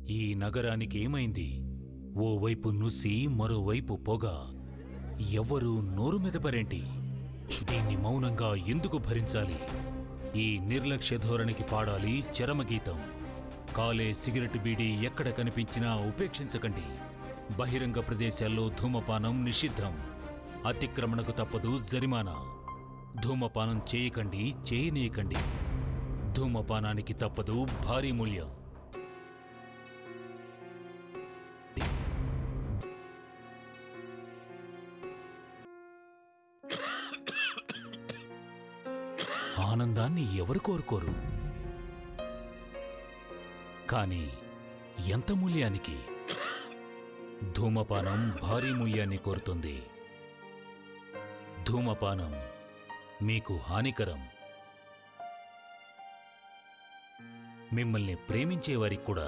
ఈ నగరానికి ఏమైంది ఓవైపు నుసి మరోవైపు పొగ ఎవ్వరూ నోరు మెదపరేంటి దీన్ని మౌనంగా ఎందుకు భరించాలి ఈ నిర్లక్ష్య ధోరణికి పాడాలి చరమగీతం కాలే సిగరెట్ బీడీ ఎక్కడ కనిపించినా ఉపేక్షించకండి బహిరంగ ప్రదేశాల్లో ధూమపానం నిషిద్ధం అతిక్రమణకు తప్పదు జరిమానా ధూమపానం చేయకండి చేయనీయకండి ధూమపానానికి తప్పదు భారీ మూల్యం ఆనందాన్ని ఎవరు కోరుకోరు కానీ ఎంత మూల్యానికి ధూమపానం భారీ మూల్యాన్ని కోరుతుంది ధూమపానం మీకు హానికరం మిమ్మల్ని ప్రేమించేవారికి కూడా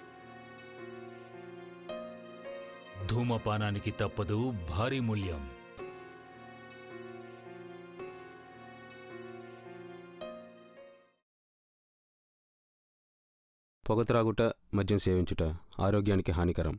ధూమపానానికి తప్పదు భారీ మూల్యం పొగ త్రాగుట మద్యం సేవించుట ఆరోగ్యానికి హానికరం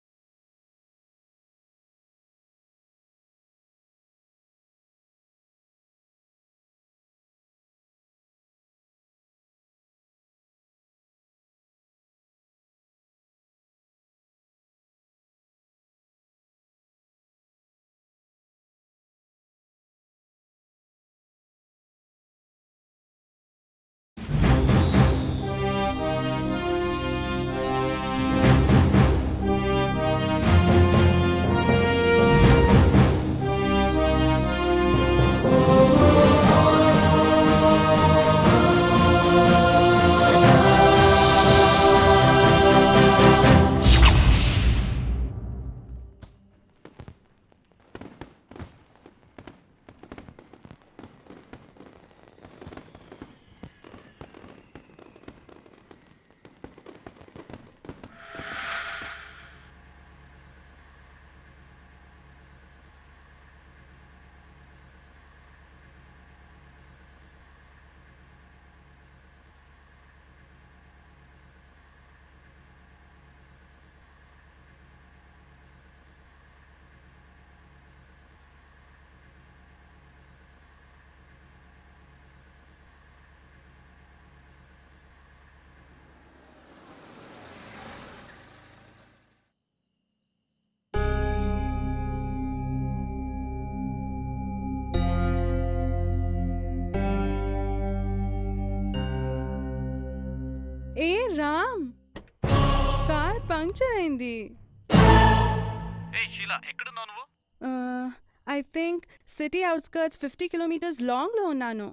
ఏ రామ్ కార్ పంక్చర్ అయింది ఏ షీలా ఎక్కడున్నావు నువ్వు I think city outskirts fifty kilometres లాంగ్లో ఉన్నాను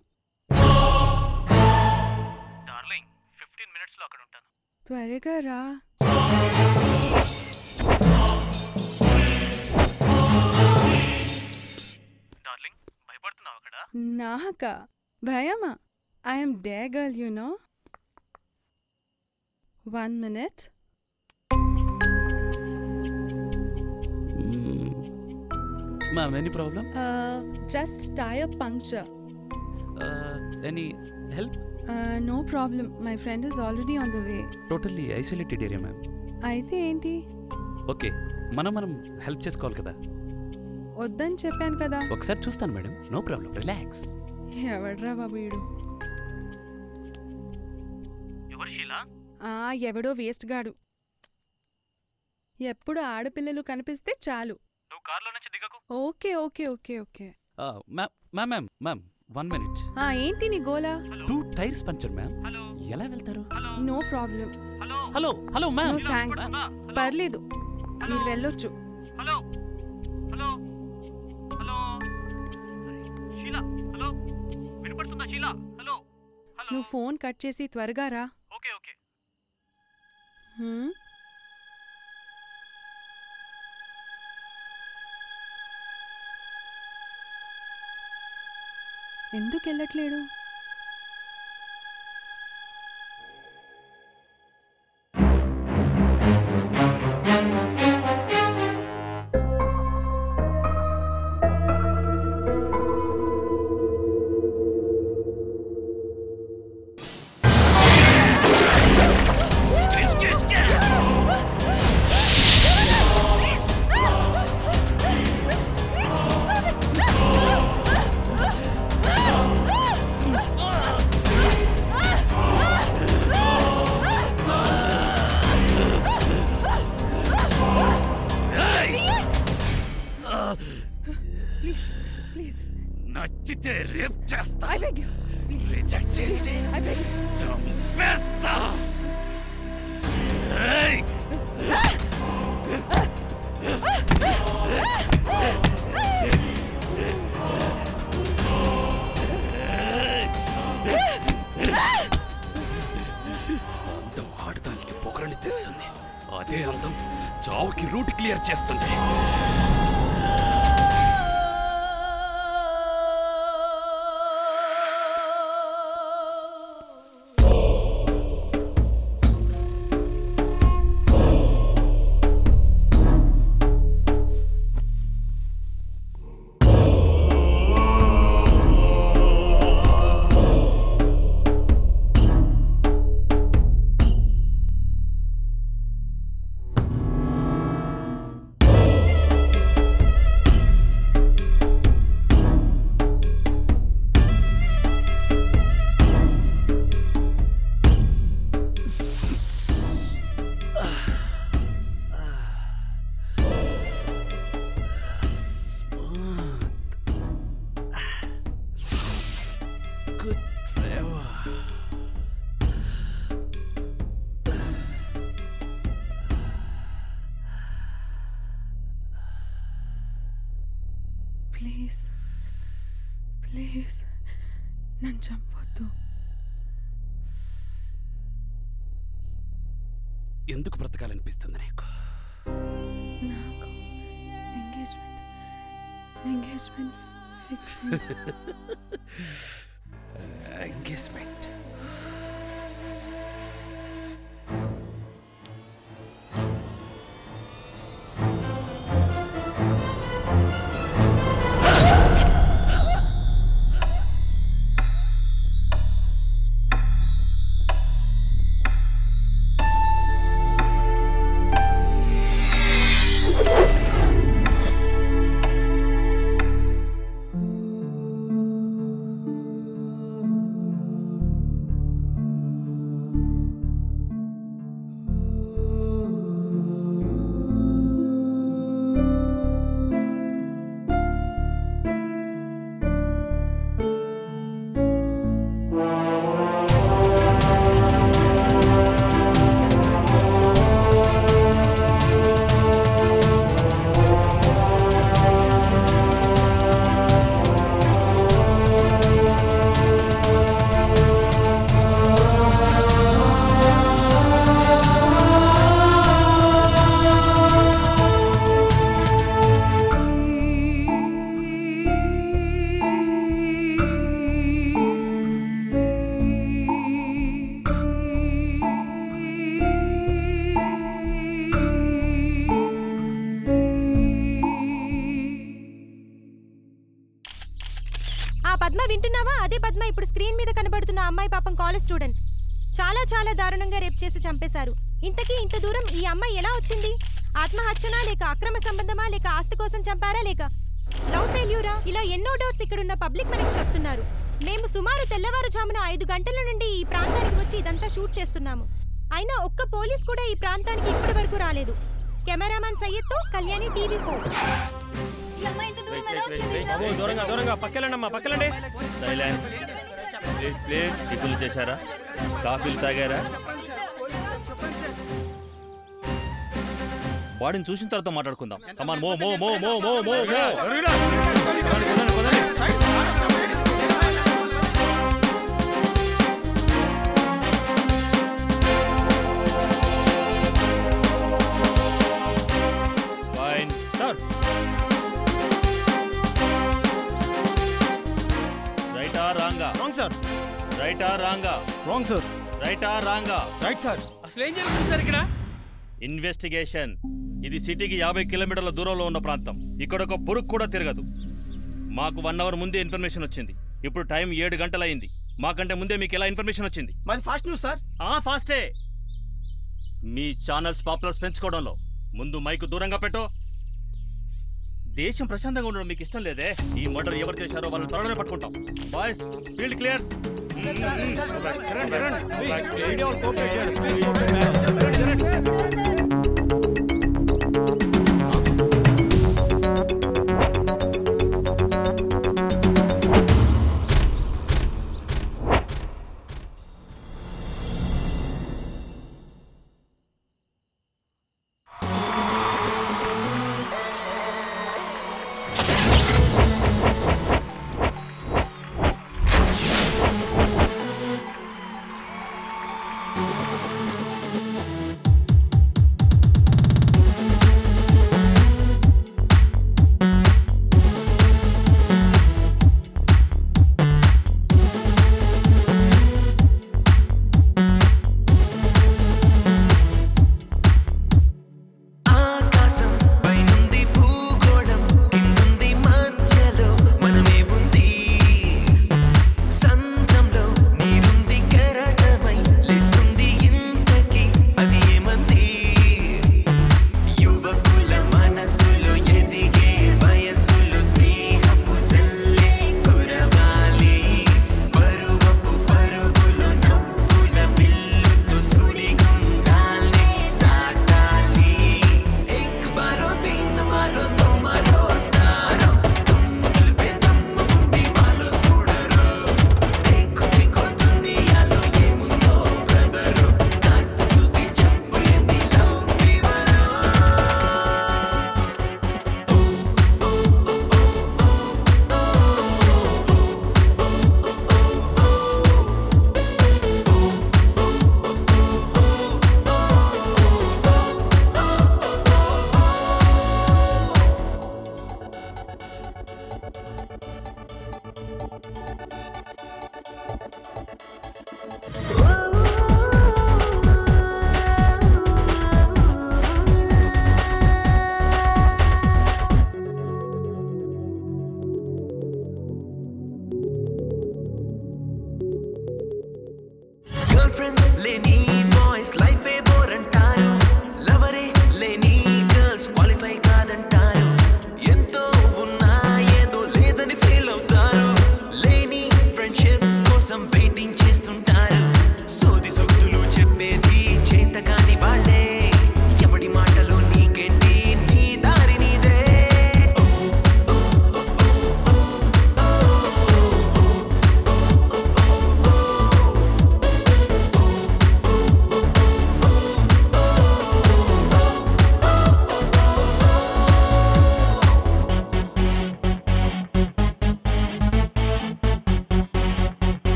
డార్లింగ్ ఫిఫ్టీన్ మినిట్స్లో అక్కడ ఉంటాను త్వరగా రా డార్లింగ్ భయపడుతున్నావు అక్కడ నాక భయమా I'm day girl you know one minute ma'am any problem just tyre puncture any help no problem my friend is already on the way totally isolated area ma'am అయితే ఏంటి ఓకే మనం మనం హెల్ప్ చేసుకోవాలి కదా వద్దని చెప్పాను కదా ఒకసారి చూస్తాను మేడం నో ప్రాబ్లం రిలాక్స్ ఎవడ్రా బాబు ఈడు ఎవరు షీలా ఆ ఎవడో వేస్ట్ గాడు ఎప్పుడు ఆడపిల్లలు కనిపిస్తే చాలు నువ్వు కార్లో నుంచి దిగకు okay okay okay okay ma'am ma'am ma'am ma'am one minute ఆ ఏంటి నీ గోలా two tyres puncture ma'am hello ఎలా వెళ్తారు hello no problem hello hello hello ma'am No thanks. పర్లేదు మీరు వెళ్ళొచ్చు hello hello hello Sheela hello వినపడుతుందా షీలా హలో హలో నువ్వు ఫోన్ కట్ చేసి త్వరగా రా ఓకే ఓకే హ్మ్? ఎందుకు వెళ్ళట్లేడు అడిగితే రేప్ చేస్తా I beg you. రిజెక్ట్ చేస్తే I beg you. చంపేస్తా ఏయ్! అందం ఆడదానికి పొగరని తెస్తుంది అదే అందం చావుకి రూట్ క్లియర్ చేస్తుంది Good flavor. ప్లీజ్ ప్లీజ్ నన్ను చంపొద్దు ఎందుకు బ్రతకాలనిపిస్తుంది నీకు నాకు ఎంగేజ్మెంట్ ఎంగేజ్మెంట్ ఫిక్స్ ఎంగేజ్మెంట్ ఆ పద్మ వింటున్నావా అదే పద్మ ఇప్పుడు స్క్రీన్ మీద కనబడుతున్న అమ్మాయి పాపం కాలేజ్ స్టూడెంట్ చాలా చాలా దారుణంగా రేప్ చేసి చంపేశారు ఇంతకీ ఇంత దూరం ఈ అమ్మాయి ఎలా వచ్చింది ఆత్మహత్యనా లేక అక్రమ సంబంధమా లేక ఆస్తి కోసం చంపారా లేక లవ్ ఫెయిల్యూరా ఇలా ఎన్నో డౌట్స్ ఇక్కడున్న పబ్లిక్ మనకి చెప్తున్నారు మేము సుమారు తెల్లవారుజామున ఐదు గంటల నుండి ఈ ప్రాంతానికి వచ్చి ఇదంతా షూట్ చేస్తున్నాము అయినా ఒక్క పోలీస్ కూడా ఈ ప్రాంతానికి ఇప్పటి వరకు రాలేదు కెమెరామాన్ సయ్యద్తో కళ్యాణి టీవీ ఫోర్ బాబు దూరంగా దూరంగా పక్కలండి అమ్మా పక్కలండి సైలెన్స్ ప్లీజ్ ప్లీజ్ టిఫిన్లు చేశారా కాఫీలు తాగారా బాడీని చూసిన తర్వాత మాట్లాడుకుందాం కమాన్ మో మో మో మో మో మో మో ఫైన్ సార్ రైటా రాంగా రాంగ్ సార్ రైటా రాంగా రాంగ్ సార్ రైటా రాంగా రైట్ సార్ అసలు ఏం జరుగుతుంది సార్ ఇక్కడ ఇన్వెస్టిగేషన్ ఇది సిటీకి యాభై కిలోమీటర్ల దూరంలో ఉన్న ప్రాంతం ఇక్కడ ఒక పురుగు కూడా తిరగదు మాకు వన్ అవర్ ముందే ఇన్ఫర్మేషన్ వచ్చింది ఇప్పుడు టైం ఏడు గంటలైంది మాకంటే ముందే మీకు ఎలా ఇన్ఫర్మేషన్ వచ్చింది మాది ఫాస్ట్ న్యూస్ సార్ ఆ ఫాస్టే మీ ఛానల్స్ పాపులర్స్ పెంచుకోవడంలో ముందు మైకు దూరంగా పెట్టు దేశం ప్రశాంతంగా ఉండడం మీకు ఇష్టం లేదే ఈ మర్డర్ ఎవరు చేశారో వాళ్ళని త్వరలోనే పట్టుకుంటాం బాయ్స్ ఫీల్డ్ క్లియర్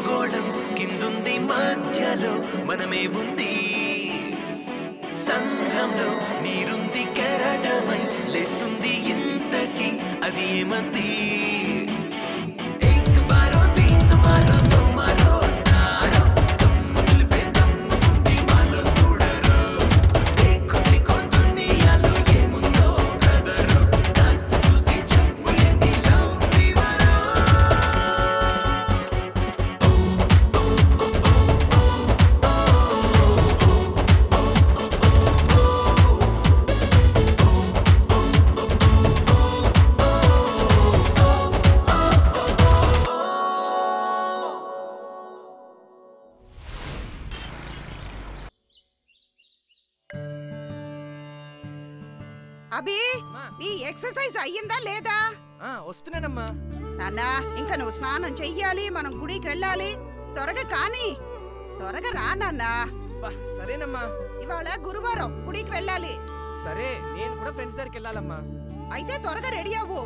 భూగోళం కిందుంది మధ్యలో మనమే ఉంది సంద్రంలో నీరుంది కెరటమై లేస్తుంది ఇంతకి అది ఏమంది ఏక్ బారో తీన్ మారో దో మారో సారో దమ్ము నిలిపే దమ్ము ఉంది మాలో చూడరు దేఖో దేఖో దునియాలో ఏముందో బ్రదరు కాస్త చూసి చెప్పు ఎన్ని లవ్ ఫీవరో అభి నీ ఎక్సర్సైజ్ అయ్యిందా లేదా వస్తున్నానమ్మా నాన్నా ఇంకా నువ్వు స్నానం చెయ్యాలి మనం గుడికి వెళ్ళాలి త్వరగా కాని త్వరగా రా నాన్నా సరేనమ్మా ఇవాళ గురువారం గుడికి వెళ్ళాలి సరే నేను కూడా ఫ్రెండ్స్ దగ్గరికి వెళ్ళాలమ్మా అయితే త్వరగా రెడీ అవ్వు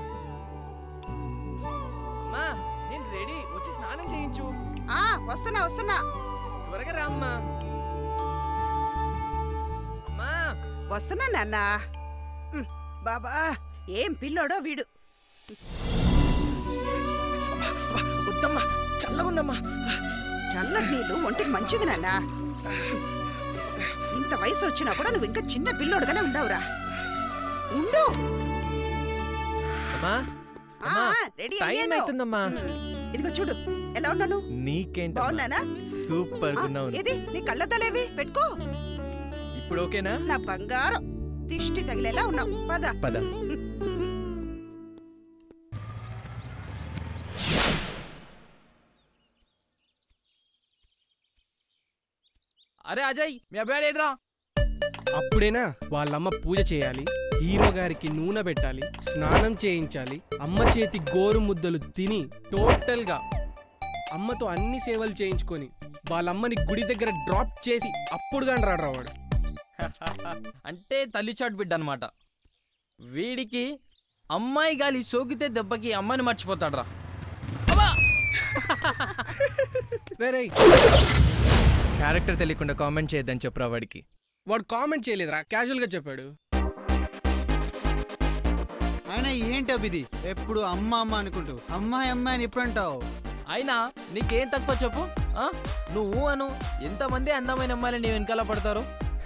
అమ్మా నేను రెడీ వచ్చి స్నానం చేయించు ఆ వస్తున్నా వస్తున్నా త్వరగా రా అమ్మా అమ్మా వస్తున్నా నాన్నా ఉమ్, బాబా ఏం పిల్లోడో వీడు వద్దమ్మా చల్లగుందమ్మా చల్లటి నీళ్ళు ఒంటికి మంచిది నాన్న ఇంత వయసు వచ్చినా కూడా నువ్వు ఇంకా చిన్న పిల్లోడుగానే ఉండవురా ఉండు అమ్మా ఆ, అమ్మా, రెడీ టైం అయ్యాను. అవుతుందమ్మా ఉమ్, ఇదిగో చూడు ఎలా ఉన్నాను నీకేంటి బాగున్నానా సూపర్ ఆ, ఉన్నావు ఏది నీ కళ్ళతలేవి పెట్టుకో ఇప్పుడు ఓకేనా నా బంగారం దిష్టి తగిలేలా ఉన్నావు పద పద అరే అజయ్ మీ అబ్బాయి ఏడ్రా అప్పుడేనా వాళ్ళమ్మ పూజ చేయాలి హీరో గారికి నూనె పెట్టాలి స్నానం చేయించాలి అమ్మ చేతి గోరు ముద్దలు తిని టోటల్గా అమ్మతో అన్ని సేవలు చేయించుకొని వాళ్ళమ్మని గుడి దగ్గర డ్రాప్ చేసి అప్పుడు కానీ రాడు వాడు అంటే తల్లి చాటు బిడ్డ అనమాట వీడికి అమ్మాయి గాలి సోకితే దెబ్బకి అమ్మాయిని మర్చిపోతాడ్రా వేరే క్యారెక్టర్ తెలియకుండా కామెంట్ చేయొద్దని చెప్పురా వాడికి వాడు కామెంట్ చేయలేదురా క్యాజువల్గా చెప్పాడు ఆయన ఏంటి అభిది ఎప్పుడు అమ్మ అమ్మ అనుకుంటూ అమ్మాయి అమ్మాయి అని ఎప్పుడు అంటావు అయినా నీకేం తక్కువ చెప్పు ఆ? నువ్వు అను ఎంతమంది అందమైన అమ్మాయిలు నీ వెనకాల పడతారు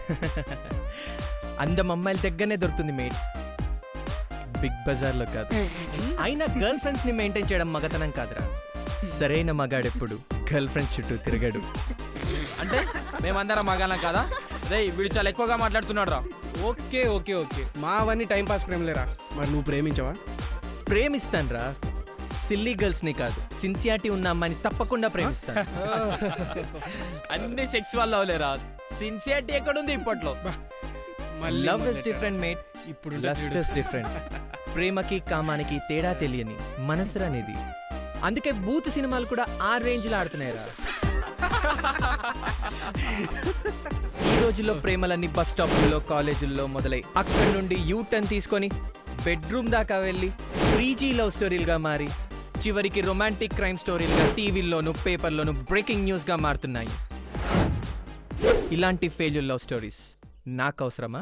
అందం అమ్మాయిల దగ్గరనే దొరుకుతుంది మేట్ బిగ్ బజార్లో కాదు అయినా గర్ల్ ఫ్రెండ్స్ ని మెయింటైన్ చేయడం మగతనం కాదురా సరైన మగాడెప్పుడు గర్ల్ ఫ్రెండ్స్ చుట్టూ తిరగడు అంటే మేమందరం మగాలం కదా రే వీడు చాలా ఎక్కువగా మాట్లాడుతున్నాడు రా ఓకే ఓకే ఓకే మా అవన్నీ టైం పాస్ ప్రేమలేరా మరి నువ్వు ప్రేమించవా ప్రేమిస్తాన్రా సిల్లీ గర్ల్స్ ని కాదు సిన్సియారిటీ ఉన్న అమ్మాయిని తప్పకుండా ప్రేమిస్తాను అన్ని సెక్స్ వల్ల లేరా సిన్సియారిటీ ఎక్కడుంది ఇప్పట్లో మళ్ళీ లవ్ ఇస్ మొదట. డిఫరెంట్ మేట్ ఇప్పుడు లస్ట్ ఇస్ డిఫరెంట్ ప్రేమకి కామానికి తేడా తెలియని మనసురా అనేది అందుకే బూత్ సినిమాలు కూడా ఆ రేంజ్ లో ఆడుతున్నాయిరా ఈ రోజుల్లో ప్రేమలన్నీ బస్ స్టాప్లలో కాలేజీల్లో మొదలై అక్కడి నుండి యూ టర్న్ తీసుకొని బెడ్రూమ్ దాకా వెళ్ళి త్రీ లవ్ స్టోరీలుగా మారి చివరికి రొమాంటిక్ క్రైమ్ స్టోరీలుగా టీవీల్లోను పేపర్లోను బ్రేకింగ్ న్యూస్గా మారుతున్నాయి ఇలాంటి ఫెయిల్యూర్ లవ్ స్టోరీస్ నాకు అవసరమా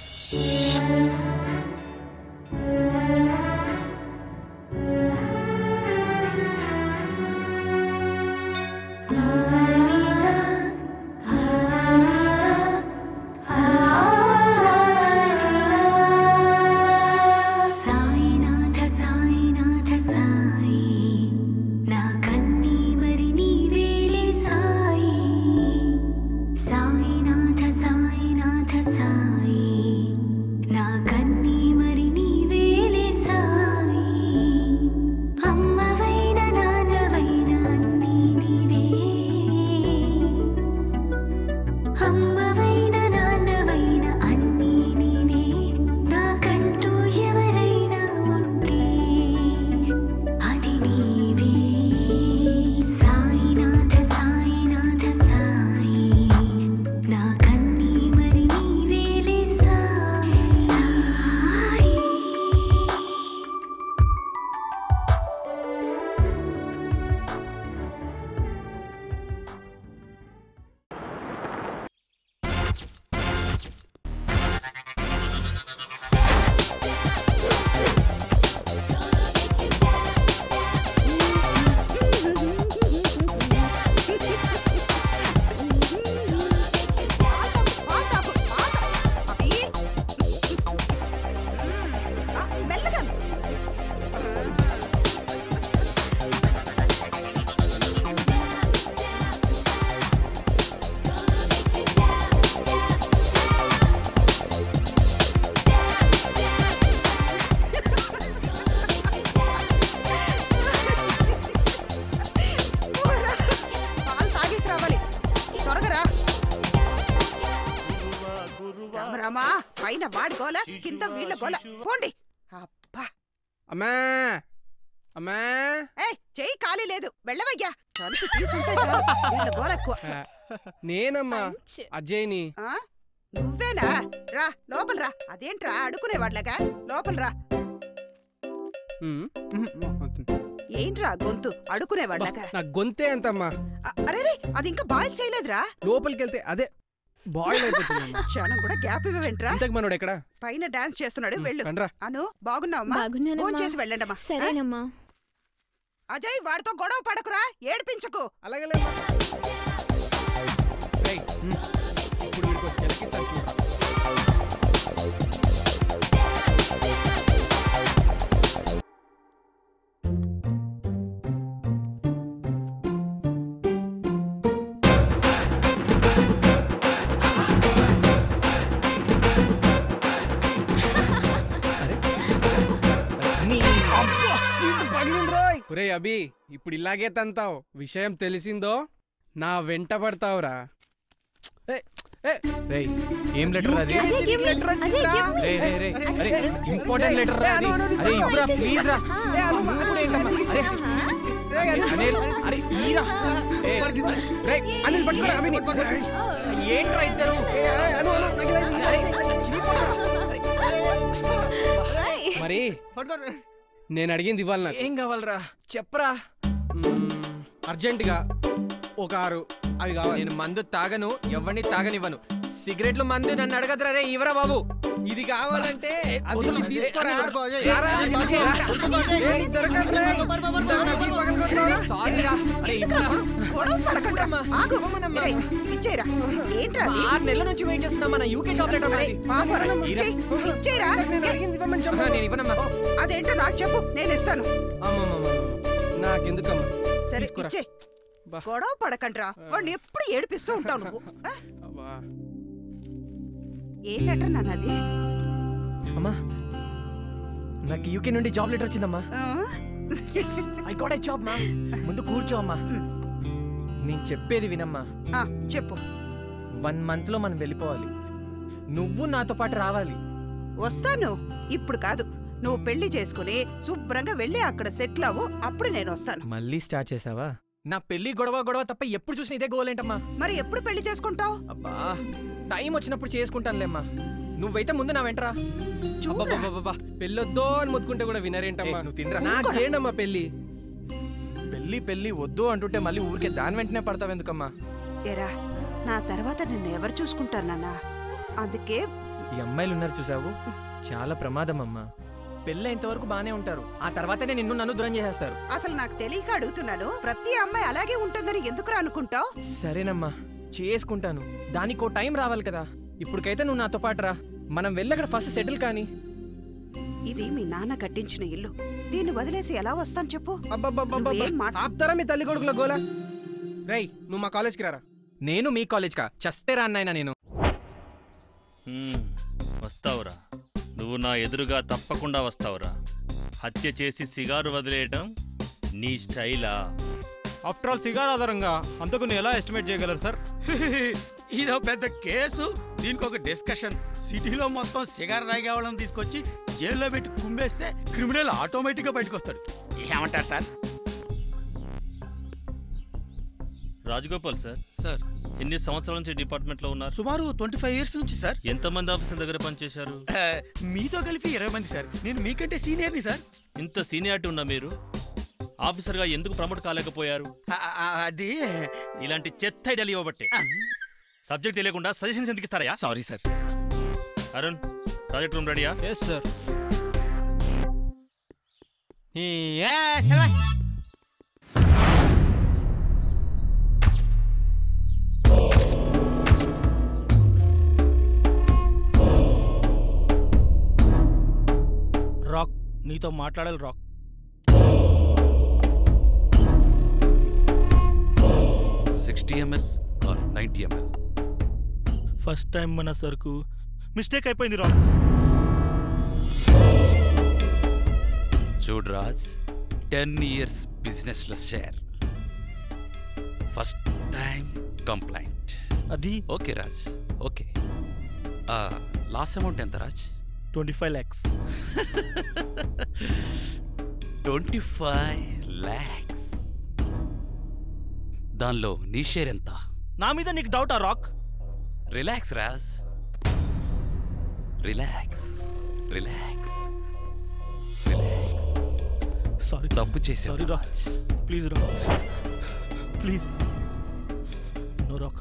సాయినాథ సాయినాథ సాయి నా కన్నీ మరి నీవేలే సాయి సాయినాథ సాయినాథ సాయి నా కన్నీ మరి నీవేలే సాయి అమ్మవైన నాన్నవైన అన్నీ నీవే మామా పైన వాడి గోల కింద వీళ్ళ గోల పోండి అబ్బా అమ్మా అమ్మా ఏ చెయ్యి ఖాళీ లేదు వెళ్ళవయ్యా తలుపు తీసుంటే చాలు వీళ్ళ గోల ఎక్కువ ఆ, నేనమ్మా అజయ్ని ఆ? నువ్వేనా రా లోపల రా అదేంట్రా అడుకునే వాళ్ళగా లోపల రా ఉమ్, ఏంట్రా గొంతు అడుకునే వాళ్ళగా నా గొంతే అంతమ్మా అరే అది ఇంకా బాయిల్ చేయలేదురా లోపలికి వెళ్తే అదే బాయిల్ అయిపోతుందమ్మా క్షణం కూడా గ్యాప్ ఇవ్వవేంట్రా ఇంతకు మనోడు ఎక్కడ పైన డాన్స్ చేస్తున్నాడు వెళ్ళు రండ్రా. అను బాగున్నావమ్మా బాగున్నానమ్మా. ఫోన్ చేసి వెళ్ళండమ్మా సరేనమ్మా అజయ్ వాడితో గొడవ పడకురా ఏడిపించకు అలాగే ఇప్పుడు వీడికి ఒక చిలకిస్తాను చూడరా ఒరే అభి ఇప్పుడు ఇలాగే తంతావు విషయం తెలిసిందో నా వెంట పడతావురా రేయ్ ఏం లెటర్ అది Ajay, give me. Ajay, give me. రే రే రే అరే ఇంపార్టెంట్ లెటర్ రా అది అరే ఇవ్వరా ప్లీజ్ రా నువ్వు కూడా ఏంటమ్మా? అరే అనిల్ అరే ఈరా ఏ, రే అనిల్ పట్టుకోరా అభిని ఏంట్రా ఇద్దరు మరి నేను అడిగింది ఇవ్వాలి నాకు ఏం కావాలరా చెప్పరా అర్జెంటుగా ఒక ఆరు అవి కావాలి నేను మందు తాగను ఎవరిని తాగనివ్వను సిగరెట్లు మందు నన్ను అడగదురా రే ఇవరా బాబు ఇది కావాలంటే అది వదులు. ఇచ్చి తీసుకోరా. ఏ, అనిల్, అజయ్, రారా, అజయ్, అజయ్, అజయ్, రారా. ఏ, నీకు దొరకదురా. ఇంతకు నా సీట్ పక్కన కొట్టుకోరా. సారీ రా అరే ఇవ్వరా గొడవ పడకండ్రా. ఆగు ఏయ్, ఇచ్చేయరా ఏంట్రా అది? ఆరు నెలల నుంచి వెయిట్ చేస్తున్నా మన యూకే చాక్లెట్ అరే, పాపరా, ఇచ్చేయ్. ఇచ్చేయరా నేను అడిగింది ఇవ్వమని చెప్పు. నేను ఇవ్వనమ్మా అదేంటో నాకు చెప్పు నేను ఇస్తాను అమ్మమ్మమ్మ. నాకెందుకమ్మా సరే తీసుకురా. ఇచ్చే గొడవ పడకండ్రా వాడిని ఎప్పుడు ఏడిపిస్తూ ఉంటావు నువ్వు ఆ? అబ్బా. ఏ లెటర్ నాన్నది అమ్మా నాకు యూకే నుండి జాబ్ లెటర్ వచ్చిందమ్మా ఐ గాట్ ఐ జాబ్ మా ముందు కూర్చో అమ్మా నేను చెప్పేది వినమ్మా ఆ, చెప్పు వన్ మంత్ లో మనం వెళ్ళిపోవాలి నువ్వు నాతో పాటు రావాలి వస్తాను ఇప్పుడు కాదు నువ్వు పెళ్లి చేసుకుని శుభ్రంగా వెళ్ళి అక్కడ సెటిల్ అవ్వు అప్పుడు నేను వస్తాను మళ్ళీ స్టార్ట్ చేసావా నా పెళ్లి గొడవ గొడవ తప్ప ఎప్పుడు చూసిన ఇదే గోల్ ఏంటమ్మా మరి ఎప్పుడు పెళ్లి చేసుకుంటావు అబ్బా టైం వచ్చినప్పుడు చేసుకుంటానులేమ్మా నువ్వైతే ముందు నా వెంటరా అబ్బబ్బబ్బబ్బబ్బా. పెళ్ళొద్దో అని మొత్తుకుంటే కూడా వినరేంటమ్మా ఏ, నువ్వు తినరా. నాకు చేయండి అమ్మా పెళ్ళి పెళ్లి పెళ్లి వద్దు అంటుంటే మళ్ళీ ఊరికే దాని వెంటనే పడతావు ఎందుకమ్మా ఎరా నా తర్వాత నిన్ను ఎవరు చూసుకుంటారు నాన్న అందుకే ఈ అమ్మాయిలు ఉన్నారు చూసావు చాలా ప్రమాదం అమ్మా పెళ్ళైనంత వరకు బానే ఉంటారు ఆ తర్వాతనే నిన్ను నన్ను దూరం చేసేస్తారు అసలు నాకు తెలియక అడుగుతున్నాను ప్రతి అమ్మాయి అలాగే ఉంటుందని ఎందుకు అనుకుంటావు సరేనమ్మా చేసుకుంటాను దానికో టైం రావాలి కదా ఇప్పటికైతే నువ్వు నాతో పాటు రా మనం వెళ్ళి అక్కడ ఫస్ట్ సెటిల్ కానీ ఇది మీ నాన్న కట్టించిన ఇల్లు దీన్ని వదిలేసి ఎలా వస్తాను చెప్పు అబ్బబ్బబ్బబ్బబ్బ. నువ్వేం మాట- ఆపుతారా మీ తల్లి కొడుకుల గోల రేయ్ నువ్వు మా కాలేజ్కి రారా నేను మీ కాలేజ్ కా చస్తే రా అన్నయ్యనా నేను హ్మ్, వస్తావురా నువ్వు నా ఎదురుగా తప్పకుండా వస్తావురా హత్య చేసి సిగారు వదిలేయటం నీ స్టైలా ఆఫ్టర్ ఆల్ సిగార్ ఆధారంగా అంతకు ఎలా ఎస్టిమేట్ చేయగలరు సార్ ఇదో పెద్ద కేసు దీనికి ఒక డిస్కషన్ సిటీలో మొత్తం సిగార్ తాగే వాళ్ళని తీసుకొచ్చి జైల్లో పెట్టి కుమ్మేస్తే క్రిమినల్ ఆటోమేటిక్గా బయటకు వస్తాడు ఏమంటారు సార్ రాజగోపాల్ సార్ సార్ ఎన్ని సంవత్సరాల నుంచి డిపార్ట్మెంట్లో ఉన్నారు సుమారు ట్వంటీ ఫైవ్ ఇయర్స్ నుంచి సార్ ఎంతమంది ఆఫీసర్ దగ్గర పనిచేశారు ఆ, మీతో కలిపి ఇరవై మంది సార్ నేను మీకంటే సీనియర్ని సార్ ఇంత సీనియారిటీ ఉన్నా మీరు ఆఫీసర్గా ఎందుకు ప్రమోట్ కాలేకపోయారు అది ఇలాంటి చెత్త ఐడియాలు ఇవ్వబట్టే సబ్జెక్ట్ తెలియకుండా సజెషన్స్ ఎందుకు ఇస్తారయా sorry sir Arun project room రెడీయా ఎస్ సార్ రాక్ నీతో మాట్లాడాలి Rock sixty ML ninety ML first time మన సరుకు మిస్టేక్ అయిపోయింది రాక్ చూడు రాజ్ టెన్ ఇయర్స్ బిజినెస్లో షేర్ ఫస్ట్ టైం కంప్లైంట్ అది okay Raj okay last amount ఎంత Raj twenty five lakhs twenty five lakhs దానిలో నీ షేర్ ఎంత నా మీద నీకు డౌటా Rock relax Raj relax relax relax sorry తప్పు చేసావు sorry rock please Rock please no Rock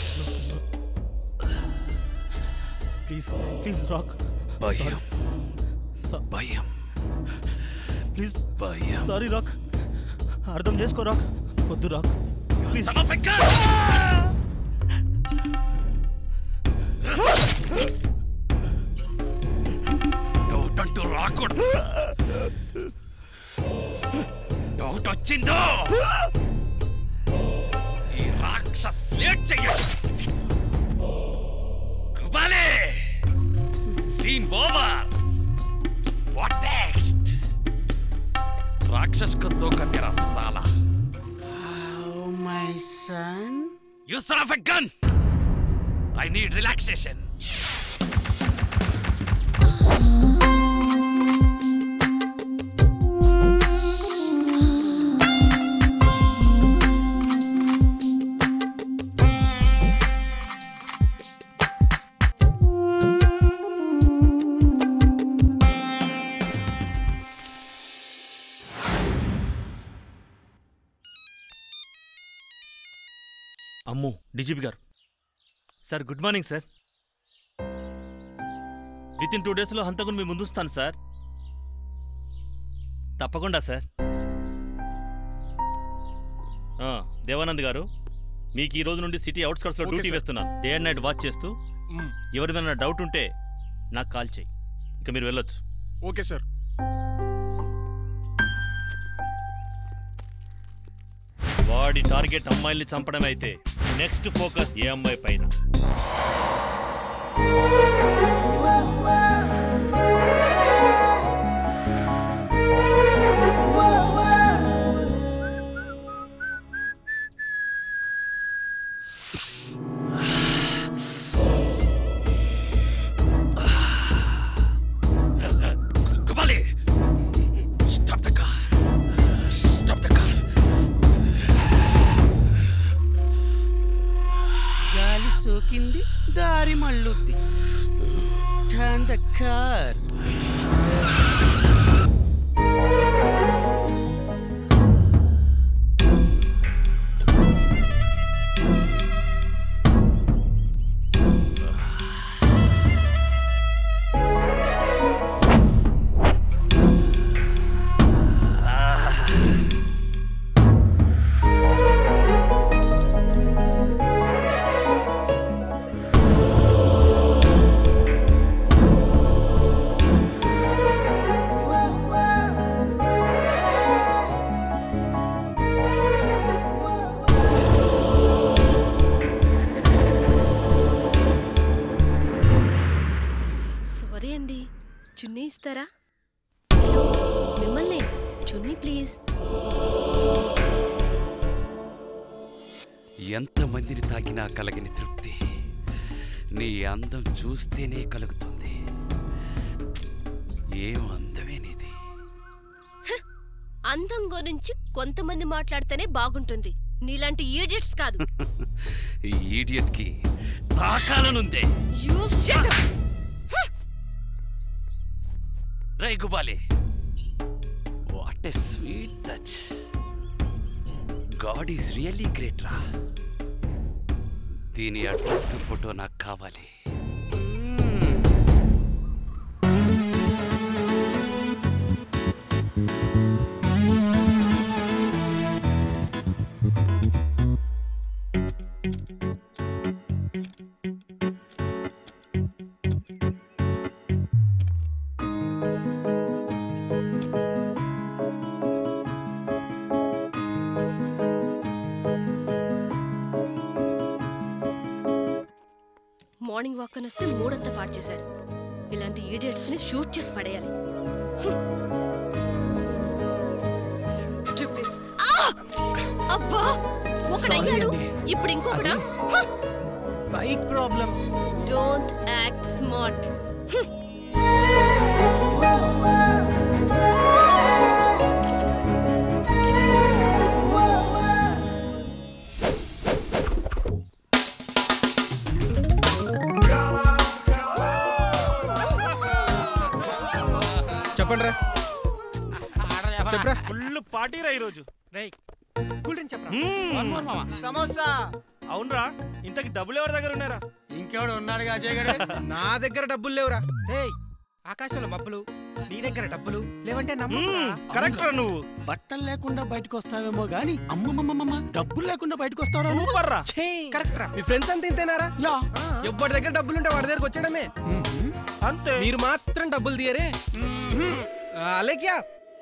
please please Rock భయం భయం ప్లీజ్ భయం సారీ రాక్ అర్థం చేసుకో రాక్ వద్దు రాక్ ప్లీజ్ డౌట్ అంటూ రాకూడదు డౌట్ వచ్చిందో ఈ రాక్షస్ లేట్ చెయ్యడు కుబాలే scene over what next Rakshas को धोखा तेरा साला Oh, my son. You son of a gun! I need relaxation. Ammu DGP garu sir good morning sir with in two డేస్లో హంతకుని మీ ముందుస్తాను సార్ తప్పకుండా సార్ ఆ, దేవానంద్ గారు మీకు ఈ రోజు నుండి సిటీ అవుట్స్కట్స్లో ఓకే, డ్యూటీ సార్. వేస్తున్నాను డే అండ్ నైట్ వాచ్ చేస్తూ మ్మ్. ఎవరిదైనా డౌట్ ఉంటే నాకు కాల్ చేయి ఇక మీరు వెళ్ళొచ్చు ఓకే సార్ వాడి టార్గెట్ అమ్మాయిల్ని చంపడం అయితే నెక్స్ట్ ఫోకస్ ఏ అమ్మాయి పైన Kubali! Stop the car! Stop the car! గాలి సోకింది దారి మళ్ళుద్ది టర్న్ ద కార్ సారీ అండి చున్నీ ఇస్తారా హలో మిమ్మల్ని చున్నీ ప్లీజ్ ఎంతమందిని తాకినా కలగని తృప్తి నీ అందం చూస్తేనే కలుగుతుంది ఏం అందమే నీది అందం గురించి కొంతమంది మాట్లాడితేనే బాగుంటుంది నీలాంటి ఈడియట్స్ కాదు ఈ ఈడియట్ కి తాకాలనుందే యూ షట్ రై గుబాలి what a sweet touch God is really great రా దీని అడ్రస్ ఫోటో నాకు కావాలి మార్నింగ్ వాక్ అని వస్తే మూడంతా పాడు చేశాడు ఇలాంటి ఈడియట్స్ ని షూట్ చేసి పడేయాలి Stupids. ఆ! అబ్బా ఒకడయ్యాడు ఇప్పుడు ఇంకొకడా హ! Bike problem don't act smart చెప్పండి రా చెప్పరా ఫుల్ పార్టీ రా ఈరోజు రేయ్ కూల్ డ్రింక్ చెప్పరా వన్ మోర్ మామ సమోసా అవునరా ఇంతకి డబ్బులు ఎవరి దగ్గర ఉన్నారా ఇంకెవడు ఉన్నాడుగా అజయ్ గడే నా దగ్గర డబ్బులు లేవురా ఏయ్ ఆకాశంలో మబ్బులు నీ దగ్గర డబ్బులు లేవంటే కరెక్ట్ రా నువ్వు బట్టలు లేకుండా బయటకు వస్తావేమో గాని అమ్మమ్మమ్మమ్మ డబ్బులు లేకుండా బయటకు వస్తారా నువ్వు? సూపర్ రా కరెక్ట్ రా మీ ఫ్రెండ్స్ అంతా ఇంతేనారా యా ఎవరి దగ్గర డబ్బులు ఉంటే వాడి దగ్గరకు వచ్చాడమే అంతే మీరు మాత్రం డబ్బులు తీయరే అలేక్యా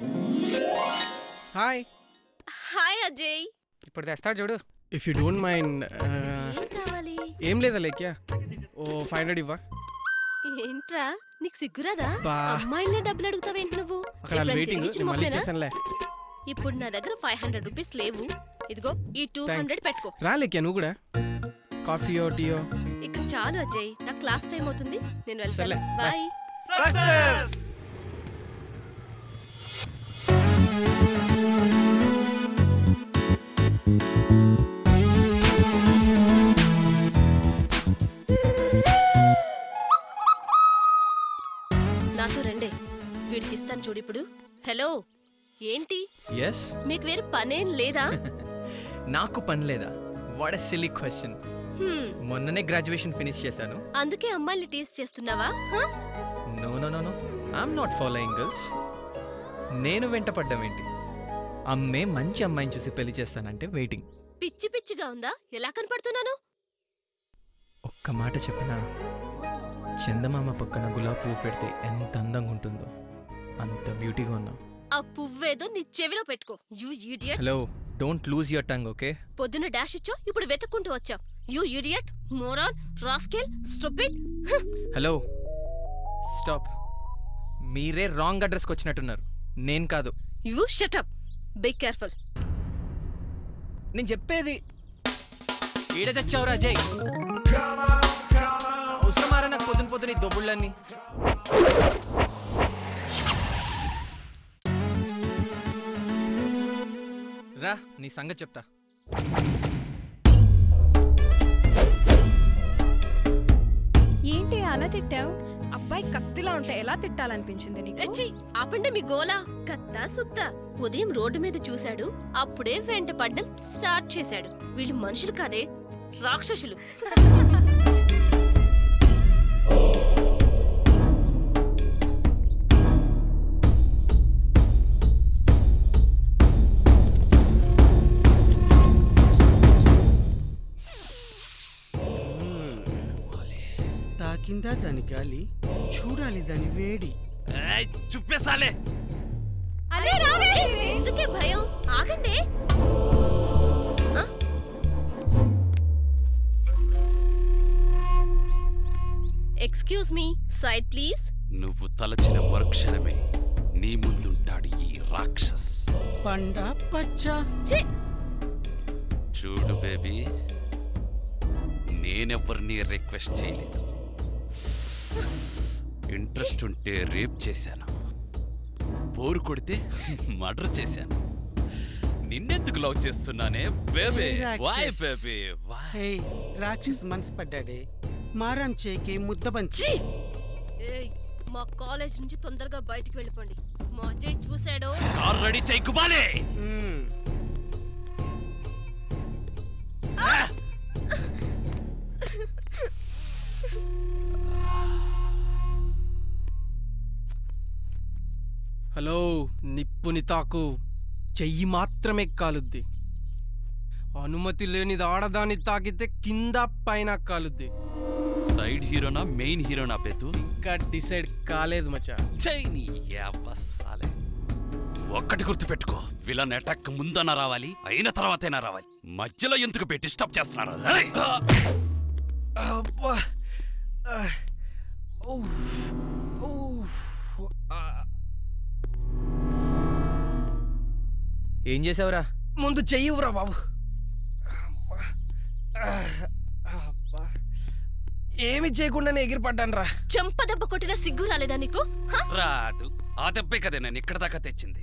హాయ్ హాయ్ అజయ్ ఇప్పుడు తెస్తాడు చూడు ఇఫ్ యూ డోంట్ మైండ్ ఏం కావాలి ఏం లేదా లేక్యా ఓ ఫైవ్ హండ్రెడ్ ఇవ్వా ఏంట్రా నీకు సిగ్గురాదా బా. అమ్మాయిలనే డబ్బులు అడుగుతావేంటి నువ్వు అక్కడ ఎప్పుడైనా వెయిటింగ్ తిరిగిచ్చిన నేను మళ్ళీ మొక్కేనా? ఇచ్చేసానులే ఇప్పుడు నా దగ్గర ఫైవ్ హండ్రెడ్ రూపీస్ లేవు ఇదిగో ఈ టూ Thanks. హండ్రెడ్ పెట్టుకో రా లేక్యా నువ్వు కూడా కాఫీయో టీయో ఇక చాలు అజయ్ నా క్లాస్ టైం అవుతుంది నేను సర్లే, వెళ్తాను bye. బాయ్ సక్సెస్ నాతో రండే వీడికి ఇస్తాను చూడు ఇప్పుడు హలో ఏంటి ఎస్ మీకు వేరే పనేం లేదా నాకు పని లేదా వాట్ సిలీ క్వశ్చన్ హ్మ్, మొన్ననే గ్రాడ్యుయేషన్ ఫినిష్ చేశాను అందుకే అమ్మాయిని టీస్ చేస్తున్నావా హ? No no no no I'm not following girls నేను వెంటపడ్డం ఏంటి అమ్మే మంచి అమ్మాయిని చూసి పెళ్లి చేస్తానంటే వెయిటింగ్ పిచ్చి పిచ్చిగా ఉందా ఎలా కనపడుతున్నాను ఒక్క మాట చెప్పినా చందమామ పక్కన గులాబీ పువ్వు పెడితే ఎంత అందంగా ఉంటుందో అంత బ్యూటీగా ఉన్నావు ఆ పువ్వేదో నీ చెవిలో పెట్టుకో you idiot hello don't lose your tongue okay పొద్దున్న డాష్ ఇచ్చావు ఇప్పుడు వెతుక్కుంటూ వచ్చావు you idiot moron rascal stupid hello stop మీరే రాంగ్ అడ్రస్కి వచ్చినట్టున్నారు నేను కాదు యూ షటప్ బీ కేర్ఫుల్ నేను చెప్పేది ఈడ తెచ్చావురా అజయ్ అవసరమారా నాకు పొద్దున పొద్దున ఈ దొబ్బుళ్ళన్నీ రా నీ సంగతి చెప్తా ఏంటి అలా తిట్టావు అబ్బాయి కత్తిలా ఉంటే ఎలా తిట్టాలనిపించింది నీకు ఎచ్చి ఆపండి మీ గోలా కత్తా సుత్త ఉదయం రోడ్డు మీద చూశాడు అప్పుడే వెంట పడ్డం స్టార్ట్ చేశాడు వీళ్ళు మనుషులు కాదే రాక్షసులు తాకిందా దాని గాలి చూడాలి దాని వేడి చుప్పేసాలే అరే రావే ఎందుకే భయం ఆగండి ఆ? ఎక్స్క్యూజ్ మీ సైడ్ ప్లీజ్ నువ్వు తలచిన మరుక్షణమే నీ ముందుంటాడు ఈ రాక్షస్ పండ పచ్చ చూడు బేబీ నేనెవరిని రిక్వెస్ట్ చేయలేదు ఇంట్రెస్ట్ ఉంటే రేప్ చేశాను బోరు కొడితే మర్డర్ చేశాను నిన్నెందుకు లవ్ చేస్తున్నానే baby why baby hey Rakshas మనసు పడ్డాడే మారం చేకి ముద్ద బంచి ఏయ్, మా కాలేజ్ నుంచి తొందరగా బయటికి వెళ్ళిపోండి మా అజయ్ చూశాడో కార్ రెడీ చేయి కుబాలే హలో నిప్పుని తాకు చెయ్యి మాత్రమే కాలుద్ది అనుమతి లేనిది ఆడదాన్ని తాకితే కింద పైన కాలుద్ది సైడ్ హీరోనా మెయిన్ హీరోనా బెతు ఇంకా డిసైడ్ కాలేదు మచ్చా చైనీ సాలే ఒక్కటి గుర్తుపెట్టుకో విలన్ అటాక్ ముందన రావాలి అయిన తర్వాతైనా రావాలి మధ్యలో ఎందుకు పెట్టి డిస్టర్బ్ చేస్తున్నారు ఏయ్! అబ్బా ఆ. ఊఫ్. ఊఫ్. ఆ. ఏం చేసావురా ముందు చెయ్యివురా బాబు అమ్మా. ఆ. అబ్బా. ఏమి చేయకుండానే ఎగిరిపడ్డాను రా చెంప దెబ్బ కొట్టిన సిగ్గు రాలేదా నీకు హ? రాదు ఆ దెబ్బే కదే నేను ఇక్కడ దాకా తెచ్చింది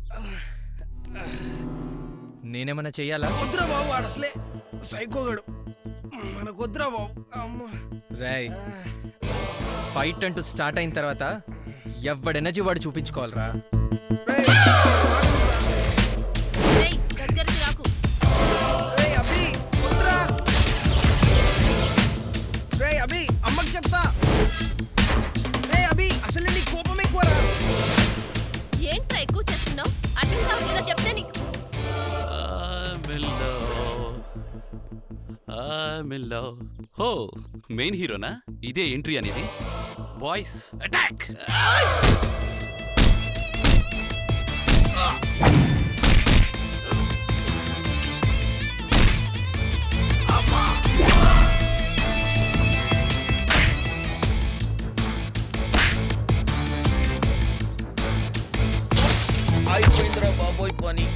నేనేమన్నా చెయ్యాలా వద్దురా బాబు వాడు అసలే సైకోగాడు మనకు వద్దురా బాబు అమ్మ రాయ్ ఫైట్ అంటూ స్టార్ట్ అయిన తర్వాత ఎవడి ఎనర్జీ వాడు చూపించుకోవాలరా రేయ్, దగ్గరికి రాకు రేయ్ అభి వద్దురా రేయ్ అభి అమ్మకి చెప్తా రేయ్ అభి అసలు నీ కోపం ఎక్కువరా ఏంట్రా ఎక్కువ చేస్తున్నావు అర్థం కావు లేదా చెప్తే నీకు మిల్లో హో మెయిన్ హీరోనా ఇదే ఎంట్రీ అనేది బాయ్స్ అటాక్ అయిపోయిందిరా బాబోయ్ పని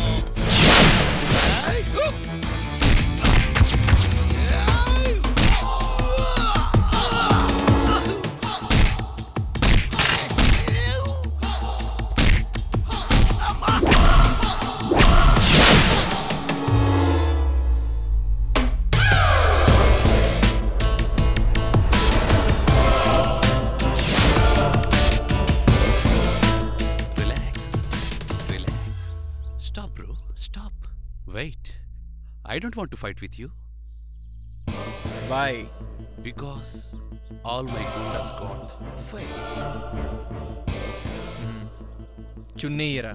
relax relax stop bro stop wait I don't want to fight with you why because all my goondas got fight చున్నీ ఇయ్యరా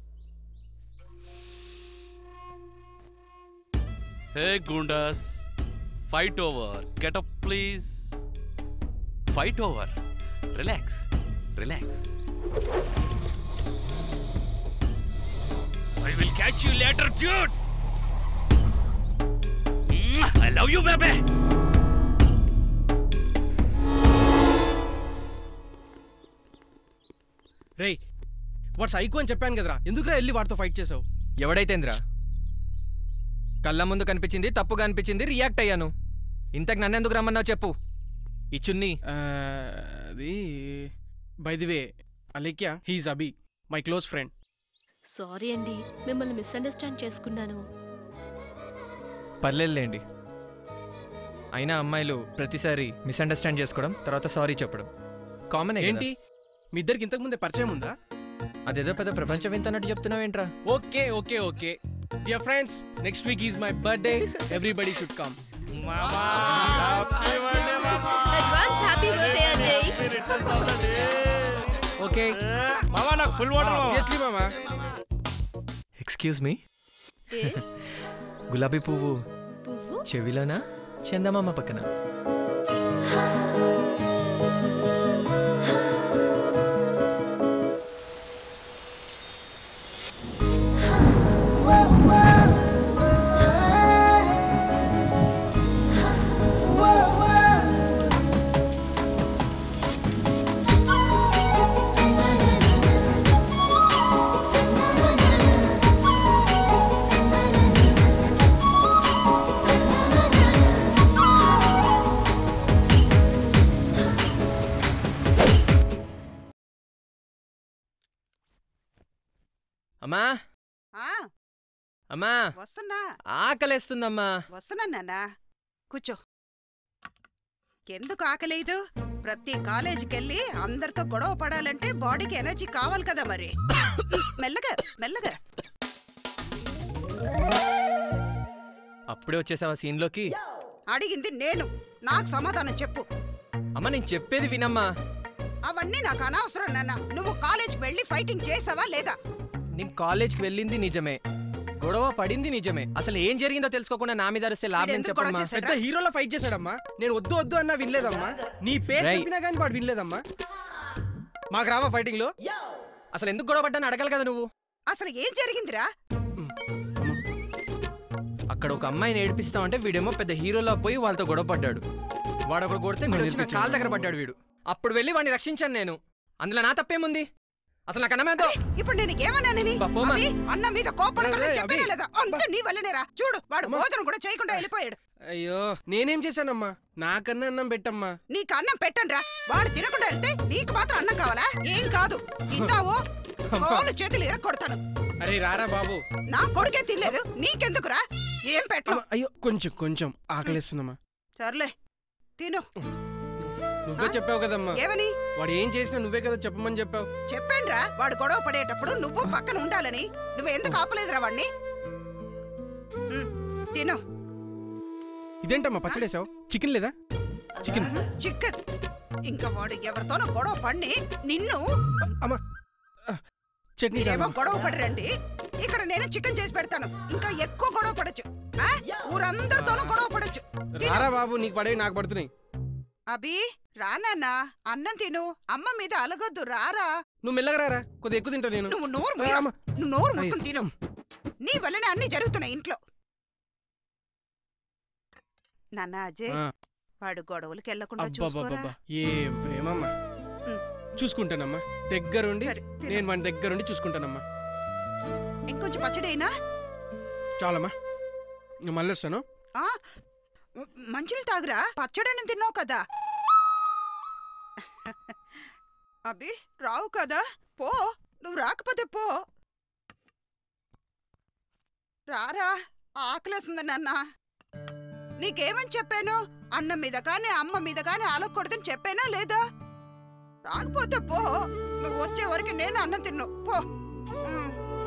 hey goondas fight over get up please fight over relax relax I will catch you later dude I love you babe రేయ్ వాడు psycho అని చెప్పాను కదరా ఎందుకురా వెళ్ళి వాడితో ఫైట్ చేసావు ఎవడైతేంద్రా కళ్ళ ముందు కనిపించింది తప్పుగా అనిపించింది రియాక్ట్ అయ్యాను ఇంతకు నన్నెందుకు రమ్మన్నావు చెప్పు ఈ చున్నీ అది by the way Alekhya he's Abhi my close friend sorry అండి మిమ్మల్ని మిస్అండర్స్టాండ్ చేసుకున్నాను పర్లేదులేండి అయినా అమ్మాయిలు ప్రతిసారి మిస్అండర్స్టాండ్ చేసుకోవడం తర్వాత సారీ చెప్పడం కామన్ ఏంటి మీ ఇద్దరికి ఇంతకు ముందే పరిచయం ఉందా అదేదో పెద్ద ప్రపంచం వింతన్నట్టు చెప్తున్నావేంట్రా okay okay okay dear friends next week is my birthday everybody should come advance happy birthday Ajay okay మామా నాకు ఫుల్ వాటర్ ఆబ్వియస్లీ మామా ఎక్స్క్యూజ్ మీ Yes. గులాబీ పువ్వు పువ్వు చెవిలోనా చందమామ పక్కన అమ్మా ఆ, అమ్మా వస్తున్నా ఆకలేస్తుందమ్మా వస్తున్నాను నాన్న కూర్చో ఎందుకు ఆకలేదు ప్రతి కాలేజీకి వెళ్ళి అందరితో గొడవ పడాలంటే బాడీకి ఎనర్జీ కావాలి కదా మరి మెల్లగా మెల్లగా అప్పుడే వచ్చేసావా సీన్లోకి అడిగింది నేను నాకు సమాధానం చెప్పు అమ్మా నేను చెప్పేది వినమ్మా అవన్నీ నాకు అనవసరం నాన్న నువ్వు కాలేజ్కి వెళ్ళి ఫైటింగ్ చేసావా లేదా నేను కాలేజ్కి వెళ్ళింది నిజమే గొడవ పడింది నిజమే అసలు ఏం జరిగిందో తెలుసుకోకుండా నా మీద అరిస్తే లాభం ఏం చెప్పమ్మా పెద్ద హీరోలో ఫైట్ చేశాడమ్మా నేను వద్దు వద్దు అన్నా వినలేదమ్మా నీ పేరు రేయ్. చెప్పినా కానీ వాడు వినలేదమ్మా మాకు రావా ఫైటింగ్ లో అసలు ఎందుకు గొడవ పడ్డాను అడగాలి కదా నువ్వు అసలు ఏం జరిగిందిరా అక్కడ ఒక అమ్మాయిని ఏడిపిస్తామంటే వీడేమో పెద్ద హీరోలా పోయి వాళ్ళతో గొడవ పడ్డాడు వాడు ఒకడు కొడితే వీడు వచ్చి నా కాళ్ళ దగ్గర పడ్డాడు వీడు అప్పుడు వెళ్ళి వాడిని రక్షించాను నేను అందులో నా తప్పేముంది అసలు నాకు అన్నమేదో ఇప్పుడు నేను ఏమన్నానని బాపోమా. అభి, అన్న మీద కోపడకూడదని రేయ్, చెప్పానా అభి. లేదా అంతా నీ వల్లనేరా చూడు వాడు భోజనం కూడా చేయకుండా వెళ్ళిపోయాడు అయ్యో నేనేం చేశానమ్మా నాకన్నా అన్నం పెట్టమ్మా నీకు అన్నం పెట్టండ్రా వాడు తినకుండా వెళ్తే నీకు మాత్రం అన్నం కావాలా ఏం కాదు తింటావో కాలు చేతులు ఎరక్కొడతాను అరే రారా బాబు నా కొడుకే తినలేదు నీకెందుకురా ఏం పెట్టను అమ్మ, అయ్యో కొంచెం కొంచెం ఆకలిస్తుందమ్మా సర్లే తిను నువ్వే చెప్పావు కదమ్మా ఏమని వాడు ఏం చేసినా నువ్వే కదా చెప్పమని చెప్పావు చెప్పానురా వాడు గొడవ పడేటప్పుడు నువ్వు పక్కన ఉండాలని నువ్వు ఎందుకు ఆపలేదురా వాడిని ఉమ్, తిను ఇదేంటమ్మా పచ్చడేసావు చికెన్ లేదా చికెన్ చికెన్ ఇంకా వాడు ఎవరితోనో గొడవ పడి నిన్ను అమ్మా చట్నీ మీరేమో చాలు. గొడవ పడరండి ఇక్కడ నేను చికెన్ చేసి పెడతాను ఇంకా ఎక్కువ గొడవ పడచ్చు ఊరందరితోనూ గొడవ పడచ్చు రారా బాబు నీకు పడేవి నాకు పడుతున్నాయి అభి రానా అన్నం తిను అమ్మ మీద అలగొద్దు రారా నువ్వు మెల్లగా రారా కొద్దిగా ఎక్కువ తింటా నేను నువ్వు నోరు మూయ. ఆ, అమ్మ. నువ్వు నోరు మూసుకుని తిను నీ వల్లనే అన్ని జరుగుతున్నాయి ఇంట్లో నాన్న అజయ్ ఆ. వాడు గొడవలకి వెళ్లకుండా చూసుకోరా అబ్బాబ్బాబ్బా ఏం ప్రేమమ్మా చూసుకుంటానమ్మా దగ్గరుండి నేను మన దగ్గరుండి చూసుకుంటానమ్మా ఇంకొంచెం పచ్చడైనా చాలమ్మా నేను మళ్ళీ వస్తాను ఆ మంచిలు తాగురా పచ్చడని తిన్నావు కదా అబ్బి రావు కదా పో నువ్వు రాకపోతే పో రారా ఆకలేస్తుంది నాన్న నీకేమని చెప్పాను అన్నం మీద కానీ అమ్మ మీద కానీ ఆలకూడదని చెప్పానా లేదా రాకపోతే పో నువ్వు వచ్చే వరకు నేను అన్నం తిన్నావు పో ఉమ్.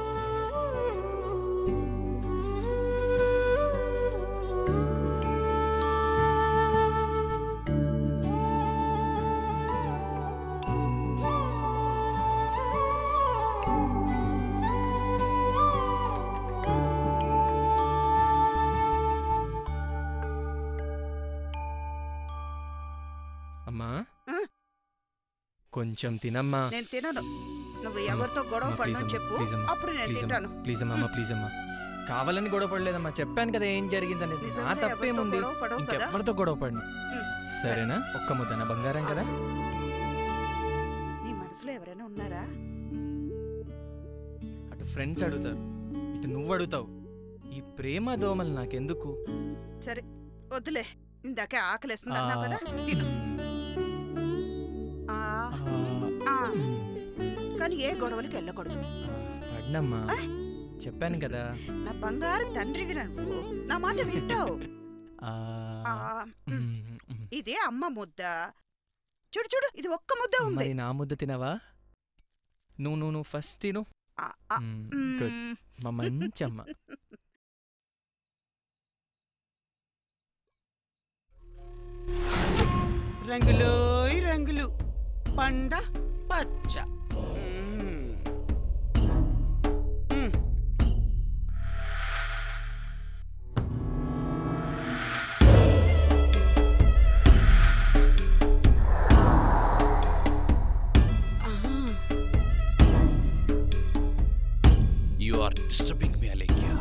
అమ్మా కొంచెం తినమ్మా నేను తినను నువ్వు ఎవరితో గొడవ అమ్మా, పడినా ప్లీజ్ అమ్మా, చెప్పు ప్లీజ్ అమ్మా, అప్పుడు నేను ప్లీజ్ అమ్మా, తింటాను ప్లీజ్ అమ్మా అమ్మా, ప్లీజ్ అమ్మా కావాలని గొడవ పడలేదమ్మా చెప్పాను కదా ఏం జరిగిందనేది నా నిజంగా తప్పేముంది ఎవరితో గొడవ పడవు కదా? ఇంకెవరితో గొడవ పడిన సరేనా ఒక్క ముద్ద నా బంగారం కదా నీ మనసులో ఎవరైనా ఉన్నారా అటు ఫ్రెండ్స్ అడుగుతారు ఇటు నువ్వు అడుగుతావు ఈ ప్రేమ దోమలు నాకెందుకు సరే వద్దులే ఇందాకే ఆకలేస్తుంది అన్నావు ఆ, కదా తిను ఆ, ఆ. కానీ ఏ గొడవలకి వెళ్ళకూడదు పడినమ్మా చెప్పాను కదా నా బంగారు తండ్రివి నువ్వు నా మాట వింటావు ఆ, ఆ, మ్. ఇదే అమ్మ ముద్ద చూడు చూడు ఇది ఒక్క ముద్ద ఉంది మరి నా ముద్ద తినవా నువ్వు నువ్వు నువ్వు ఫస్ట్ తిను ఆ, ఆ, మ్మ్, గుడ్ మ్. మా మంచి అమ్మ రంగులోయ్ రంగులు పండ పచ్చ You are disturbing me, Alekia.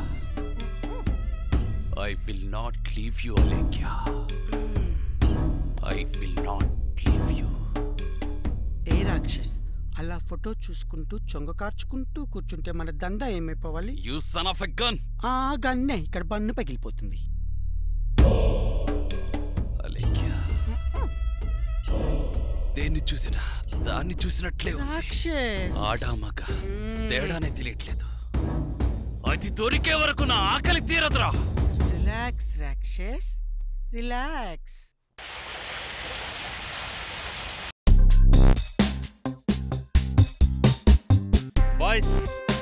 I will not leave you, Alekia. I will not leave you. ఏ రాక్షస్ అలా ఫోటో చూసుకుంటూ చొంగ కార్చుకుంటూ కూర్చుంటే మన దందా ఏమైపోవాలి You son of a gun! ఆ గన్నే ఇక్కడ బన్ను పగిలిపోతుంది Alekia. దేన్ని చూసినా దాన్ని చూసినట్లే ఉంది. రాక్షస్ ఆడా మగ తేడానే తెలియట్లేదు అది దొరికే వరకు నా ఆకలి తీరదురా రిలాక్స్ రాక్షస్ రిలాక్స్ బాయ్స్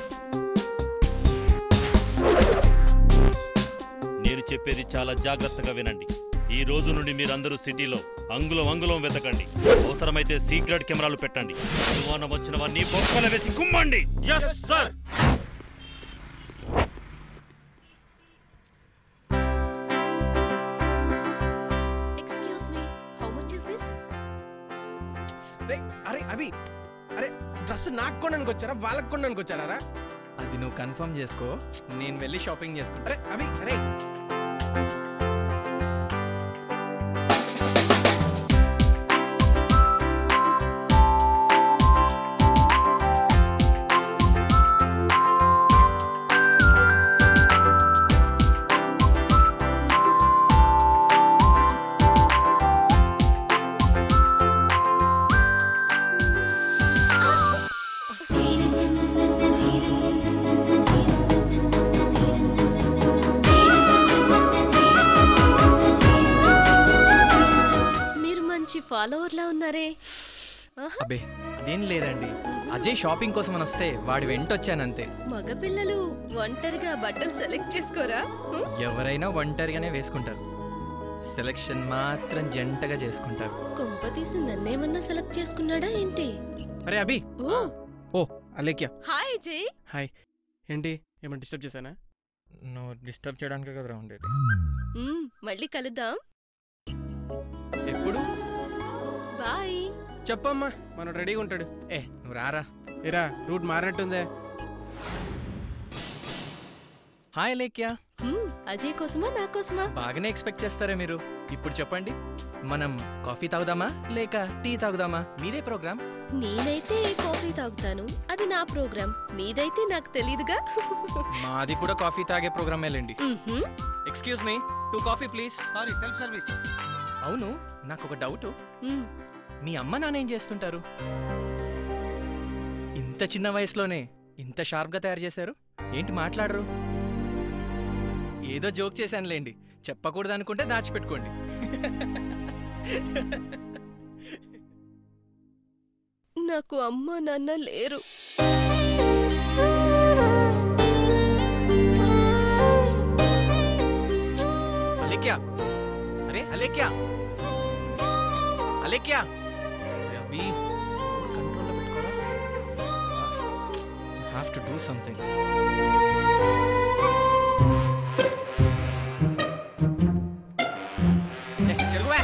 నేను చెప్పేది చాలా జాగ్రత్తగా వినండి ఈ రోజు నుండి మీరందరూ సిటీలో అంగుళం అంగుళం వెతకండి అవసరమైతే సీక్రెట్ కెమెరాలు పెట్టండి అనుమానం వచ్చినవన్నీ బొక్కల వేసి కుమ్మండి yes sir excuse me how much is this రే అరే అభి అరే డ్రెస్ నాకు కొనడానికి వచ్చారా వాళ్ళకి కొనడానికి వచ్చారా అది నువ్వు కన్ఫర్మ్ చేసుకో నేను వెళ్ళి షాపింగ్ చేసుకుంటా అరే అభి అరే ఫాలోవర్లా ఉన్నారే ఆహా, అబే అదేం లేదండి అజయ్ షాపింగ్ కోసం అని వస్తే వాడి వెంట వచ్చానంతే మగపిల్లలు ఒంటరిగా బట్టలు సెలెక్ట్ చేసుకోరా హ్మ్? ఎవరైనా ఒంటరిగానే వేసుకుంటారు సెలక్షన్ మాత్రం జంటగా చేసుకుంటారు కొంప తీసి నన్నేమన్నా సెలెక్ట్ చేసుకున్నాడా ఏంటి అరే అభి ఓ ఓ అలేఖ్య హాయ్ జై హాయ్ ఏంటి ఏమైనా డిస్టర్బ్ చేశానా నువ్వు డిస్టర్బ్ చేయడానికి కదరా ఉండేది మ్మ్, మళ్ళీ కలుద్దాం ఎప్పుడు బాయ్ చెప్పమ్మా మనం రెడీగా ఉంటాడు ఏ నువ్వు రారా ఏరా రూట్ మారినట్టుందే హాయ్ లేక్య మ్మ్, అజయ్ కోసమా నా కోసమా బాగానే ఎక్స్పెక్ట్ చేస్తారా మీరు ఇప్పుడు చెప్పండి మనం కాఫీ తాగుదామా లేక టీ తాగుదామా మీదే ప్రోగ్రామ్ నేనైతే కాఫీ తాగుతాను అది నా ప్రోగ్రామ్ మీదైతే నాకు తెలీదుగా మాది కూడా కాఫీ తాగే ప్రోగ్రామ్ వెళ్ళండి మ్హూ. Excuse me two coffee please sorry self service అవును నాకు ఒక డౌట్ మ్మ్. మీ అమ్మ నాన్న ఏం చేస్తుంటారు ఇంత చిన్న వయసులోనే ఇంత షార్ప్గా తయారు చేశారు ఏంటి మాట్లాడరు ఏదో జోక్ చేశానులేండి చెప్పకూడదు అనుకుంటే దాచిపెట్టుకోండి నాకు అమ్మ నాన్న లేరు అలేక్యా అరే అలేక్యా అలేక్యా అవి కంట్రోల్లో పెట్టుకోరా హ్యావ్ టు డూ సంథింగ్ జరుగువా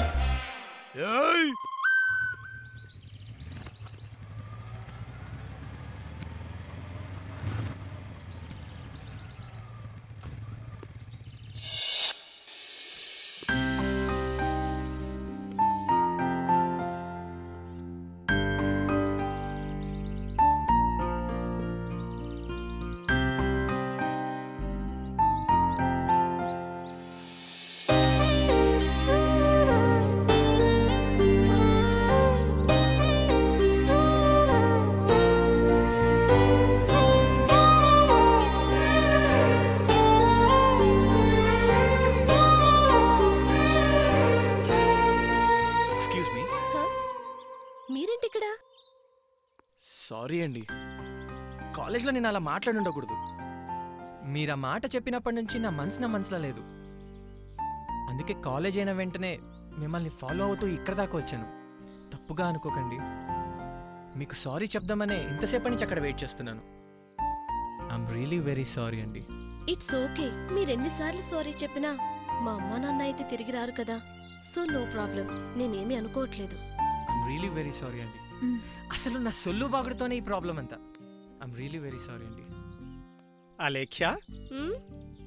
ఎక్స్క్యూజ్ మీ మీరేంటి ఇక్కడ సారీ అండి కాలేజ్లో నేను అలా మాట్లాడి ఉండకూడదు మీరు ఆ మాట చెప్పినప్పటి నుంచి నా మనసు నా మనసులో లేదు అందుకే కాలేజ్ అయిన వెంటనే మిమ్మల్ని ఫాలో అవుతూ ఇక్కడ దాకా వచ్చాను తప్పుగా అనుకోకండి మీకు సారీ చెప్దామనే ఇంతసేపటి నుంచి అక్కడ వెయిట్ చేస్తున్నాను ఐఎమ్ రియలీ వెరీ సారీ అండి ఇట్స్ ఓకే మీరెన్నిసార్లు సారీ చెప్పినా మా అమ్మ నాన్న అయితే తిరిగి రారు కదా సో నో ప్రాబ్లం నేనేమీ అనుకోవట్లేదు ఐఎమ్ రియలీ వెరీ సారీ అండి అసలు నా సొల్లు బాగుడుతోనే ఈ ప్రాబ్లం అంతా ఐఎమ్ రియలీ వెరీ సారీ అండి అలేఖ్య మ్మ్?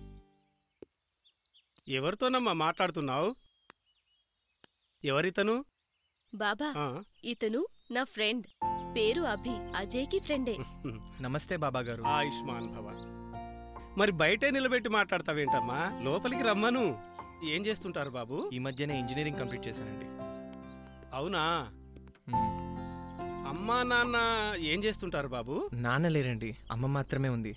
ఎవరితోనమ్మా మాట్లాడుతున్నావు ఎవరితను బాబా ఆ. ఇతను నా ఫ్రెండ్ పేరు అభి అజయ్కి ఫ్రెండే నమస్తే బాబా గారు ఆయుష్మాన్ భవ మరి బయటే నిలబెట్టి మాట్లాడతావేంటమ్మా లోపలికి రమ్మను ఏం చేస్తుంటారు బాబు ఈ మధ్యనే ఇంజనీరింగ్ కంప్లీట్ చేశానండి అవునా అమ్మా నాన్న ఏం చేస్తుంటారు బాబు నాన్న లేరండి అమ్మ మాత్రమే ఉంది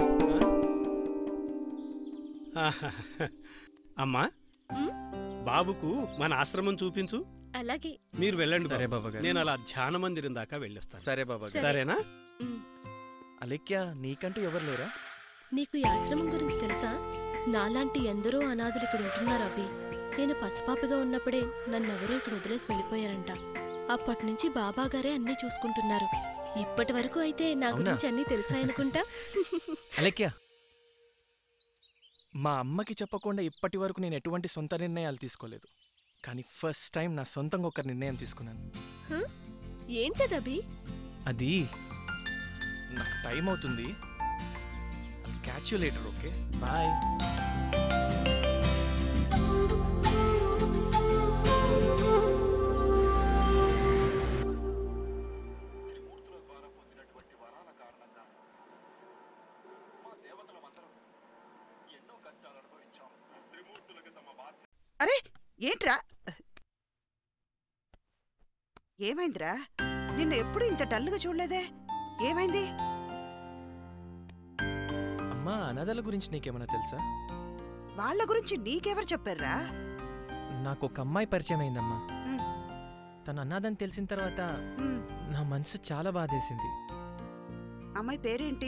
అమ్మా బాబుకు మన ఆశ్రమం చూపించు అలాగే మీరు వెళ్ళండి సరే బాబు. బాబా గారు. నేను అలా ధ్యాన మందిరం దాకా వెళ్ళొస్తాను సరే బాబా గారు. సరేనా అలేఖ్య నీకంటూ ఎవరు లేరా నీకు ఈ ఆశ్రమం గురించి తెలుసా నాలాంటి ఎందరో అనాథులు ఇక్కడ ఉంటున్నారు అభి నేను పసిపాపగా ఉన్నప్పుడే నన్నెవరో ఇక్కడ వదిలేసి వెళ్ళిపోయారంట అప్పటి నుంచి బాబా గారే అన్నీ చూసుకుంటున్నారు ఇప్పటి వరకు అయితే నా అవునా? గురించి అన్నీ తెలుసాయనుకుంటా అలేఖ్య మా అమ్మకి చెప్పకుండా ఇప్పటి వరకు నేను ఎటువంటి సొంత నిర్ణయాలు తీసుకోలేదు కానీ ఫస్ట్ టైం నా సొంతంగా ఒక నిర్ణయం తీసుకున్నాను హ? ఏంటదభి అది నాకు టైం అవుతుంది catch you later okay bye అరే ఏంట్రా ఏమైందిరా నిన్న ఎప్పుడు ఇంత డల్గా చూడలేదే ఏమైంది అమ్మా అనాథల గురించి నీకేమైనా తెలుసా వాళ్ళ గురించి నీకెవరు చెప్పారా నాకు ఒక అమ్మాయి పరిచయం అయిందమ్మా తను అన్నాదని తెలిసిన తర్వాత మ్, నా మనసు చాలా బాధేసింది అమ్మాయి పేరేంటి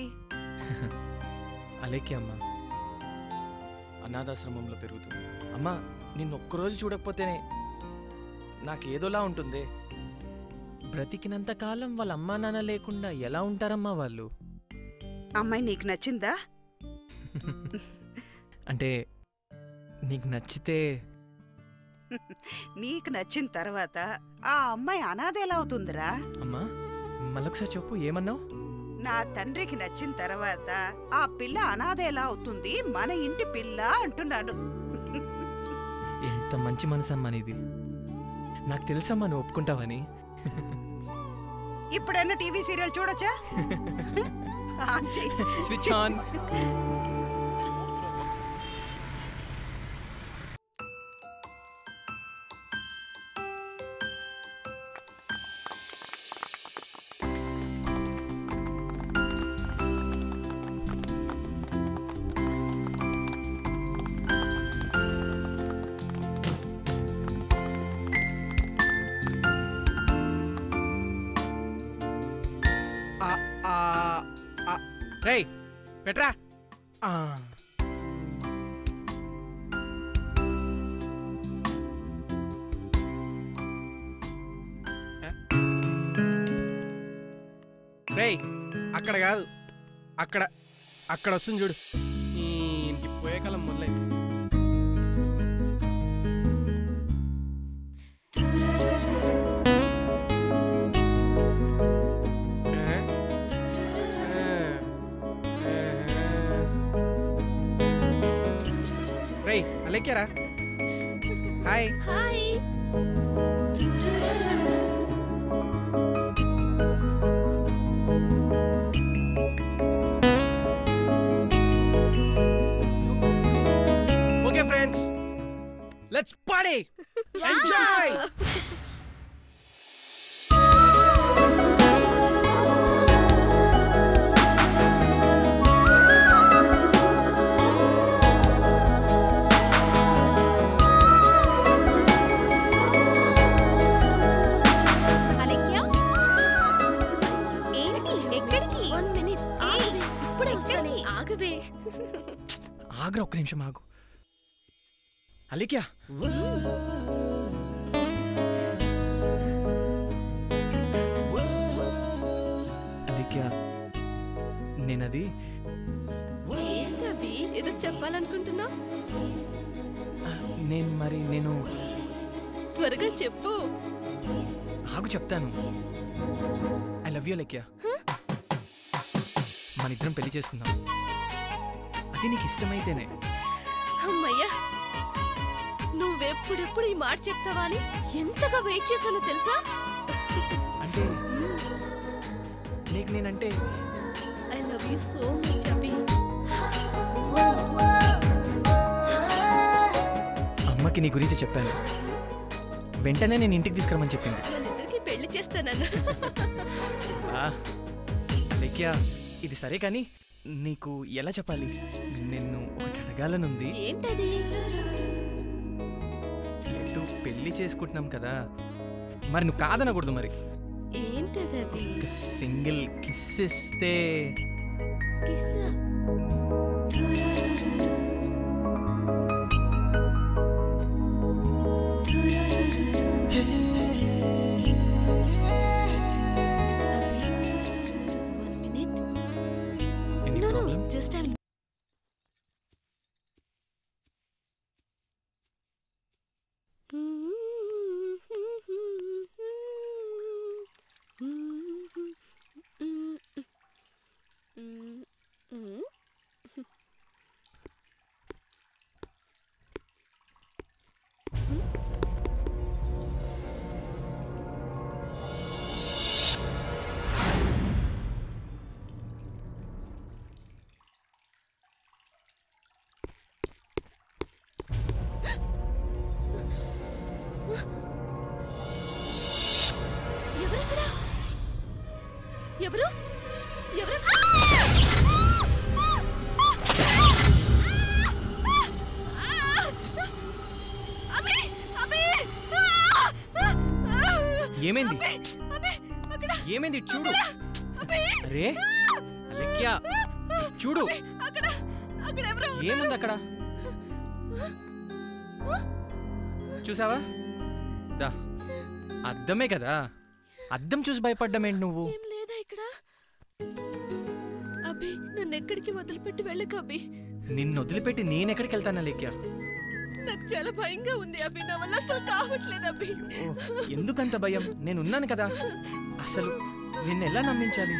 అలేకి అమ్మ అనాథాశ్రమంలో పెరుగుతుంది అమ్మా నిన్ను ఒక్కరోజు చూడకపోతేనే నాకు ఏదోలా ఉంటుంది బ్రతికినంత కాలం వాళ్ళ అమ్మా నాన్న లేకుండా ఎలా ఉంటారమ్మా వాళ్ళు అమ్మాయి నీకు నచ్చిందా అంటే నీకు నచ్చితే నీకు నచ్చిన తర్వాత ఆ అమ్మాయి అనాథ ఎలా అవుతుందిరా అమ్మా మళ్ళొకసారి చెప్పు ఏమన్నావు నా తండ్రికి నచ్చిన తర్వాత ఆ పిల్ల అనాథ ఎలా అవుతుంది మన ఇంటి పిల్ల అంటున్నాను ఎంత మంచి మనసమ్మా నీది నాకు తెలుసమ్మా నువ్వు ఒప్పుకుంటావని ఇప్పుడైనా టీవీ సీరియల్ చూడొచ్చా ఆన్ చెయ్. స్విచ్ ఆన్ ఆ, ఆ, ఆ. రేయ్ పెట్రా ఆ. ఏ? రేయ్ అక్కడ కాదు అక్కడ అక్కడ వస్తుంది చూడు ఈ ఇంటికి పోయే కాలం మొదలైంది రేయ్ అలెక్కారా hi hi okay friends let's party enjoy Alekhya ఏంటి ఎక్కడికి వన్ మినిట్ ఆగవే ఇప్పుడే వస్తాను ఆగవే ఆగ్రా ఒక్క నిమిషం ఆగు అలిక్యా అలిక్యా నేనది ఏంటవి ఏదో చెప్పాలనుకుంటున్నావు ఆ, నేను మరి నేను త్వరగా చెప్పు ఆగు చెప్తాను ఐ లవ్ యూ లెక్యా మన ఇద్దరం పెళ్లి చేసుకుందాం అది నీకు ఇష్టమైతేనే అమ్మయ్యా నువ్వెప్పుడెప్పుడు ఈ మాట చెప్తావా అని ఎంతగా వెయిట్ చేశానో తెలుసా అంటే నీకు నేనంటే I love you so much Abhi అమ్మకి నీ గురించి చెప్పాను వెంటనే నేను ఇంటికి తీసుకురమని చెప్పింది మనిద్దరికి పెళ్లి చేస్తానన్నా ఆ, లెక్యా ఇది సరే కానీ నీకు ఎలా చెప్పాలి నిన్ను ఒకటి అడగాలనుంది ఏంటది ఎటు పెళ్లి చేసుకుంటున్నాం కదా మరి నువ్వు కాదనకూడదు మరి ఏంటది అభి ఒక సింగిల్ కిస్ ఇస్తే కిస్సా One minute. Any No, no, problem? just I'm ఎవరక్కడ ఎవరు ఎవరు అభి అభి ఏమైంది ఏమైంది ఇటు చూడు అరే అలెక్యా చూడు ఏముంది అక్కడ చూసావా దా అద్దమే కదా అద్దం చూసి భయపడ్డమేంటి నువ్వు ఏం లేదా ఇక్కడ అబ్బి నన్ను ఎక్కడికి వదిలిపెట్టి వెళ్ళకు అబ్బి నిన్ను వదిలిపెట్టి నేనెక్కడికి వెళ్తాను అలెక్యా నాకు చాలా భయంగా ఉంది అబ్బి నా వల్ల అసలు కావట్లేదు అబ్బి ఎందుకంత భయం నేనున్నాను కదా అసలు నిన్ను ఎలా నమ్మించాలి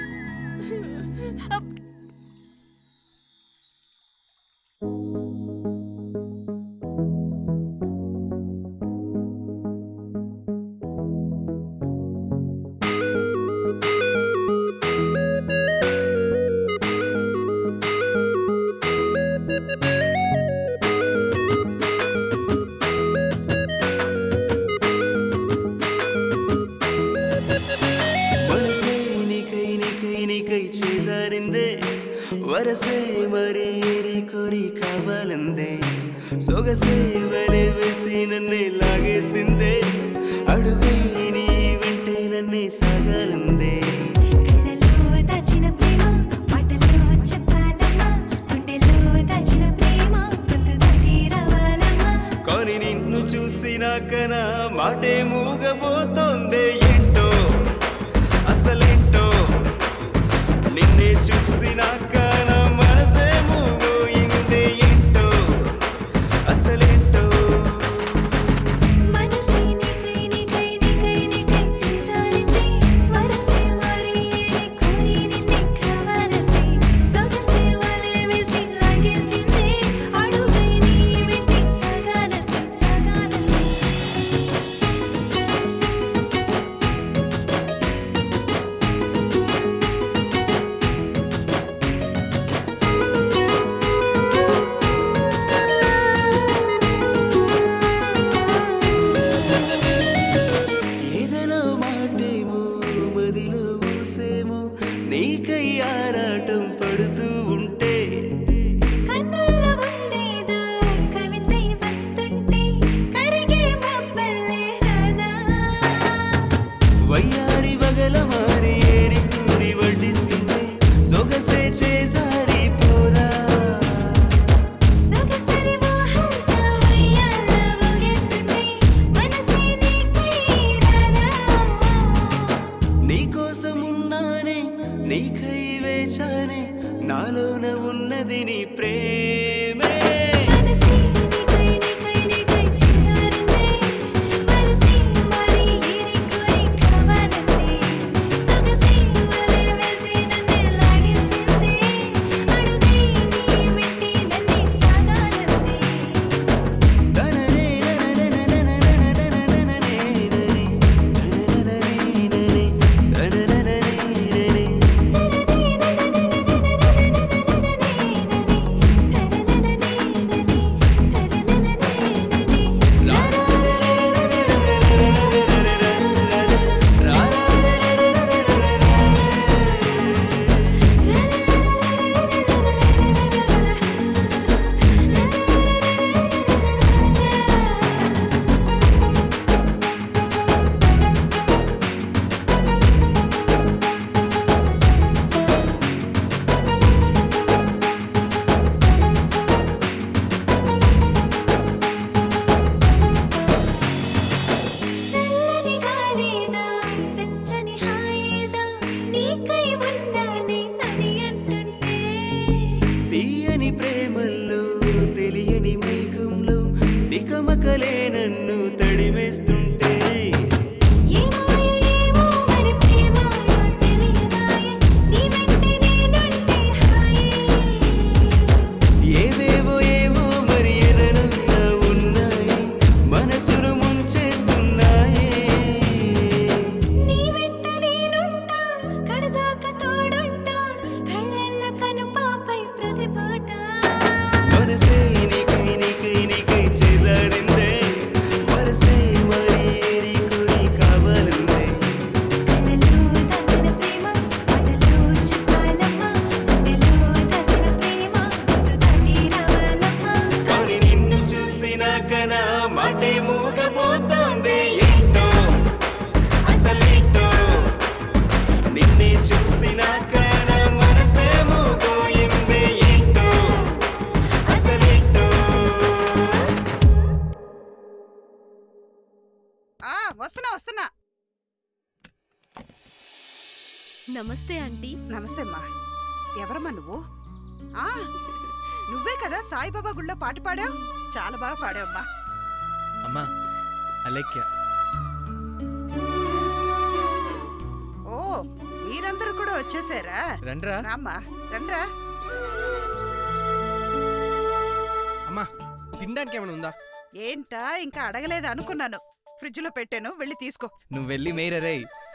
మనసే నీకై నీకై నీకై చేసారిందే వరసే మరి ఏరి కోరి కావాలందే సొగసే వలె వేసి నన్నే లాగేసిందే అడుగై నీ వెంటే నన్నే సాగాలందే దాచిన ప్రేమ మాటల్లో చెప్పాలమ్మా గుండెలో దాచిన ప్రేమ గొంతు దాటి రావాలమ్మా కానీ నిన్ను చూసినాక నా మాటే మూగబోతోందే ఏంటో అసలేంటో నిన్నే చూసినాక నా మనసే మూగోయిందే ఏంటో అసలేంటో మనసే నీకై నీకై నీకై నీకై చేజారింది వరసే మరి ఏరి కోరి నిన్నే కావాలంది సొగసే వలె వేసి లాగేసింది అడుగై నీ వెంటే సాగాలంది సాగాలంది ఏదైనా మాటేమో మదిలో ఊసేమో నీకై ఆరాటం పడుతూ ఉంటే కన్నుల్లో ఉండేదో కవితై వస్తుంటే కరిగే మబ్బల్లే రానా వయ్యారి వగల మారి ఏరి కూరి వడ్డిస్తుంటే సొగసే చేసారి పోదా సొగసరి మోహంతో ఉయ్యాల ఊగేస్తుంటే మనసే నీకై రానా నీకోసమున్నానే నీకై వేచానే నాలోన ఉన్నది నీ ప్రేమే మనసే నీకై నీకై నీకై చేజారింది వరసే మరి ఏరి కోరి కావాలంది సొగసే వలె వేసి నన్నే లాగేసింది అడుగై నీ వెంటే నన్నే సాగాలంది చల్లని గాలిదా వెచ్చని హాయిదా నీకై ఉన్నానే అని అంటుంటే తీయని ప్రేమల్లో తెలియని మేఘంలో తికమకలే నన్ను తడిమేస్తుంటే ఏమాయో ఏమో మరి ప్రేమ తెలియదాయే నీ వెంటే నేనుంటే హాయి ఏవేవో ఏవో మరి ఎదలంతా ఉన్నాయి మనసును ముంచేస్తున్నాయే నీ వెంట నేనుంటా కడదాకా తోడుంటా కళ్ళల్లో కనుపాపై ప్రతి పూట మనసే నీకై నీకై నీకై చేజారిందే వరసే మరి ఆ వస్తున్నా వస్తున్నా నమస్తే ఆంటీ నమస్తే అమ్మా ఎవరమ్మా నువ్వు ఆ నువ్వే కదా సాయిబాబా గుళ్ళో పాట పాడావు చాలా బాగా పాడావమ్మా అమ్మా అలేఖ్య ఓ మీరందరూ కూడా వచ్చేసారా రండ్రా. రామ్మా రండ్రా అమ్మా తినడానికి ఏమైనా ఉందా ఏంటా ఇంకా అడగలేదు అనుకున్నాను ఫ్రిడ్జ్ లో పెట్టాను వెళ్ళి తీసుకో నువ్వు వెళ్ళి మేరరే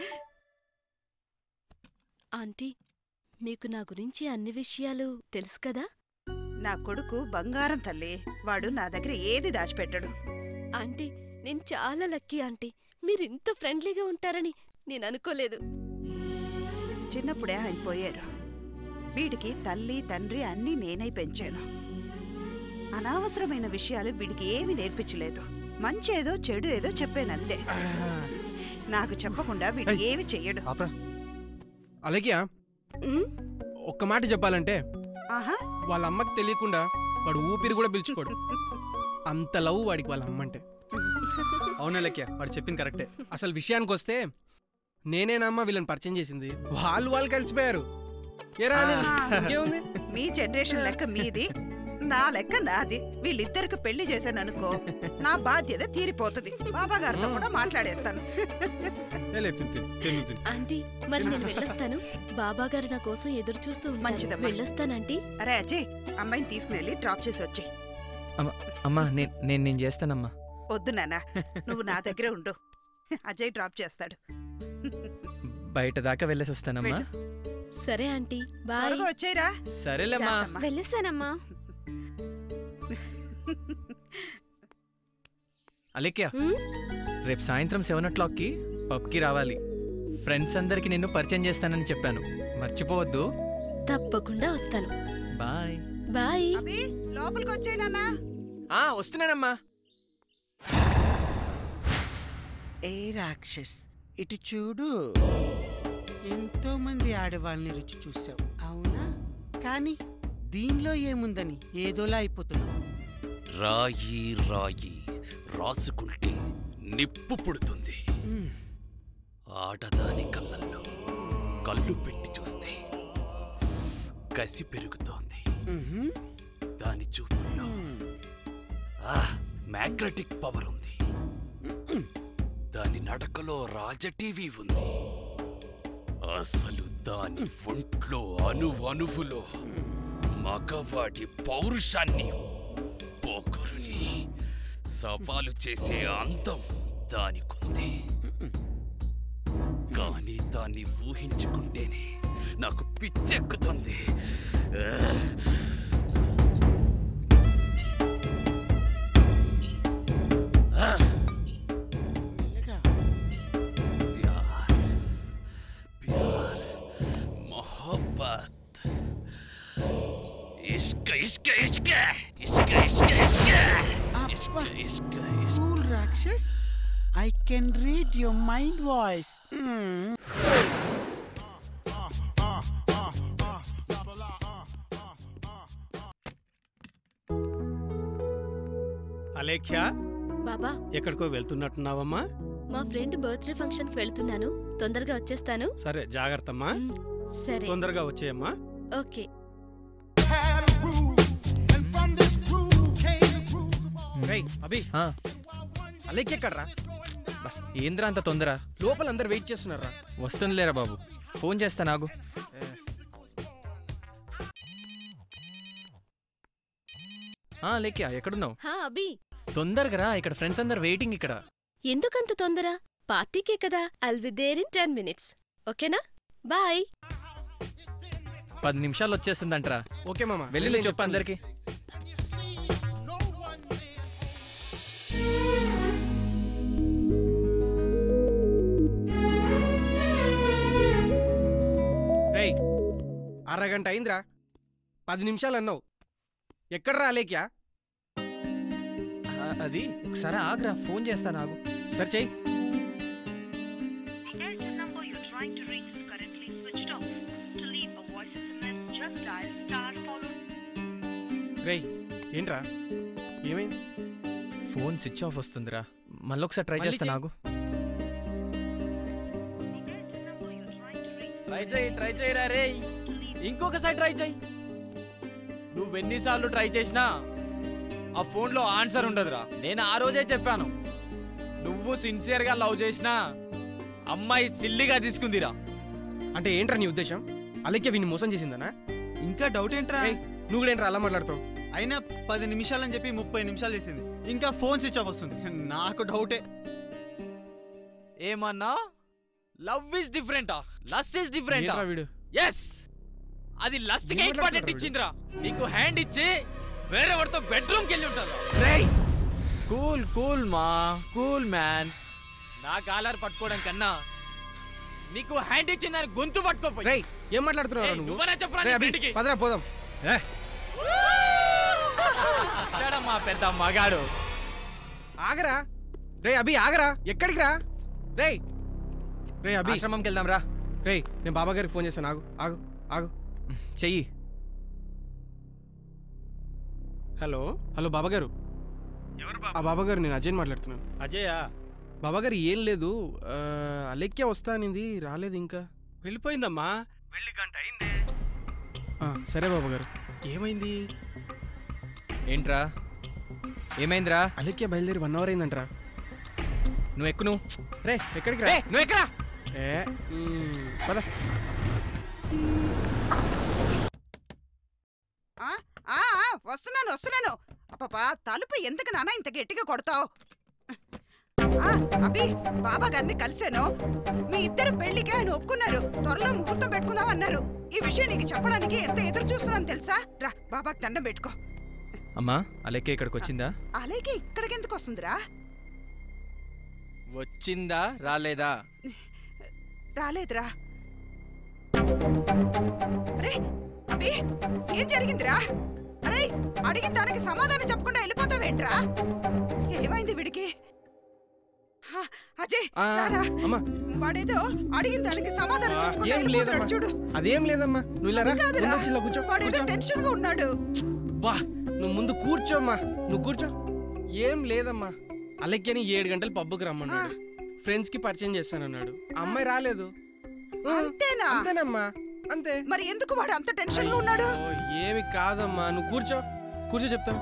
ఆంటీ మీకు నా గురించి అన్ని విషయాలు తెలుసు కదా నా కొడుకు బంగారం తల్లి వాడు నా దగ్గర ఏది దాచిపెట్టాడు ఆంటీ నేను చాలా లక్కీ ఆంటీ మీరు ఇంత ఫ్రెండ్లీగా ఉంటారని నేను అనుకోలేదు చిన్నప్పుడే ఆయన పోయారు వీడికి తల్లి తండ్రి అన్నీ నేనై పెంచాను అనవసరమైన విషయాలు వీడికి ఏమీ నేర్పించలేదు మంచి ఏదో చెడు ఏదో చెప్పానంతే నాకు చెప్పకుండా వీడు ఏమి చెయ్యడు అలాగే ఒక్క మాట చెప్పాలంటే ఆహా వాళ్ళ అమ్మకి తెలియకుండా వాడు ఊపిరి కూడా పిలుచుకోడు అంత లవ్ వాడికి వాళ్ళ అమ్మ అంటే అవునా లెక్క వాడు చెప్పింది కరెక్టే అసలు విషయానికి వస్తే నేనేనమ్మా వీళ్ళని పరిచయం చేసింది వాళ్ళు వాళ్ళు కలిసిపోయారు ఏరా అనిల్, ఇంకేముంది మీ జనరేషన్ లెక్క మీది నా లెక్క నాది వీళ్ళిద్దరికి పెళ్లి చేశాను అనుకో నా బాధ్యత తీరిపోతుంది బాబా గారితో కూడా మాట్లాడేస్తాను ఆంటీ మరి నేను వెళ్ళొస్తాను బాబా గారు నా కోసం ఎదురు చూస్తూ ఉంటారు మంచిదమ్మా. వెళ్ళొస్తానంటీ అరే అజయ్ అమ్మాయిని తీసుకుని డ్రాప్ చేసి వచ్చి అమ్మా అమ్మా నేను నేను నేను చేస్తానమ్మా వద్దు నాన్న నువ్వు నా దగ్గరే ఉండు అజయ్ డ్రాప్ చేస్తాడు బయట దాకా వెళ్ళేసి వస్తానమ్మా సరే ఆంటీ బాయ్ త్వరగా వచ్చేయరా సరేలేమ్మా వెళ్ళొస్తానమ్మా అలేఖ్య రేపు సాయంత్రం సెవెన్ ఓ క్లాక్కి పబ్కి రావాలి ఫ్రెండ్స్ అందరికి నిన్ను పరిచయం చేస్తానని చెప్పాను మర్చిపోవద్దు తప్పకుండా వస్తాను బాయ్ బాయ్ అభి లోపలికి వచ్చేయ్ నాన్న ఆ వస్తున్నానమ్మా ఏ రాక్షస్ ఇటు చూడు ఎంతో మంది ఆడవాళ్ళని రుచి చూసావు అవునా కానీ దీనిలో ఏముందని ఏదోలా అయిపోతున్నావు రాయి రాయి రాసుకుంటే నిప్పు పుడుతుంది ఆడదాని కళ్ళల్లో కళ్ళు పెట్టి చూస్తే కసి పెరుగుతోంది దాని చూపుల్లో మ్యాగ్నెటిక్ పవర్ ఉంది దాని నడకలో రాజటీవీ ఉంది అసలు దాని ఒంట్లో అణు అణువులో మగవాడి పౌరుషాన్ని పొగరుని సవాలు చేసే అందం దానికుంది కానీ దాన్ని ఊహించుకుంటేనే నాకు పిచ్చెక్కుతుంది प्यार प्यार मोहब्बत इश्क इश्क इश्क इश्क इश्क इश्क इश्क इश्क cool Rakshas I can read your mind voice Alekhya బాబా ఎక్కడికో వెళ్తున్నట్టున్నావమ్మా మా ఫ్రెండ్ బర్త్డే ఫంక్షన్ కి వెళ్తున్నాను తొందరగా వచ్చేస్తాను సరే జాగ్రత్తమ్మా సరే తొందరగా వచ్చేయమ్మా ఓకే రేయ్ అభి అలేక్ ఎక్కడ్రా బా, ఏంద్రా అంత తొందర లోపల అందరు వెయిట్ చేస్తున్నారా వస్తుందిలేరా బాబు ఫోన్ చేస్తా నాకు ఆ లేఖ్య ఎక్కడున్నావు హా అభి తొందరగా రా ఇక్కడ ఫ్రెండ్స్ అందరు వెయిటింగ్ ఇక్కడ ఎందుకంత తొందర పార్టీకే కదా I'll be there in ten minutes ఓకేనా బాయ్ పది నిమిషాలు వచ్చేస్తుందంటరా ఓకే మామ వెళ్ళి చెప్పు అందరికి రేయ్ అరగంట అయిందిరా పది నిమిషాలు అన్నావు ఎక్కడ్రా అలేక్యా ఆ, అది ఒకసారి ఆగ్రా ఫోన్ చేస్తా నాకు సరే చెయ్యి రేయ్ ఏంట్రా ఏమైంది ఫోన్ స్విచ్ ఆఫ్ వస్తుందిరా మళ్ళీ ఒకసారి ట్రై మళ్ళీ చేస్తాను చెయ్. ఆగు ట్రై చేయి ట్రై చేయరా రే ఇంకొకసారి ట్రై చేయి నువ్వు ఎన్నిసార్లు ట్రై చేసినా ఆ ఫోన్లో ఆన్సర్ ఉండదురా నేను ఆ రోజే చెప్పాను నువ్వు సిన్సియర్గా లవ్ చేసినా అమ్మాయి సిల్లిగా తీసుకుందిరా అంటే ఏంట్రా నీ ఉద్దేశం అలెక్య వీడిని మోసం చేసిందనా ఇంకా డౌట్ ఏంట్రా నువ్వు కూడా ఏంట్రా అలా మాట్లాడతావు అయినా పది నిమిషాలని చెప్పి ముప్పై నిమిషాలు చేసింది ఇంకా ఫోన్ స్విచ్ ఆఫ్ వస్తుంది నాకు డౌటే ఏమన్నా లవ్ ఇస్ డిఫరెంటా లస్ట్ ఇస్ డిఫరెంట్ ఏంట్రా వీడు? ఎస్ అది లస్ట్ కి ఏం ఇంపార్టెంట్ మాట్లాడుతున్నాడు ఇచ్చిందిరా నీకు హ్యాండ్ ఇచ్చి వేరే వాడితో బెడ్రూమ్ కి వెళ్ళి ఉంటారు రేయ్ కూల్ కూల్ మా కూల్ మ్యాన్ నా కాలర్ పట్టుకోవడం కన్నా నీకు హ్యాండ్ ఇచ్చిన దాని గొంతు పట్టుకోపోయి రేయ్ ఏం మాట్లాడుతున్నావు ఏయ్, నువ్వు నువ్వనే చెప్పురా రేయ్, నీ అభి, ఫ్రెండ్కి. పదరా పోదాం ఏ, వచ్చాడమ్మా పెద్ద మగాడు ఆగరా రే అభి ఆగరా ఎక్కడికి రా రేయ్ రే అభి ఆశ్రమంకి వెళ్దాం రా రేయ్ నేను బాబా గారికి ఫోన్ చేస్తాను ఆగు ఆగు ఆగు చెయ్యి హలో హలో బాబా గారు ఆ బాబా గారు నేను అజయ్ మాట్లాడుతున్నాను అజయా బాబా గారు ఏం లేదు ఆ, అలెక్య వస్తా అనింది రాలేదు ఇంకా వెళ్ళిపోయిందమ్మా వెళ్ళి గంట అయింది ఆ, సరే బాబా గారు ఏమైంది ఏంట్రా ఏమైందిరా అలెక్య బయలుదేరి వన్ అవర్ అయిందంటరా నువ్వు ఎక్కు నువ్వు రే ఎక్కడికి రా రేయ్, నువ్వు ఎక్కరా ఏ ఉమ్, పద ఆ, ఆ, ఆ, వస్తున్నాను వస్తున్నాను అప్పపా తలుపు ఎందుకు నాన్న ఇంత గట్టిగా కొడతావు అభి బాబా గారిని కలిశాను మీ ఇద్దరు పెళ్లికి ఆయన ఒప్పుకున్నారు త్వరలో ముహూర్తం పెట్టుకుందాం అన్నారు ఈ విషయం నీకు చెప్పడానికి ఎంత ఎదురు చూస్తున్నాను తెలుసా రా బాబాకి దండం పెట్టుకో అమ్మా అలెక్కే ఇక్కడికి వచ్చిందా అలాగే ఇక్కడికి ఎందుకు వస్తుందిరా వచ్చిందా రాలేదా రాలేదురా అరే అభి ఏం జరిగిందిరా అరే అడిగిన దానికి సమాధానం చెప్పకుండా వెళ్ళిపోతావేంట్రా ఏమైంది వీడికి హా, అజయ్ ఆ, రారా అమ్మా వాడేదో అడిగిన దానికి సమాధానం ఆ, చెప్పకుండా ఏం వెళ్ళిపోతున్నాడు లేదమ్మా చూడు అదేం లేదమ్మా నువ్వు ఇలా రా. అది కాదురా. ముందు వచ్చి ఇలా కూర్చో వాడేదో కూర్చో. టెన్షన్ గా ఉన్నాడు వా నువ్వు ముందు కూర్చోమ్మా నువ్వు కూర్చో ఏం లేదమ్మా అలెక్యని ఏడు గంటలు పబ్బుకి రమ్మన్నాడు ఫ్రెండ్స్ కి పరిచయం చేస్తానన్నాడు ఆ అమ్మాయి రాలేదు ఆ, అంతేనా అంతేనమ్మా అంతే మరి ఎందుకు వాడు అంత టెన్షన్ గా ఉన్నాడు ఓ, ఏమి కాదమ్మా నువ్వు కూర్చో కూర్చో చెప్తాను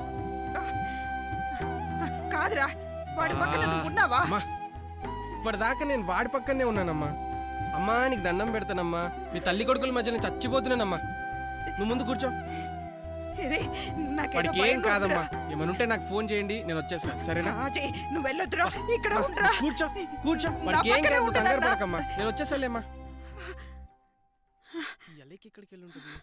కాదురా వాడి పక్కన నువ్వు ఉన్నావా అమ్మా ఇప్పటిదాకా నేను వాడి పక్కనే ఉన్నానమ్మా అమ్మా నీకు దండం పెడతానమ్మా మీ తల్లి కొడుకుల మధ్య నేను చచ్చిపోతున్నానమ్మా నువ్వు ముందు కూర్చో ఇరే, నాకేదో వాడికి ఏం భయంగా కాదమ్మా ఉందిరా. ఏమనుంటే నాకు ఫోన్ చేయండి నేను వచ్చేస్తాను సరేనా అజయ్ నువ్వు వెళ్ళొద్దురా ఇక్కడ ఉండరా కూర్చో కూర్చో నా వాడికి ఏం పక్కనే కాదు నువ్వు కంగారు ఉండనన్నా. పడకమ్మా నేను వచ్చేసాలేమ్మా ఎల్లకి ఇక్కడికి వెళ్ళి ఉంటుంది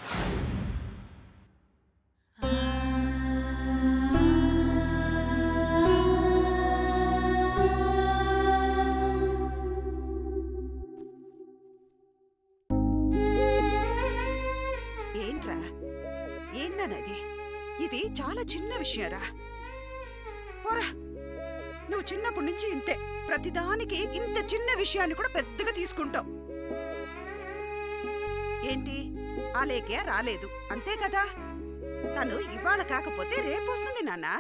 ఏంట్రా ఏంటన్నది ఇది చాలా చిన్న విషయరా పోరా నువ్వు చిన్నప్పటి నుంచి ఇంతే ప్రతిదానికి ఇంత చిన్న విషయాన్ని కూడా పెద్దగా తీసుకుంటావు ఏంటి ఆలేకే రాలేదు అంతే కదా తను ఇవాళ కాకపోతే రేపు వస్తుంది నాన్నా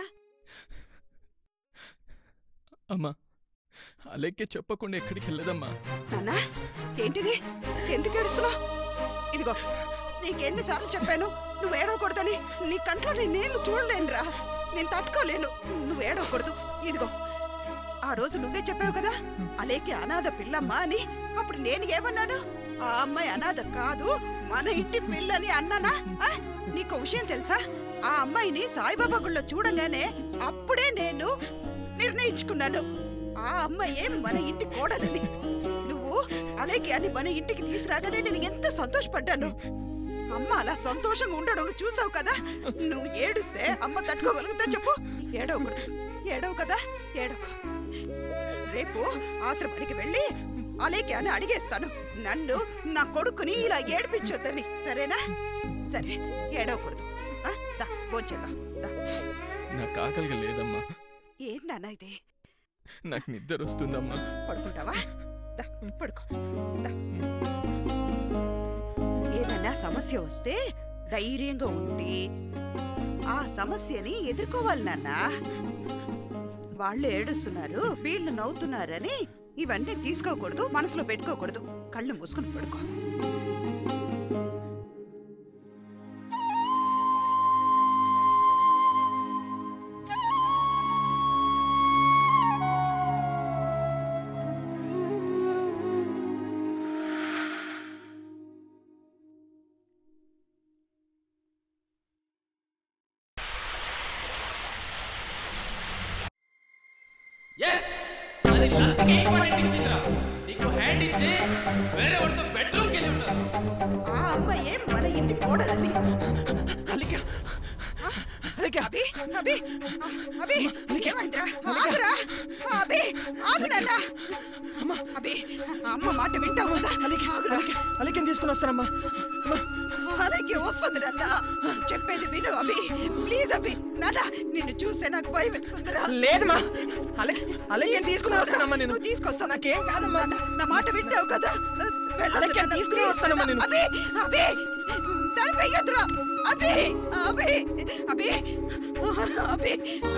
అమ్మా అలెక్కే చెప్పకుండా ఎక్కడికి వెళ్ళదమ్మా నాన్నా ఏంటిది ఎందుకు ఏడుస్తున్నావు ఇదిగో నీకెన్నిసార్లు చెప్పాను నువ్వు ఏడవకూడదని నీ కంట్లో నీ నీళ్లు చూడలేనురా నేను తట్టుకోలేను నువ్వు ఏడవకూడదు ఇదిగో ఆ రోజు నువ్వే చెప్పావు కదా అలేకి అనాథ పిల్లమ్మ అని అప్పుడు నేను ఏమన్నాను ఆ అమ్మాయి అనాథ కాదు మన ఇంటి పిల్లని అన్నానా ఆ? నీకు విషయం తెలుసా ఆ అమ్మాయిని సాయిబాబా గుళ్ళో చూడగానే అప్పుడే నేను నిర్ణయించుకున్నాను ఆ అమ్మాయే మన ఇంటి కోడలని నువ్వు అలాగే అని మన ఇంటికి తీసుకురాగానే నేను ఎంత సంతోషపడ్డాను అమ్మ అలా సంతోషంగా ఉండడం నువ్వు చూసావు కదా నువ్వు ఏడుస్తే అమ్మ తట్టుకోగలుగుతా చెప్పు ఏడవకూడదు ఏడవు కదా ఏడవకు రేపు ఆశ్రమానికి వెళ్ళి అలేకే అని అడిగేస్తాను నన్ను నా కొడుకుని ఇలా ఏడిపించొద్దని సరేనా సరే ఏడవకూడదు ఆ, దా భోంచేద్దాం దా నాకు ఆకలిగా లేదమ్మా ఏం నాన్న ఇది నాకు నిద్ర వస్తుందమ్మా పడుకుంటావా దా పడుకో దా. ఏదన్నా సమస్య వస్తే ధైర్యంగా ఉండి ఆ సమస్యని ఎదుర్కోవాలి నాన్న వాళ్ళు ఏడుస్తున్నారు వీళ్ళు నవ్వుతున్నారని ఇవన్నీ తీసుకోకూడదు మనసులో పెట్టుకోకూడదు కళ్ళు మూసుకుని పడుకో ఎస్ అది లస్కి ఇంపార్టెంట్ ఇచ్చిందిరా నీకు హ్యాండ్ ఇచ్చి వేరే వాడితో బెడ్రూమ్కి వెళ్ళి ఉంటారు ఆ అమ్మాయి మన ఇంటి కోడలని అభి అభి అభి నీకేమైందిరా ఆగురా అభి ఆగు నాన్న అభి అమ్మ మాట వింటావు కదా ఆగురా అలికని తీసుకుని వస్తానమ్మా అలాగే వస్తుంది నాన్న చెప్పేది విను అభి ప్లీజ్ అభి నాన్న నిన్ను చూస్తే నాకు భయం వేస్తుందిరా లేదమ్మా అలాగే అలాగే తీసుకుని వస్తానమ్మా నేను నువ్వు తీసుకొస్తావు నాకేం కాదమ్మా నా మాట వింటావు కదా అలాగే తీసుకుని వస్తానమ్మా నేను అభి అభి దాని వెయ్యొద్దురా అభి అభి అభి అభి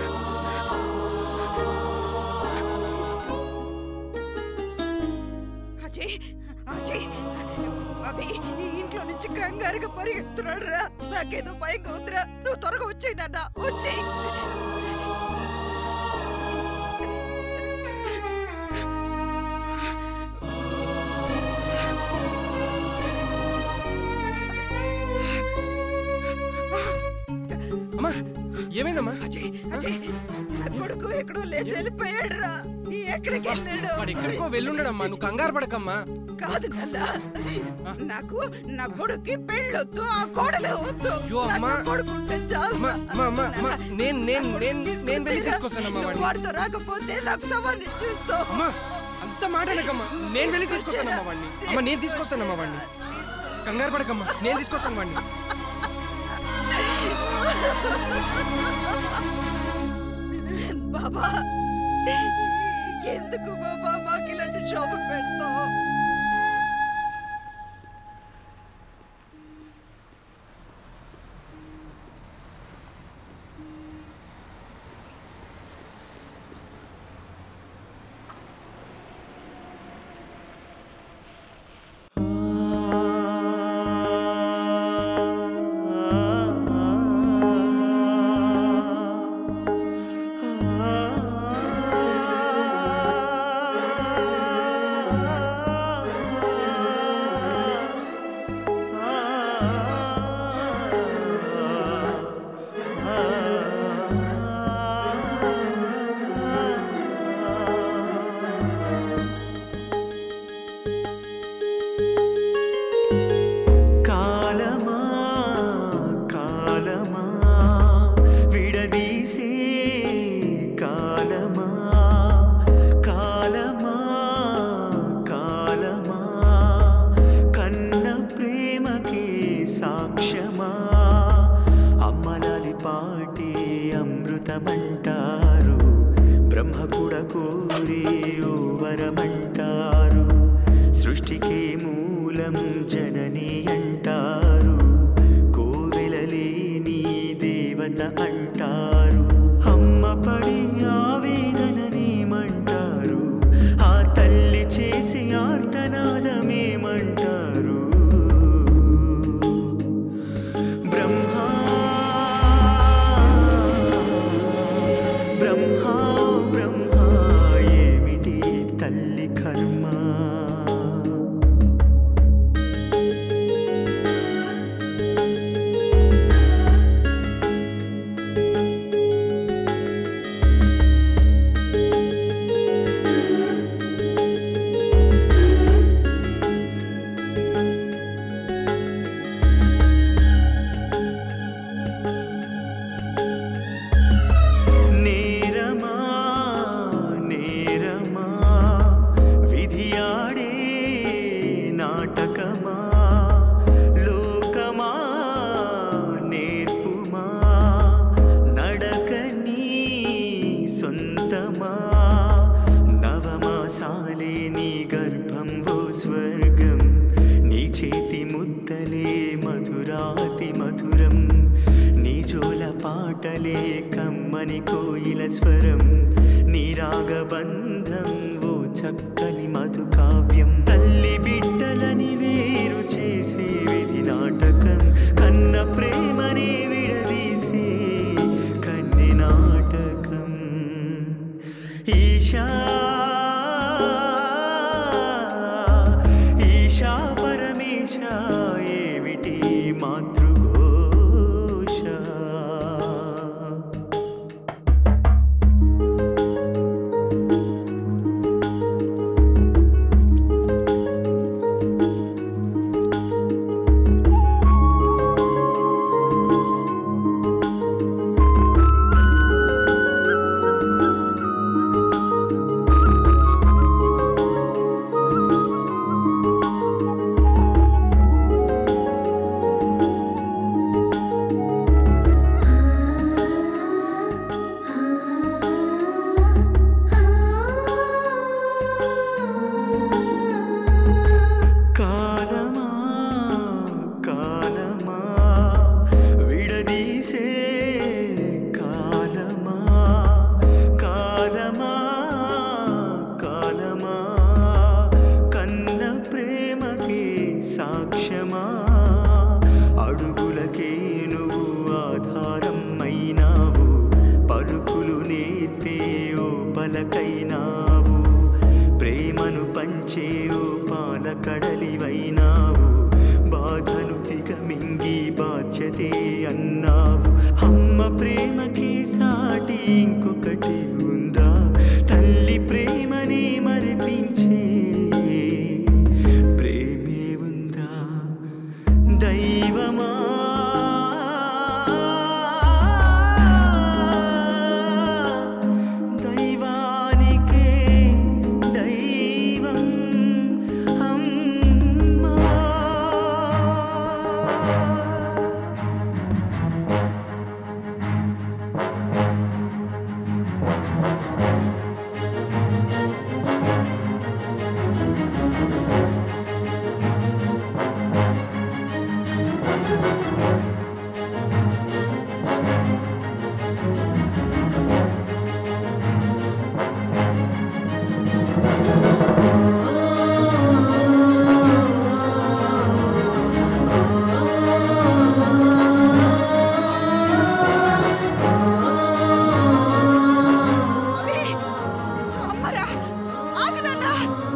అజయ్ అజయ్ అభి ఈ ఇంట్లో నుంచి కంగారుగా పరిగెత్తున్నాడు రా నాకేదో భయంగా ఉందిరా నువ్వు త్వరగా వచ్చేయి నాన్న వచ్చేయి అమ్మా ఏమైందమ్మా అజయ్ అజయ్ నా కొడుకు ఎక్కడో లేచి వెళ్ళిపోయాడు రా ఎక్కడికి వెళ్ళాడు వాడు ఎక్కడికో వెళ్ళుండడమ్మా నువ్వు కంగారు పడకమ్మా కాదు నాన్న నాకు నా కొడుక్కి పెళ్ళొద్దు ఆ కోడలే వద్దు అయ్యో, నాకు అమ్మా. నా కొడుకు ఉంటే చాలు అమ్మా, అమ్మా, అమ్మా, అమ్మా, నేను నేను నేను నేను వెళ్ళి తీసుకొస్తానమ్మా నువ్వు వాడిని వాడితో రాకపోతే నాకు సవాన్ని చూస్తావు అమ్మా అంత మాట అనకమ్మా నేను వెళ్ళి తీసుకొస్తానమ్మా వాడిని అమ్మ నేను తీసుకొస్తానమ్మా వాడిని కంగారు పడకమ్మా నేను తీసుకొస్తాను వాడిని బాబా ఎందుకు బాబా మాకు ఇలాంటి శోభ పెడతావు కాలమా కాలమా విడదీసే కాలమా కాలమా కాలమా కన్న ప్రేమకే సాక్ష్యమా అమ్మలాలి పాటి అమృతమంటారు బ్రహ్మ కూడా కోరి ఓ వరమంటారు సృష్టికే మూలం జనని అంటారు కోవెలలేని దేవత అంటారు అమ్మ పడి ఆవేదననేమంటారు ఆ తల్లి చేసి ఆర్తనాదమేమంటారు బ్రహ్మా బ్రహ్మా బ్రహ్మా ఏమిటి తల్లి కర్మ నేరమా నేరమా విధియాడే నాటకమా లోకమా నేర్పుమా నడకని సొంతమా నవమాసాలే నీ గర్భం ఓ స్వర్గం నీ చేతి ముద్దలే మధురాతి మధురం నీ జోల పాటలే కమ్మని కోయిల స్వరం నీ రాగబంధం ఓ చక్కని మధు కావ్యం తల్లి బిడ్డలని వేరు చేసే విధి నాటకం కన్న ప్రేమని విడదీసే కన్ని నాటకం ఈశా ఈశా పరమేశ ఏమిటి మాతృఘోష కాలమా కాలమా విడదీసే కాలమా కాలమా కాలమా కన్న ప్రేమకి సాక్ష్యమా అడుగులకే నువ్వు ఆధారం అయినావు పలుకులు నేర్పే ఓ పలకైనావు ప్రేమను పంచే ఓ పాలకడలివైనావు బాధను దిగమింగి బాధ్యతే అన్నావు అమ్మ ప్రేమకి సాటి ఇంకొకటి ఉందా తల్లి ప్రేమని మరిపించే ప్రేమే ఉందా దైవమా దైవానికే దైవం అమ్మా అమ్మరా ఆగు నాన్న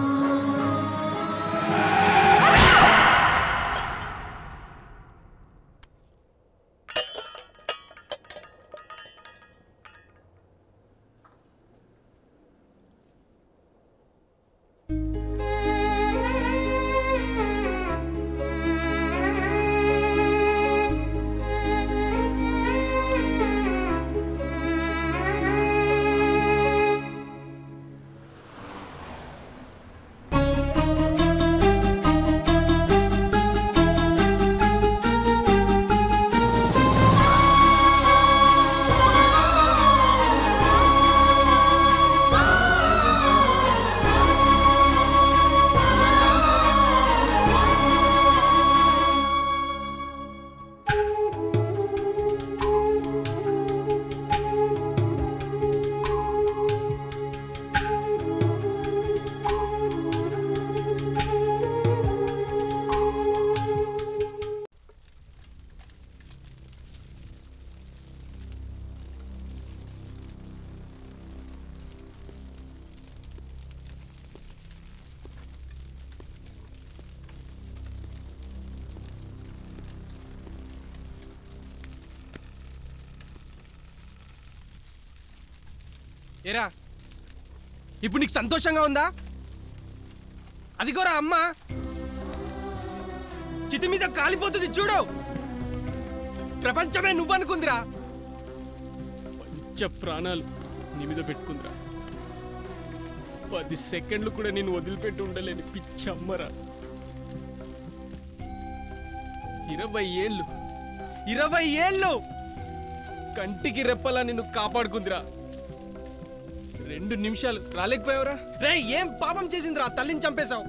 ఏరా ఇప్పుడు నీకు సంతోషంగా ఉందా అదిగోరా అమ్మ చితి మీద కాలిపోతుంది చూడు ప్రపంచమే నువ్వనుకుందిరా పంచ ప్రాణాలు నీ మీద పెట్టుకుందిరా పది సెకండ్లు కూడా నేను వదిలిపెట్టి ఉండలేని పిచ్చమ్మరా ఇరవై ఏళ్ళు ఇరవై ఏళ్ళు కంటికి రెప్పలా నిన్ను కాపాడుకుందిరా రెండు నిమిషాలు రాలేకపోయావురా రే ఏం పాపం చేసిందిరా తల్లిని చంపేశావు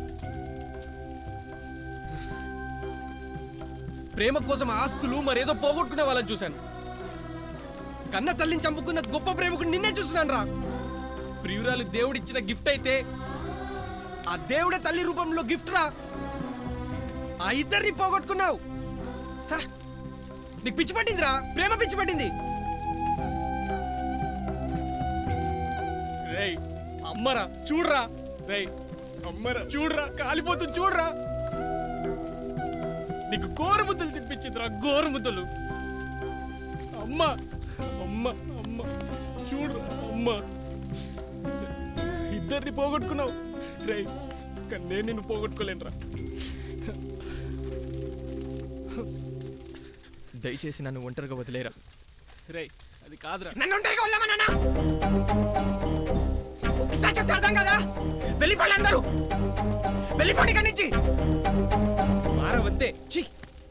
ప్రేమ కోసం ఆస్తులు మరేదో పోగొట్టుకునే వాళ్ళని చూశాను కన్న తల్లిని చంపుకున్న గొప్ప ప్రేమకు నిన్నే చూస్తున్నాను రా ప్రియురాలు దేవుడిచ్చిన గిఫ్ట్ అయితే ఆ దేవుడే తల్లి రూపంలో గిఫ్ట్ రా ఆ ఇద్దరిని పోగొట్టుకున్నావు హ! నీకు పిచ్చి పట్టిందిరా ప్రేమ పిచ్చి పట్టింది రేయ్ అమ్మరా చూడరా రేయ్ అమ్మరా చూడరా కాలిపోతుంది చూడరా నీకు గోరు ముద్దలు తినిపించిందిరా గోరు ముద్దలు అమ్మ అమ్మ అమ్మ చూడరా అమ్మ ఇద్దరిని పోగొట్టుకున్నావు రేయ్ కానీ నేను నిన్ను పోగొట్టుకోలేనురా దయచేసి నన్ను ఒంటరిగా వదిలేరా రేయ్ అది కాదురా నన్ను ఒంటరిగా వదలమా ఒకసారి చెప్తే అర్థం కదా వెళ్ళిపోండి అందరూ వెళ్ళిపోండి ఇక్కడి నుంచి మారవద్దే ఛీ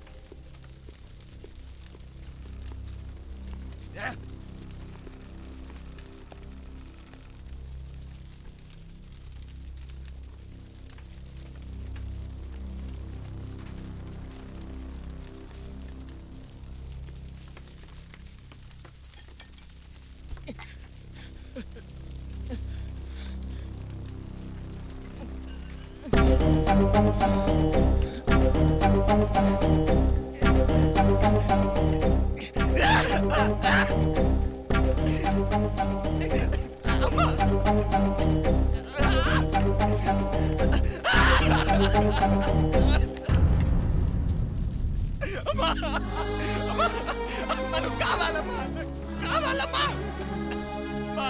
అమ్మా అమ్మా నన్ను కావాలమ్మా కావాలమ్మా అమ్మా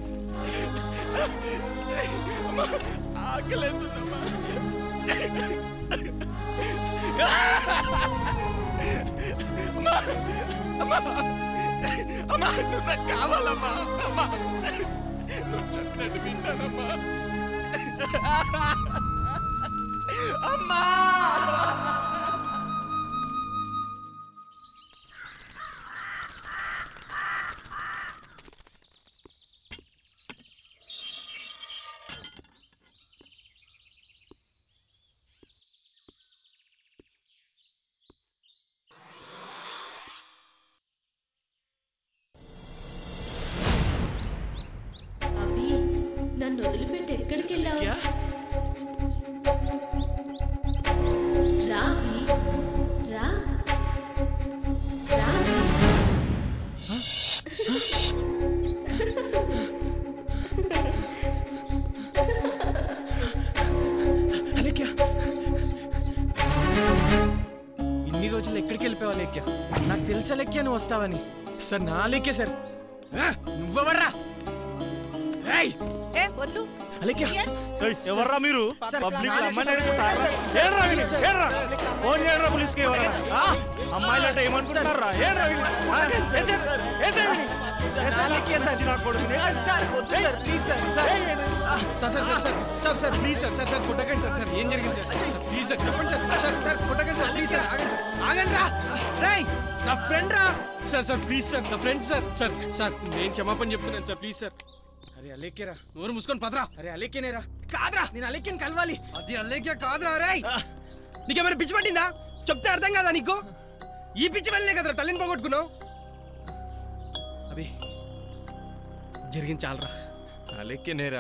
అమ్మా ఆకలేస్తుందమ్మా అమ్మా అమ్మా అమ్మా నువ్వు నాకు కావాలమ్మా అమ్మా నువ్వు చెప్పినట్టు వింటానమ్మా అమ్మా అభి నన్ను వదిలిపెట్టి ఎక్కడికి వెళ్ళావు రా అభి రా రా అభి. అలేఖ్య ఇన్ని రోజులు ఎక్కడికి వెళ్ళిపోయావు లేఖ్య నాకు తెలుసా లేఖ్య నువ్వు వస్తావని సార్ నా లేఖ్య సార్ ఆ, నువ్వెవర్రా ఏయ్ ఏ వద్దు అలేఖ్య ఎవర్రా మీరు సార్, పబ్లిక్ నా అమ్మాయిని లేఖ్య అడుగుతారా సార్. ఏడ్రా వీళ్ళు? సార్. ఏడ్రా? ఫోన్ చేయరా పోలీస్కి ఎవరైనా? ఆ? అమ్మాయిలు అంటే ఏమనుకుంటారా ఏడ్రా వీళ్ళు? ఆ? వేసేయ్, వేసేయ్ వీళ్ళు. వేసేయ్, నా కొడుకుని. సార్ సార్ వద్దు sir please sir sir sir sir sir sir sir sir please sir sir sir కొట్టకండి సార్ సార్ ఏం జరిగింది సార్ సార్ ప్లీజ్ సార్ చెప్పండి సార్ సార్ సార్ కొట్టకండి సార్ ప్లీజ్ సార్ ఆగండి ఆగండి రా రేయ్ నా ఫ్రెండ్ రా సార్ సార్ ప్లీజ్ సార్ నా ఫ్రెండ్ సార్ సార్ సార్ నేను క్షమాపణ చెప్తున్నాను సార్ ప్లీజ్ సార్ అరే అలేకేరా నోరు మూసుకొని పదరా అరే అలేకేనేరా కాదురా నేను అలేకేని కలవాలి అది అలేకే కాదురా రేయ్ నీకేమైనా పిచ్చి పట్టిందా చెప్తే అర్థం కాదా నీకు ఈ పిచ్చి వెళ్ళలే కదరా తల్లిని పోగొట్టుకున్నావు అభి జరిగింది చాలరా అలేఖ్యనేరా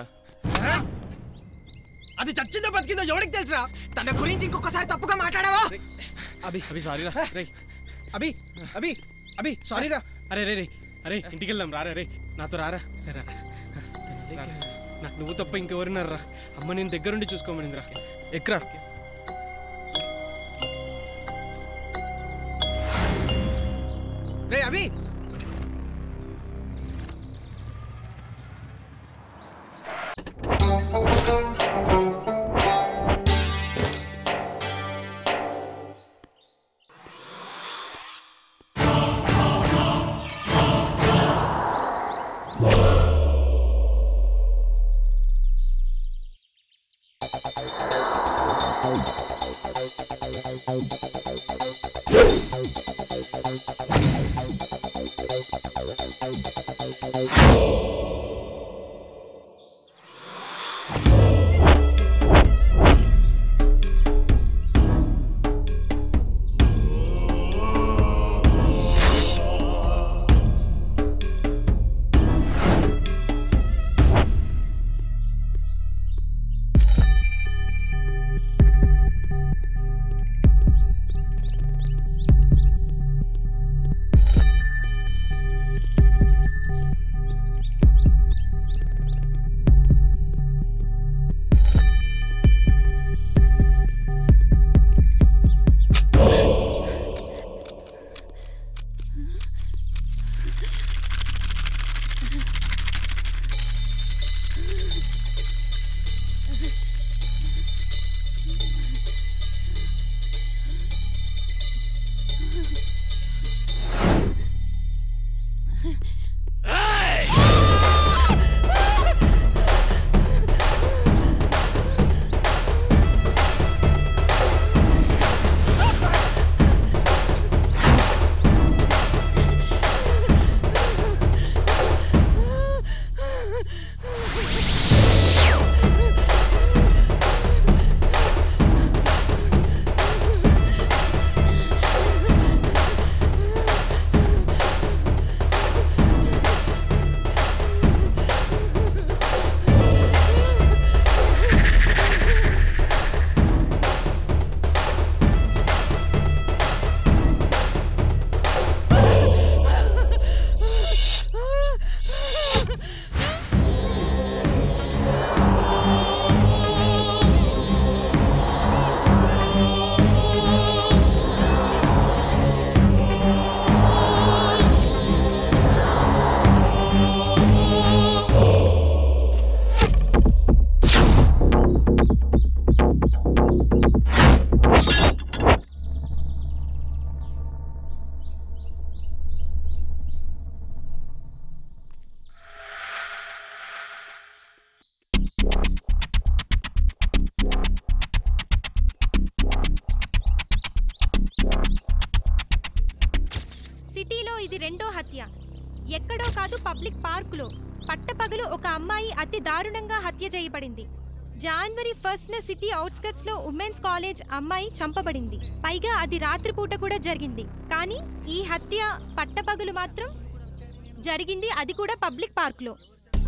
అది చచ్చిందో బతికిందో ఎవరికి తెలుసురా తన గురించి ఇంకొకసారి తప్పుగా మాట్లాడావా అభి అభి సారీ రా రే అభి అభి అభి సారీ రా అరే రే రే అరే ఇంటికి వెళ్దాం రారా రే నాతో రారా రా రా. నాకు నువ్వు తప్ప ఇంకెవరున్నారు రా అమ్మ నేను దగ్గరుండి చూసుకోమనిందిరా ఎక్కరా రే అభి ఇది రెండో హత్య ఎక్కడో కాదు పబ్లిక్ పార్కులో పట్టపగలు ఒక అమ్మాయి అతి దారుణంగా హత్య చేయబడింది జనవరి ఫస్ట్ న సిటీ అవుట్స్కట్స్ లో ఉమెన్స్ కాలేజ్ అమ్మాయి చంపబడింది పైగా అది రాత్రిపూట కూడా జరిగింది కానీ ఈ హత్య పట్టపగలు మాత్రం జరిగింది అది కూడా పబ్లిక్ పార్క్ లో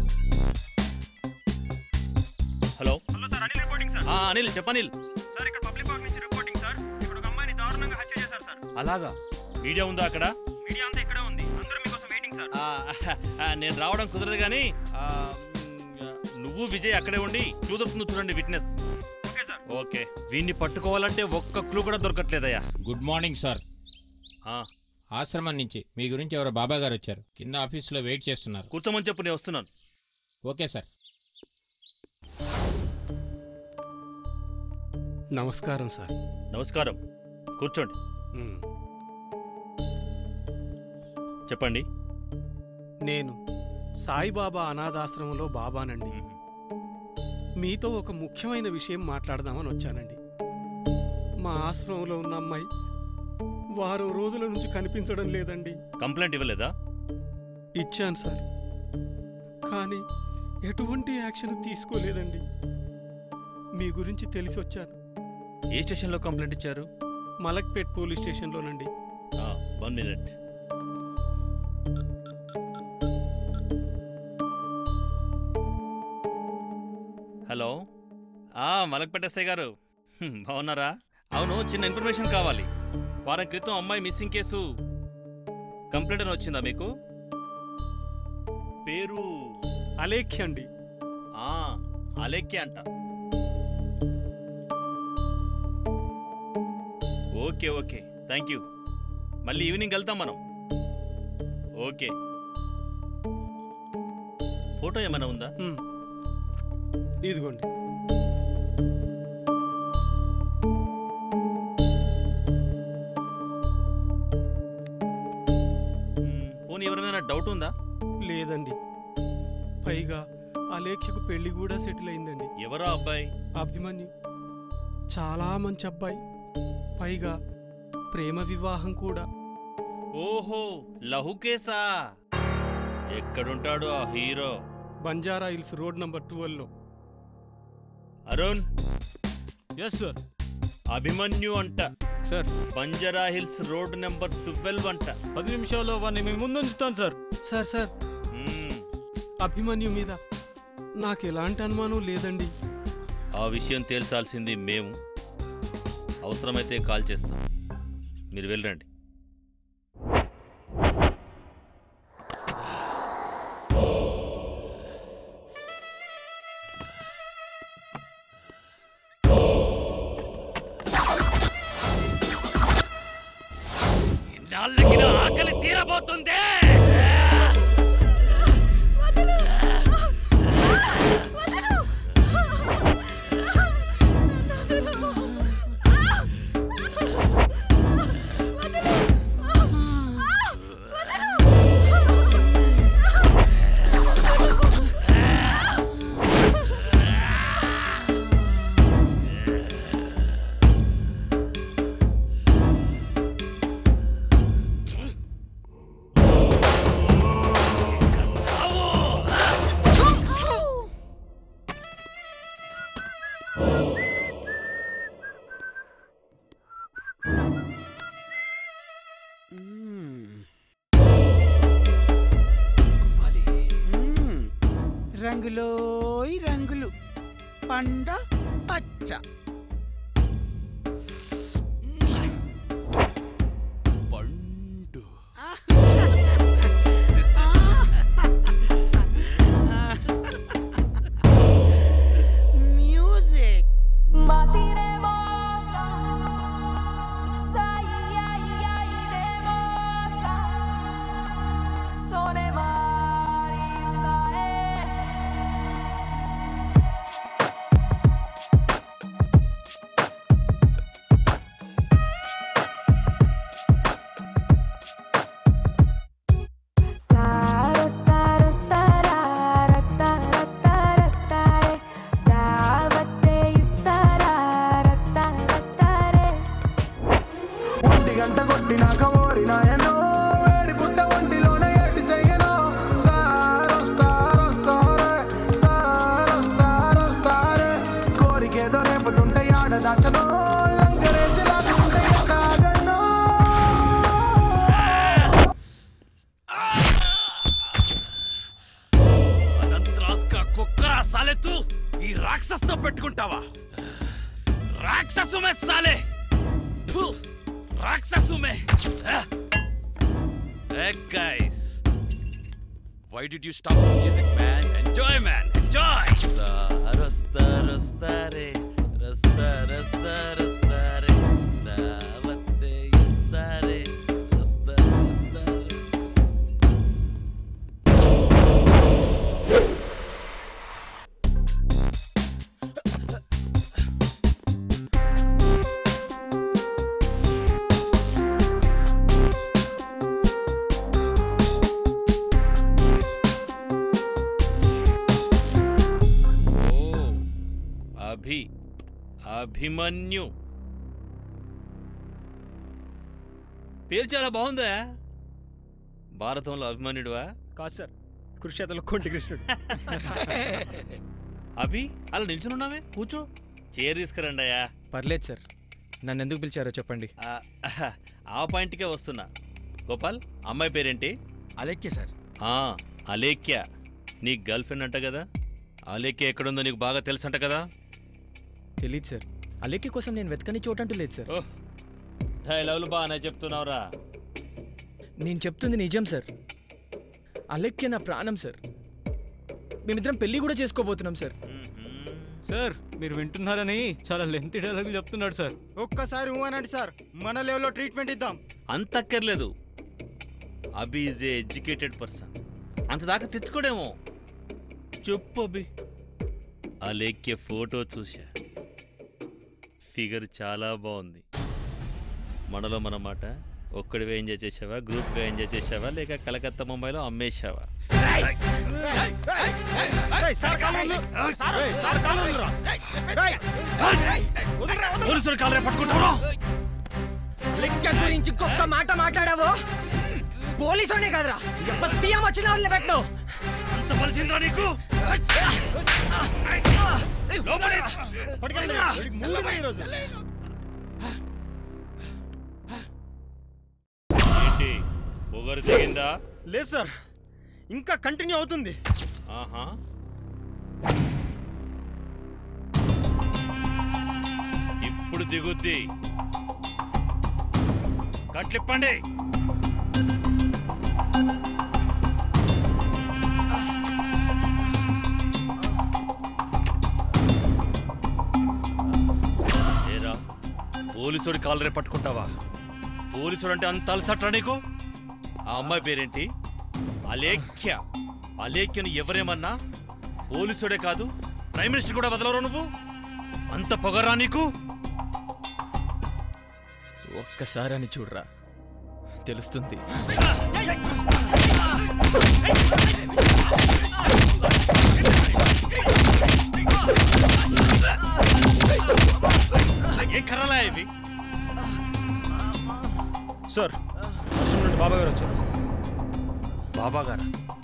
hello hello sir Anil reporting sir ఆ, అనిల్ చెప్పనిల్ సార్ ఇక్కడ పబ్లిక్ పార్క్ నుంచి రిపోర్టింగ్ సార్ ఇక్కడ ఒక అమ్మాయిని దారుణంగా హత్య చేశారు సార్ అలాగా మీడియా ఉందా అక్కడ మీడియా అంతా ఇక్కడే ఉంది అందరూ మీకోసం వెయిటింగ్ సార్ ఆ, ఆ, నేను రావడం కుదరదు కానీ ఆ, మ్, నువ్వు విజయ్ అక్కడే ఉండి క్లూ దొరుకుతుంది చూడండి విట్నెస్ ఓకే సార్ ఓకే వీడిని పట్టుకోవాలంటే ఒక్క క్లూ కూడా దొరకట్లేదయ్యా గుడ్ మార్నింగ్ సార్ ఆ, ఆశ్రమం నుంచి మీ గురించి ఎవరో బాబా గారు వచ్చారు కింద ఆఫీస్లో వెయిట్ చేస్తున్నారు కూర్చోమని చెప్పు నేను వస్తున్నాను ఓకే సార్ నమస్కారం సార్ నమస్కారం కూర్చోండి మ్, చెప్పండి నేను సాయిబాబా అనాథాశ్రమంలో బాబానండి మీతో ఒక ముఖ్యమైన విషయం మాట్లాడదామని వచ్చానండి మా ఆశ్రమంలో ఉన్న అమ్మాయి వారం రోజుల నుంచి కనిపించడం లేదండి కంప్లైంట్ ఇవ్వలేదా ఇచ్చాను సార్ కానీ ఎటువంటి యాక్షన్ తీసుకోలేదండి మీ గురించి తెలిసి వచ్చాను ఏ స్టేషన్లో కంప్లైంట్ ఇచ్చారు మలక్పేట్ పోలీస్ స్టేషన్లోనండి వన్ మినిట్ హలో ఆ మలక్పేట ఎస్ఐ గారు హ్మ్, బాగున్నారా అవును చిన్న ఇన్ఫర్మేషన్ కావాలి వారం క్రితం అమ్మాయి మిస్సింగ్ కేసు కంప్లైంట్ అని వచ్చిందా మీకు పేరు అలేఖ్య అండి ఆ, అలేఖ్య అంట ఓకే ఓకే థ్యాంక్ యూ మళ్ళీ ఈవినింగ్ వెళ్తాం మనం ఓకే ఫోటో ఏమైనా ఉందా ఇదిగోండి పోనీ ఎవరైనా డౌట్ ఉందా లేదండి పైగా అలేఖ్యకు పెళ్లి కూడా సెటిల్ అయిందండి ఎవరో అబ్బాయి అభిమన్యు చాలా మంచి అబ్బాయి పైగా ప్రేమ వివాహం కూడా ఓహో లహుకేసా ఎక్కడుంటాడు ఆ hero Banjara Hills road number ట్వెల్వ్లో అరుణ్ ఎస్ సార్ అభిమన్యు అంట sir Banjara Hills road number twelve అంట పది నిమిషాల్లో వాడిని మీ ముందు ఉంచుతాను సార్ సార్ సార్ అభిమన్యు మీద నాకు ఎలాంటి అనుమానం లేదండి ఆ విషయం తేల్చాల్సింది మేము అవసరమైతే కాల్ చేస్తాం మీరు వెళ్ళండి ఇన్నాళ్ళకి నా ఆకలి తీరబోతుంది రంగులోయ్ రంగులు పండ పచ్చ పండు మ్యూజిక్ లోపలుంటే ఆడదాచలో లంగరేసి లాగుంటే కాదన్నో అనంతరాస్క కుక్కరా సాలే తూ ఈ రాక్షసతో పెట్టుకుంటావా రాక్షసుమే సాలే థు, రాక్షసుమే guys why did you stop music man enjoy man enjoy రస్తా రస్తా రే రస్తా రస్తా రస్తా రే దావతే ఇస్తా రే రస్తా రస్తా రస్తా ఓ అభి అభిమన్యు పేరు చాలా బాగుందా భారతంలో అభిమన్యుడువా కాదు సార్ కురుక్షేత్రంలో కొంటి కృష్ణుడు అభి అలా నిల్చునున్నావే కూర్చో చైర్ తీసుకురండి అయ్యా పర్లేదు సార్ నన్ను ఎందుకు పిలిచారో చెప్పండి ఆ, ఆ పాయింట్కే వస్తున్నా గోపాల్ అమ్మాయి పేరేంటి అలెక్కే సార్ ఆ, అలేఖ్య నీ గర్ల్ ఫ్రెండ్ అంట కదా అలేఖ్య ఎక్కడుందో నీకు బాగా తెలుసు అంట కదా తెలియదు సార్ అలెక్కి కోసం నేను వెతకని చోటంటూ లేదు సార్ డైలాగులు బాగానే చెప్తున్నావురా నేను చెప్తుంది నిజం సార్ అలెక్కే నా ప్రాణం సార్ మేమిద్దరం పెళ్లి కూడా చేసుకోబోతున్నాం సార్ సార్ మీరు వింటున్నారని చాలా లెంత్ డైలాగులు చెప్తున్నాడు సార్ ఒక్కసారి ఊ అనండి సార్ మన లెవెల్లో ట్రీట్మెంట్ ఇద్దాం అంత అక్కర్లేదు Abhi is a educated person అంత దాకా తెచ్చుకోడేమో చెప్పు అభి అలేఖ్య ఫోటో చూసా ఫిగర్ చాలా బాగుంది మనలో మన మాట ఒక్కడివే ఎంజాయ్ చేసావా గ్రూప్గా ఎంజాయ్ చేసావా లేక కలకత్తా ముంబైలో అమ్మేశావా పోలీసులు కాలరే పట్టుకుంటావా లెక్క గురించి ఇంకొక మాట మాట్లాడావో పోలీసునే కాదురా ఎప్ప సీఎం వచ్చిన వాళ్ళని పెట్టు అంత పలిసిందిరా నీకు ఏంటి పొగరు దిగిందా లేదు సార్ ఇంకా కంటిన్యూ అవుతుంది ఆహా ఇప్పుడు దిగుద్ది కట్లిప్పండి ఏరా పోలీసుడి కాలరే పట్టుకుంటావా పోలీసుడు అంటే అంత అలసట్రా నీకు ఆ అమ్మాయి పేరేంటి అలేఖ్య అలేఖ్యను ఎవరేమన్నా పోలీసుడే కాదు ప్రైమ్ మినిస్టర్ కూడా వదలరు నువ్వు అంత పొగరా నీకు ఒక్కసారి అని చూడరా తెలుస్తుంది ఏం కర్రలా ఇవి సార్ వర్షం నుండి బాబా గారు వచ్చారు బాబా గారు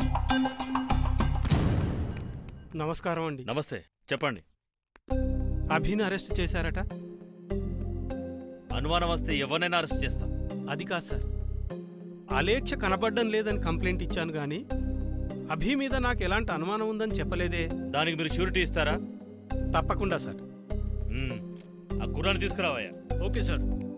నమస్కారం అండి నమస్తే చెప్పండి అభిని అరెస్ట్ చేశారట అనుమానం వస్తే ఎవరినైనా అరెస్ట్ చేస్తాం అది కాదు సార్ అలేఖ్య కనబడడం లేదని కంప్లైంట్ ఇచ్చాను కానీ అభి మీద నాకు ఎలాంటి అనుమానం ఉందని చెప్పలేదే దానికి మీరు షూరిటీ ఇస్తారా తప్పకుండా సార్ మ్మ్. ఆ గుర్రాన్ని తీసుకురావయ్యా ఓకే సార్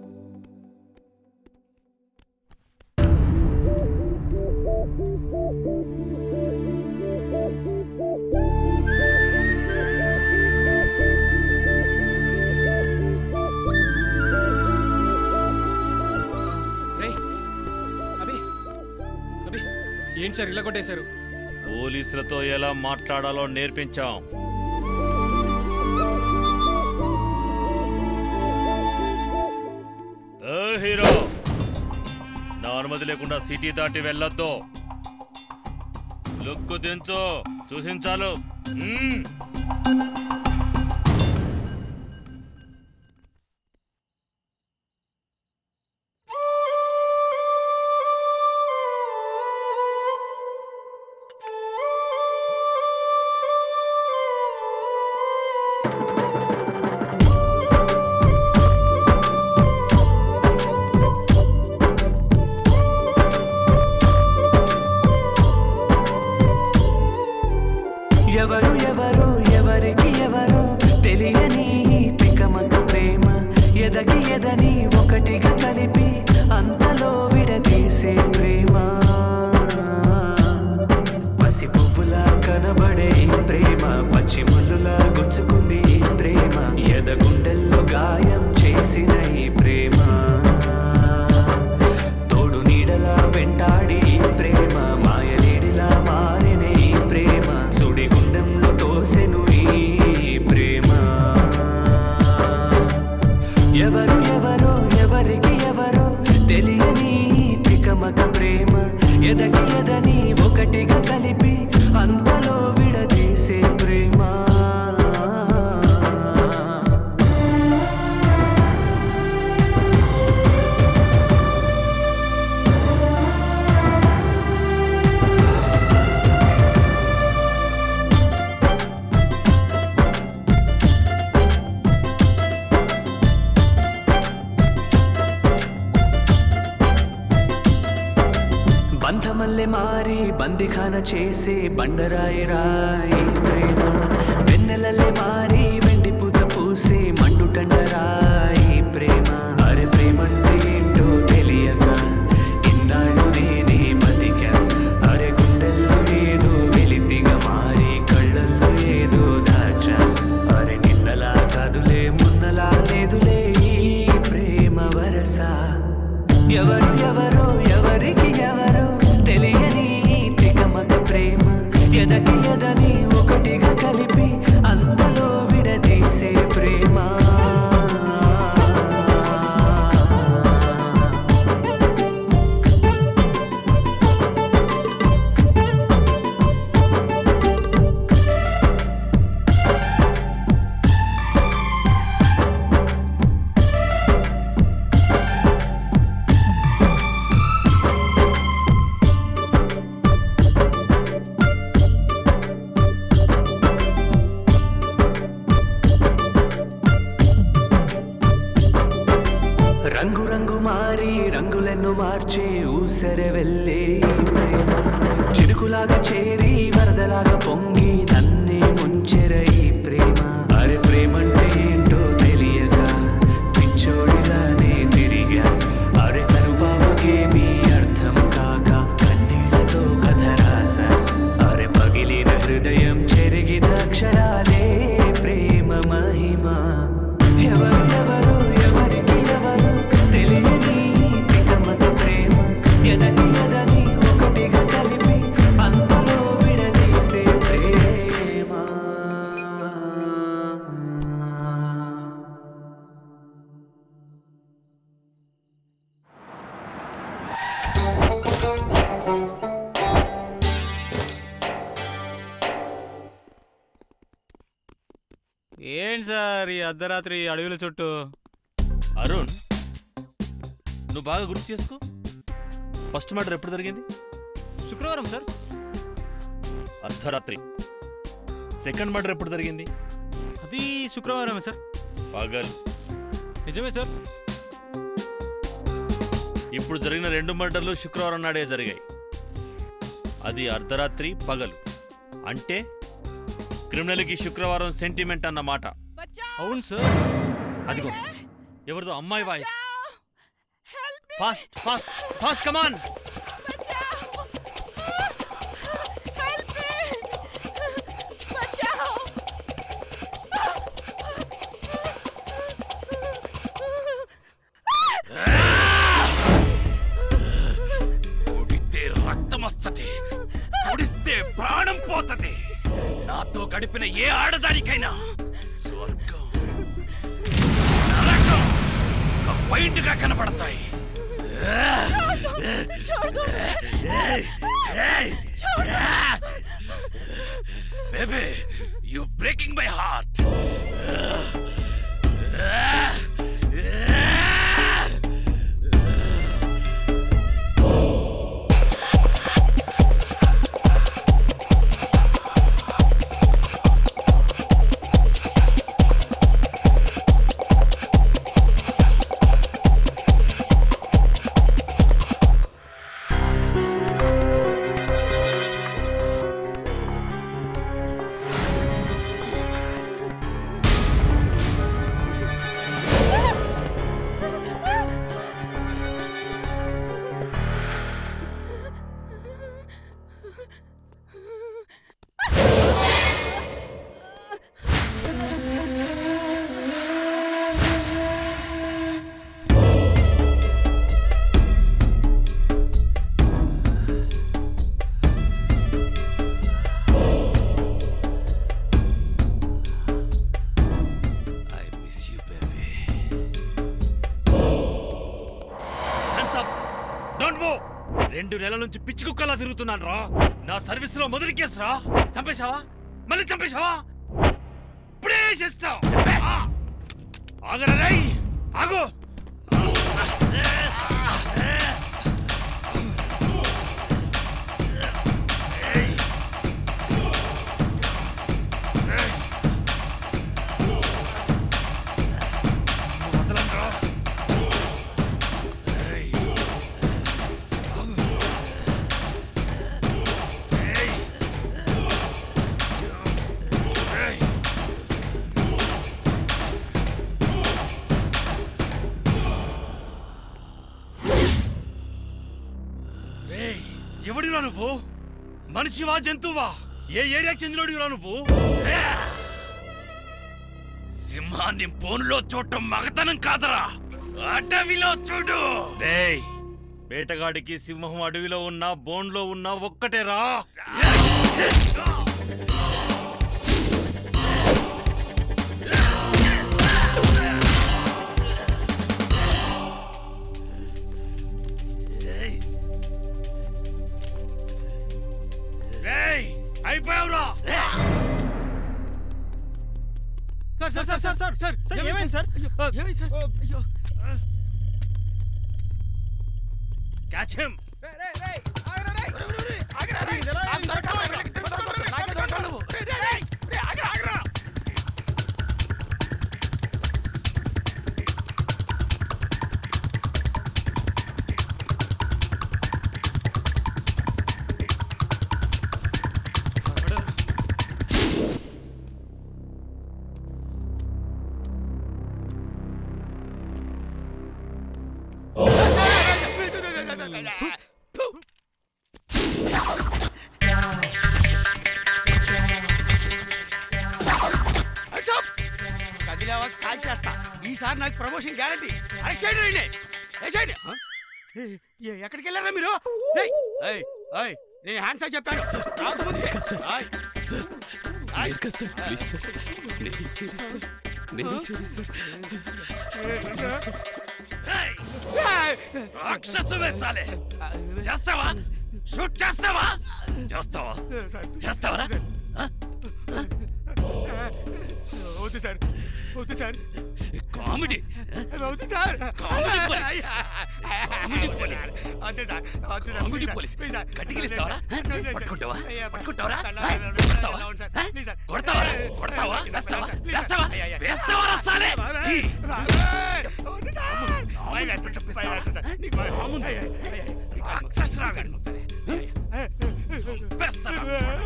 రేయ్ అభి అభి ఏంటి సార్ ఇలా కొట్టేశారు పోలీసులతో ఎలా మాట్లాడాలో నేర్పించాం ఏ హీరో నా అనుమతి లేకుండా సిటీ దాటి వెళ్ళొద్దు లుక్కు దించు చూసించాలు మ్మ్. ఎవరు ఎవరో ఎవరికి ఎవరో తెలియని తికమక ప్రేమ ఎదకి ఎదని ఒకటిగా కలిపి అంతలో విడదీసే ప్రేమ బంధమల్లె మారి బందిఖాన చేసే బండరాయి రాయి ప్రేమ వెన్నెలల్లె మారి వెండి పూత పూసే మండుటండరాయి ప్రేమ అరే ప్రేమంటే ఏంటో తెలియక ఇన్నాళ్ళు నేనే బతికా అరే గుండెల్లో ఏదో వెలితిగా మారి కళ్ళల్లో ఏదో దాచా అరే నిన్నలా కాదులే మున్నలా లేదులే ఈ ప్రేమ వరస ఎవరు ఎవరో ఎవరికి ఎవరో తెలియని తికమక ప్రేమ ఎదకి ఎదని ఒకటిగా కలిపి అంతలో విడదీసే ప్రేమ రంగు రంగు మారి రంగులెన్నో మార్చే ఊసెరె వెళ్ళే ఈ ప్రేమ చిరుకులాగా చేరి వరదలాగా పొంగి నన్నే ముంచెర ఈ ప్రేమ అరే ప్రేమంటే ఏంటో తెలియక పిచ్చోడిలానే తిరిగా అరే కనుపాపకేమీ అర్థం కాక కన్నీళ్లతో కథ రాసా అరే పగిలిన హృదయం చెరిగిన అక్షరాలే ప్రేమ మహిమ ఎవరు ఎవరు ఎవరికి ఎవరు తెలియని తికమక ప్రేమ ఎదని ఎదని ఒకటిగా కలిపి అంతలో విడదీసే ప్రేమ ఏంటి సార్ ఈ అర్ధరాత్రి అడవుల చుట్టూ అరుణ్ నువ్వు బాగా గుర్తు చేసుకో ఫస్ట్ మర్డర్ ఎప్పుడు జరిగింది శుక్రవారం సార్ అర్ధరాత్రి సెకండ్ మర్డర్ ఎప్పుడు జరిగింది అది శుక్రవారమే సార్ పగలు నిజమే సార్ ఇప్పుడు జరిగిన రెండు మర్డర్లు శుక్రవారం నాడే జరిగాయి అది అర్ధరాత్రి పగలు అంటే క్రిమినల్కి శుక్రవారం సెంటిమెంట్ అన్నమాట అవును సార్ అదిగో ఎవరిదో అమ్మాయి voice fast fast fast come on కొడితే రక్తం వస్తది పొడిస్తే ప్రాణం పోతది నాతో గడిపిన ఏ ఆడదానికైనా స్వర్గం నరకం ఒక బయటగా కనబడతాయి baby you breaking my heart నువ్వు రెండు నెలల నుంచి పిచ్చి కుక్కలా తిరుగుతున్నాను రా నా సర్వీస్ లో మొదటి కేసు రా చంపేశావా మళ్ళీ చంపేశావా ఇప్పుడే చేస్తావు ఆగరా రేయ్ ఆగు రేయ్, ఎవడిరా నువ్వు మనిషివా జంతువా ఏ ఏరియాకి చెందినోడిరా నువ్వు ఏ! సింహాన్ని ఫోన్లో చూడటం మగతనం కాదరా అటవిలో చూడు రేయ్ వేటగాడికి సింహం అడవిలో ఉన్నా బోన్లో ఉన్నా ఒక్కటేరా రేయ్ అయిపోయావురా sir sir sir sir sir sir sir ఏమైంది సార్ ఏమైంది సార్ అయ్యో క్యాచ్ హిమ్ కదిలేవా కాల్ చేస్తా ఈసారి నాకు ప్రమోషన్ గ్యారంటీ అరెస్ట్ చేయండి వీడిని. వేసేయండి ఆ? ఏ, ఏ, ఎక్కడికి వెళ్ళారా మీరు ఏయ్, ఏయ్, ఏయ్, నేను హ్యాండ్స్ అని చెప్పాను రావద్దు ఏయ్, ఏయ్. రాక్షసులే సాలే చేస్తావా షూట్ చేస్తావా చేస్తావా చేస్తావా వద్దు సార్ వద్దు సార్ కామెడీ వద్దు sir comedy police. Comedy police. వద్దు సార్ వద్దు sir comedy please sir, police. Please sir. కట్టికిలిస్తావరా? Please sir. పట్టుకుంటావా? అయ్యా, పట్టుకుంటావరా? అయ్యా, ఆ? అవును కొడతావా? సార్. ఆ? Please sir. కొడతావా? అయ్యా, కొడతావా? అయ్యా, వేస్తావా? Please sir. వేస్తావా? అయ్యా, అయ్యా. వేస్తావా, సాలే? బాబాయ్, ఈ. బాబాయ్, వద్దు సార్. భయం వేస్తుంది, భయం వేస్తుంది సార్. నీకు భయం. అయ్యా, అయ్యా, అయ్యా. రాక్షసురాగాడు. చంపేస్తాను.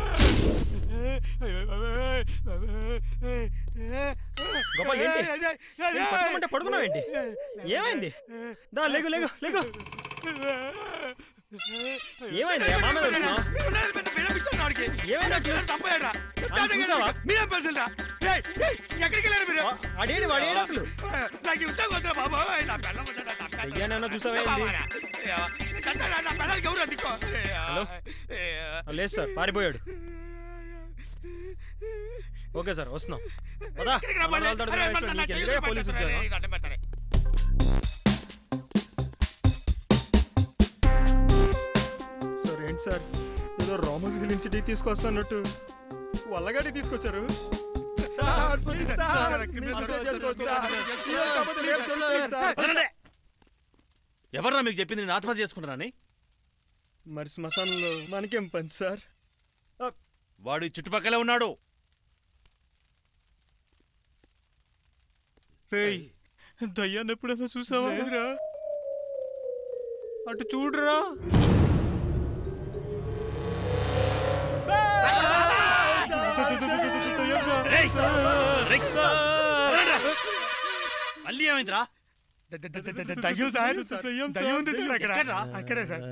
గోపాల్ ఏంటి ఏంటి, పడుకోమంటే పడుకున్నావేంటి ఏమైంది దా లేగు లేగు లేగు ఏమైంది మా మీద వచ్చినావు? ఏమైంది అసలు? ఆయన చూసావా? మీరేం పెడుతుండ్రా? ఏయ్, ఏయ్, ఎక్కడికి వెళ్ళారు మీరు వాడేంటి వాడేంటి అసలు నాకు ఉద్యోగం వద్దురా బాబు ఏయ్, నా పిల్లం వద్దురా, నా పిల్లం. అయ్యానన్నా చూసావా ఏంది? బాబారా. ఏయ్, చంద్రా, నా పిల్లలకి ఎవరు అందుకో హలో లేదు సార్ పారిపోయాడు ఓకే సార్ వస్తున్నాం పదా ఎక్కడికి రా మళ్ళీ? అరే, మన- నా నీకు చేతులు ఎందుకే పోలీసు పెట్టొద్దురా, ఉద్యోగం రేయ్, దండం పెట్టరే. సార్ ఏంటి సార్ ఏదో రామోస్ గురించి టీ తీసుకొస్తానట్టు వల్లగాడి తీసుకొచ్చారు సార్ ప్లీజ్ సార్ మీరు సూసైడ్ చేసుకోవద్దు సార్ ఈరోజు కాకపోతే రేపు దొరుకుతుంది సార్ వదలండి. ఎవర్రా మీకు చెప్పింది నేను ఆత్మహత్య చేసుకుంటున్నానని మరి శ్మశానంలో మనకేం పని సార్ వాడు ఈ చుట్టుపక్కలే ఉన్నాడు రేయ్ దయ్యాన్ని ఎప్పుడైనా చూసావా అటు చూడరా రేయ్! రేయ్! వదలండిరా. మళ్ళీ ఏమైందిరా దయ్యం సార్ దయ్యం ఉంది సార్ అక్కడ ఎక్కడ్రా? అక్కడే సార్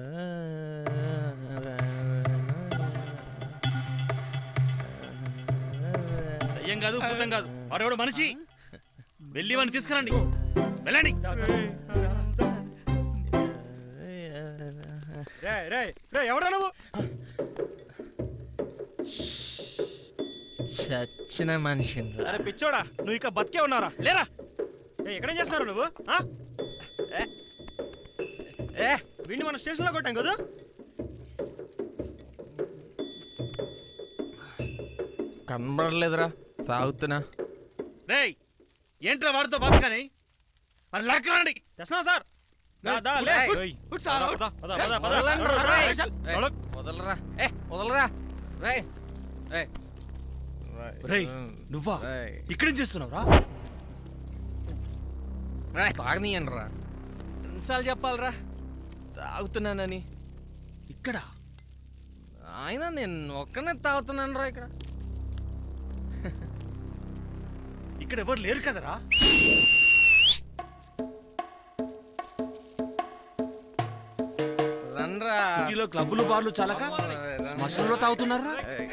దయ్యం కాదు భూతం కాదు వాడెవడు మనిషి వెళ్ళి వాడిని తీసుకురండి వెళ్ళండి రే రే రే ఎవరా నువ్వు చచ్చిన మనిషిని అరే పిచ్చోడా నువ్వు ఇక బతికే ఉన్నారా లేరా ఏ ఎక్కడేం చేస్తున్నారు నువ్వు ఆ? ఏ, ఏ వీడిని మన స్టేషన్లో కొట్టాం కదా కనబడలేదురా తాగుతున్నా రేయ్ ఏంట్రా వాడితో బతకని మరి లక్కరండి తెస్తున్నా సార్ దా, దా, లే. ఏయ్, పద, పద, పద, పద, పద. వదలండ్రా, పద, రేయ్. చల్. ఏయ్, వదలరా ఏ వదలరా రే రే రేయ్ నువ్వా ఇక్కడేం చేస్తున్నావురా రే తాగనీయండి రా ఎన్నిసార్లు చెప్పాలరా తాగుతున్నానని ఇక్కడ ఆయన నేను ఒక్కనే తాగుతున్నాను రా ఇక్కడ ఇక్కడ ఎవరు లేరు కదరా రండ్రా సిటీలో క్లబ్బులు బార్లు చాలక శ్మశానంలో తాగుతున్నారా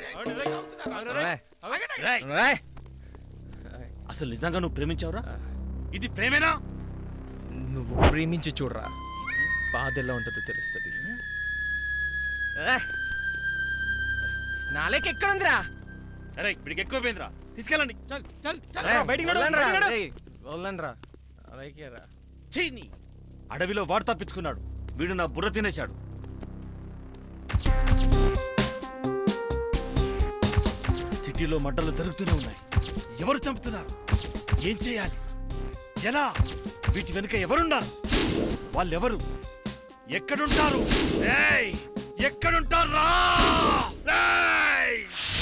రేయ్. రేయ్. అసలు నిజంగా నువ్వు ప్రేమించావురా ఇది ప్రేమేనా నువ్వు ప్రేమించి చూడరా బాధ ఎలా ఉంటుందో తెలుస్తుంది నాలేక ఎక్కడుందిరా అరే ఇప్పటికి ఎక్కువైపోయిందిరా తీసుకెళ్ళండి రేయ్, వదలండ్రా, రేయ్, వదలండ్రా. అలాగే రా చెయ్యి అడవిలో వాడు తప్పించుకున్నాడు వీడు నా బుర్ర తినేశాడు సిటీలో మడ్డలు జరుగుతూనే ఉన్నాయి ఎవరు చంపుతున్నారు ఏం చేయాలి ఎలా వీటి వెనుక ఎవరున్నారు వాళ్ళెవరు ఎక్కడుంటారు ఏయ్! ఎక్కడుంటారా ఏయ్!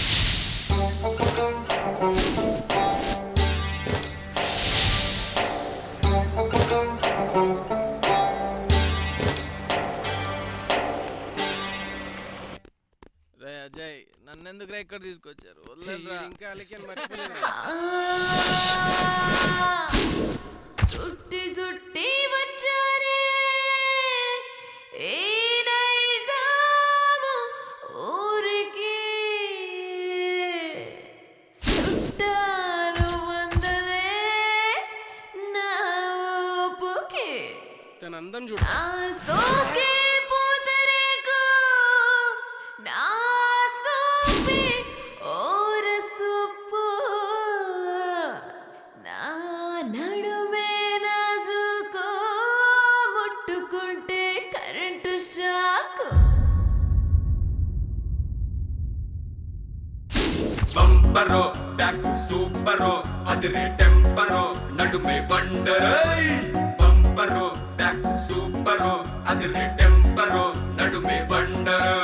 రే అజయ్ నన్నెందుకురా ఇక్కడ తీసుకొచ్చారు వదలండ్రా. ఇంకా అలికేని మర్చిపోలేదు సుట్టి సుట్టి వచ్చారే ఈ నైజాము ఊరికి సుట్టాలు వందలే నా ఊపుకి తన అందం చూడు నా సోకే పూతరేకు నా సోపి ఓర సొప్పు నా నడుమే నాజుకో ముట్టుకుంటే కరెంటు షాకు బంపరో బ్యాక్ సూపరో అదిరే టెంపరో నడుమే వండరో బంపరో బ్యాక్ సూపరో అదిరే టెంపరో నడుమే వండరో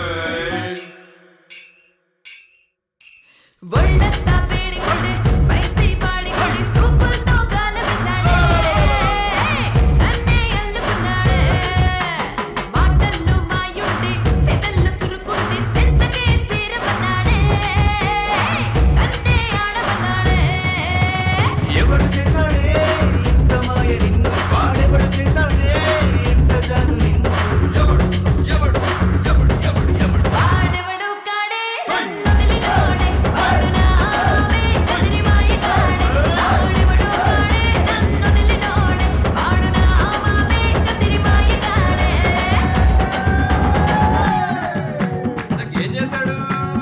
ఒళ్ళంతా వేడికొండే వైసీ పాడికొండి సూపులతో గాలమేశాడే నన్నే అల్లుకున్నాడే మాటల్లో మాయుండి సెదల్లో చురుకుండి సెంతకే సేరమన్నాడే నన్నే ఆడమన్నాడే ఎవరు చేశాడే ఇంత మాయ నిన్ను వాడెవరు చేశాడే ఇంత జాదు నిన్ను ఎవడు ఎవడు ఎవడు ఎవడు ఎవడు వాడెవడు కాడే నన్నొదిలినోడే వాడు నా ఆమె కదిరి మాయ కాడే వాడెవడు కాడే నన్నొదిలినోడే వాడు నా ఆమె కదిరి మాయ కాడే ఏం చేశాడు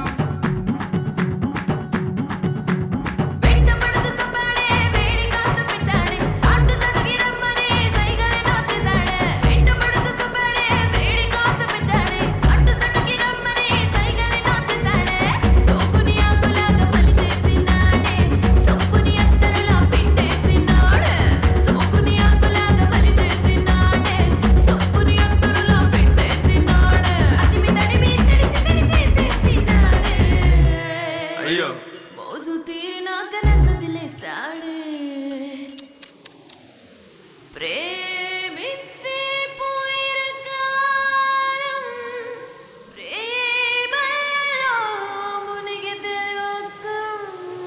వెంటపడుతూ సపాడే వేడి కాస్త పెంచాడే సాటు సాటుకి రమ్మని సైగలే నోచేశాడే వెంటపడుతూ సపాడే వేడి కాస్త పెంచాడే సాటు సాటుకి రమ్మని సైగలే నోచేశాడే సోకుని ఆకులాగా పలి చేసినాడే సొప్పుని అత్తరులా పిండేసినాడే సోకుని ఆకులాగా పలి చేసినాడే సొప్పుని అత్తరులా పిండేసినాడే అది మీ తడి మీ తడిచి తడి చేసేసినాడే అయ్యో మోజు తీరినాక నన్ను వదిలేశాడే ప్రేమిస్తే పోయిన కాలం ప్రేమలో మునిగితే లోకం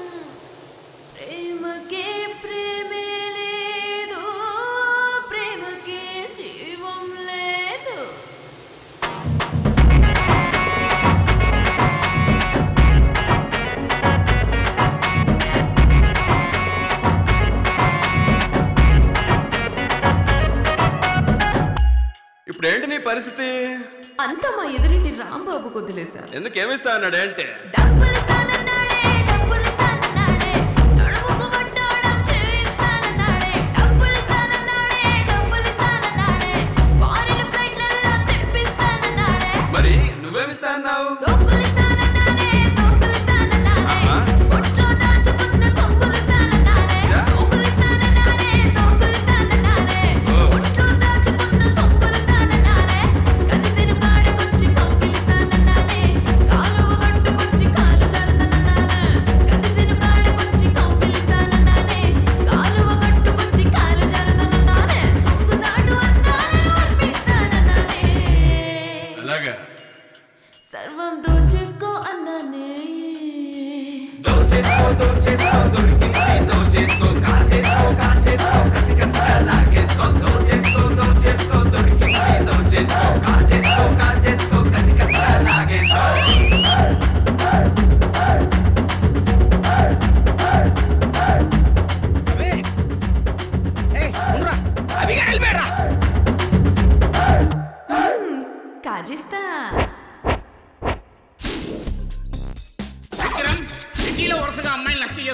ప్రేమకే ప్రేమే లేదు ప్రేమకే జీవం లేదు ఇప్పుడు ఏంటి నీ పరిస్థితి అంతా మా ఎదురింటి రాంబాబు వదిలేశారు ఎందుకు ఏమిస్తా అన్నాడు అంటే నడుముకు పట్టాడం చేయిస్తానన్నాడే డబ్బులు ఇస్తానన్నాడే డబ్బులు ఇస్తానన్నాడే ఫారిన్ ఫ్లైట్లలో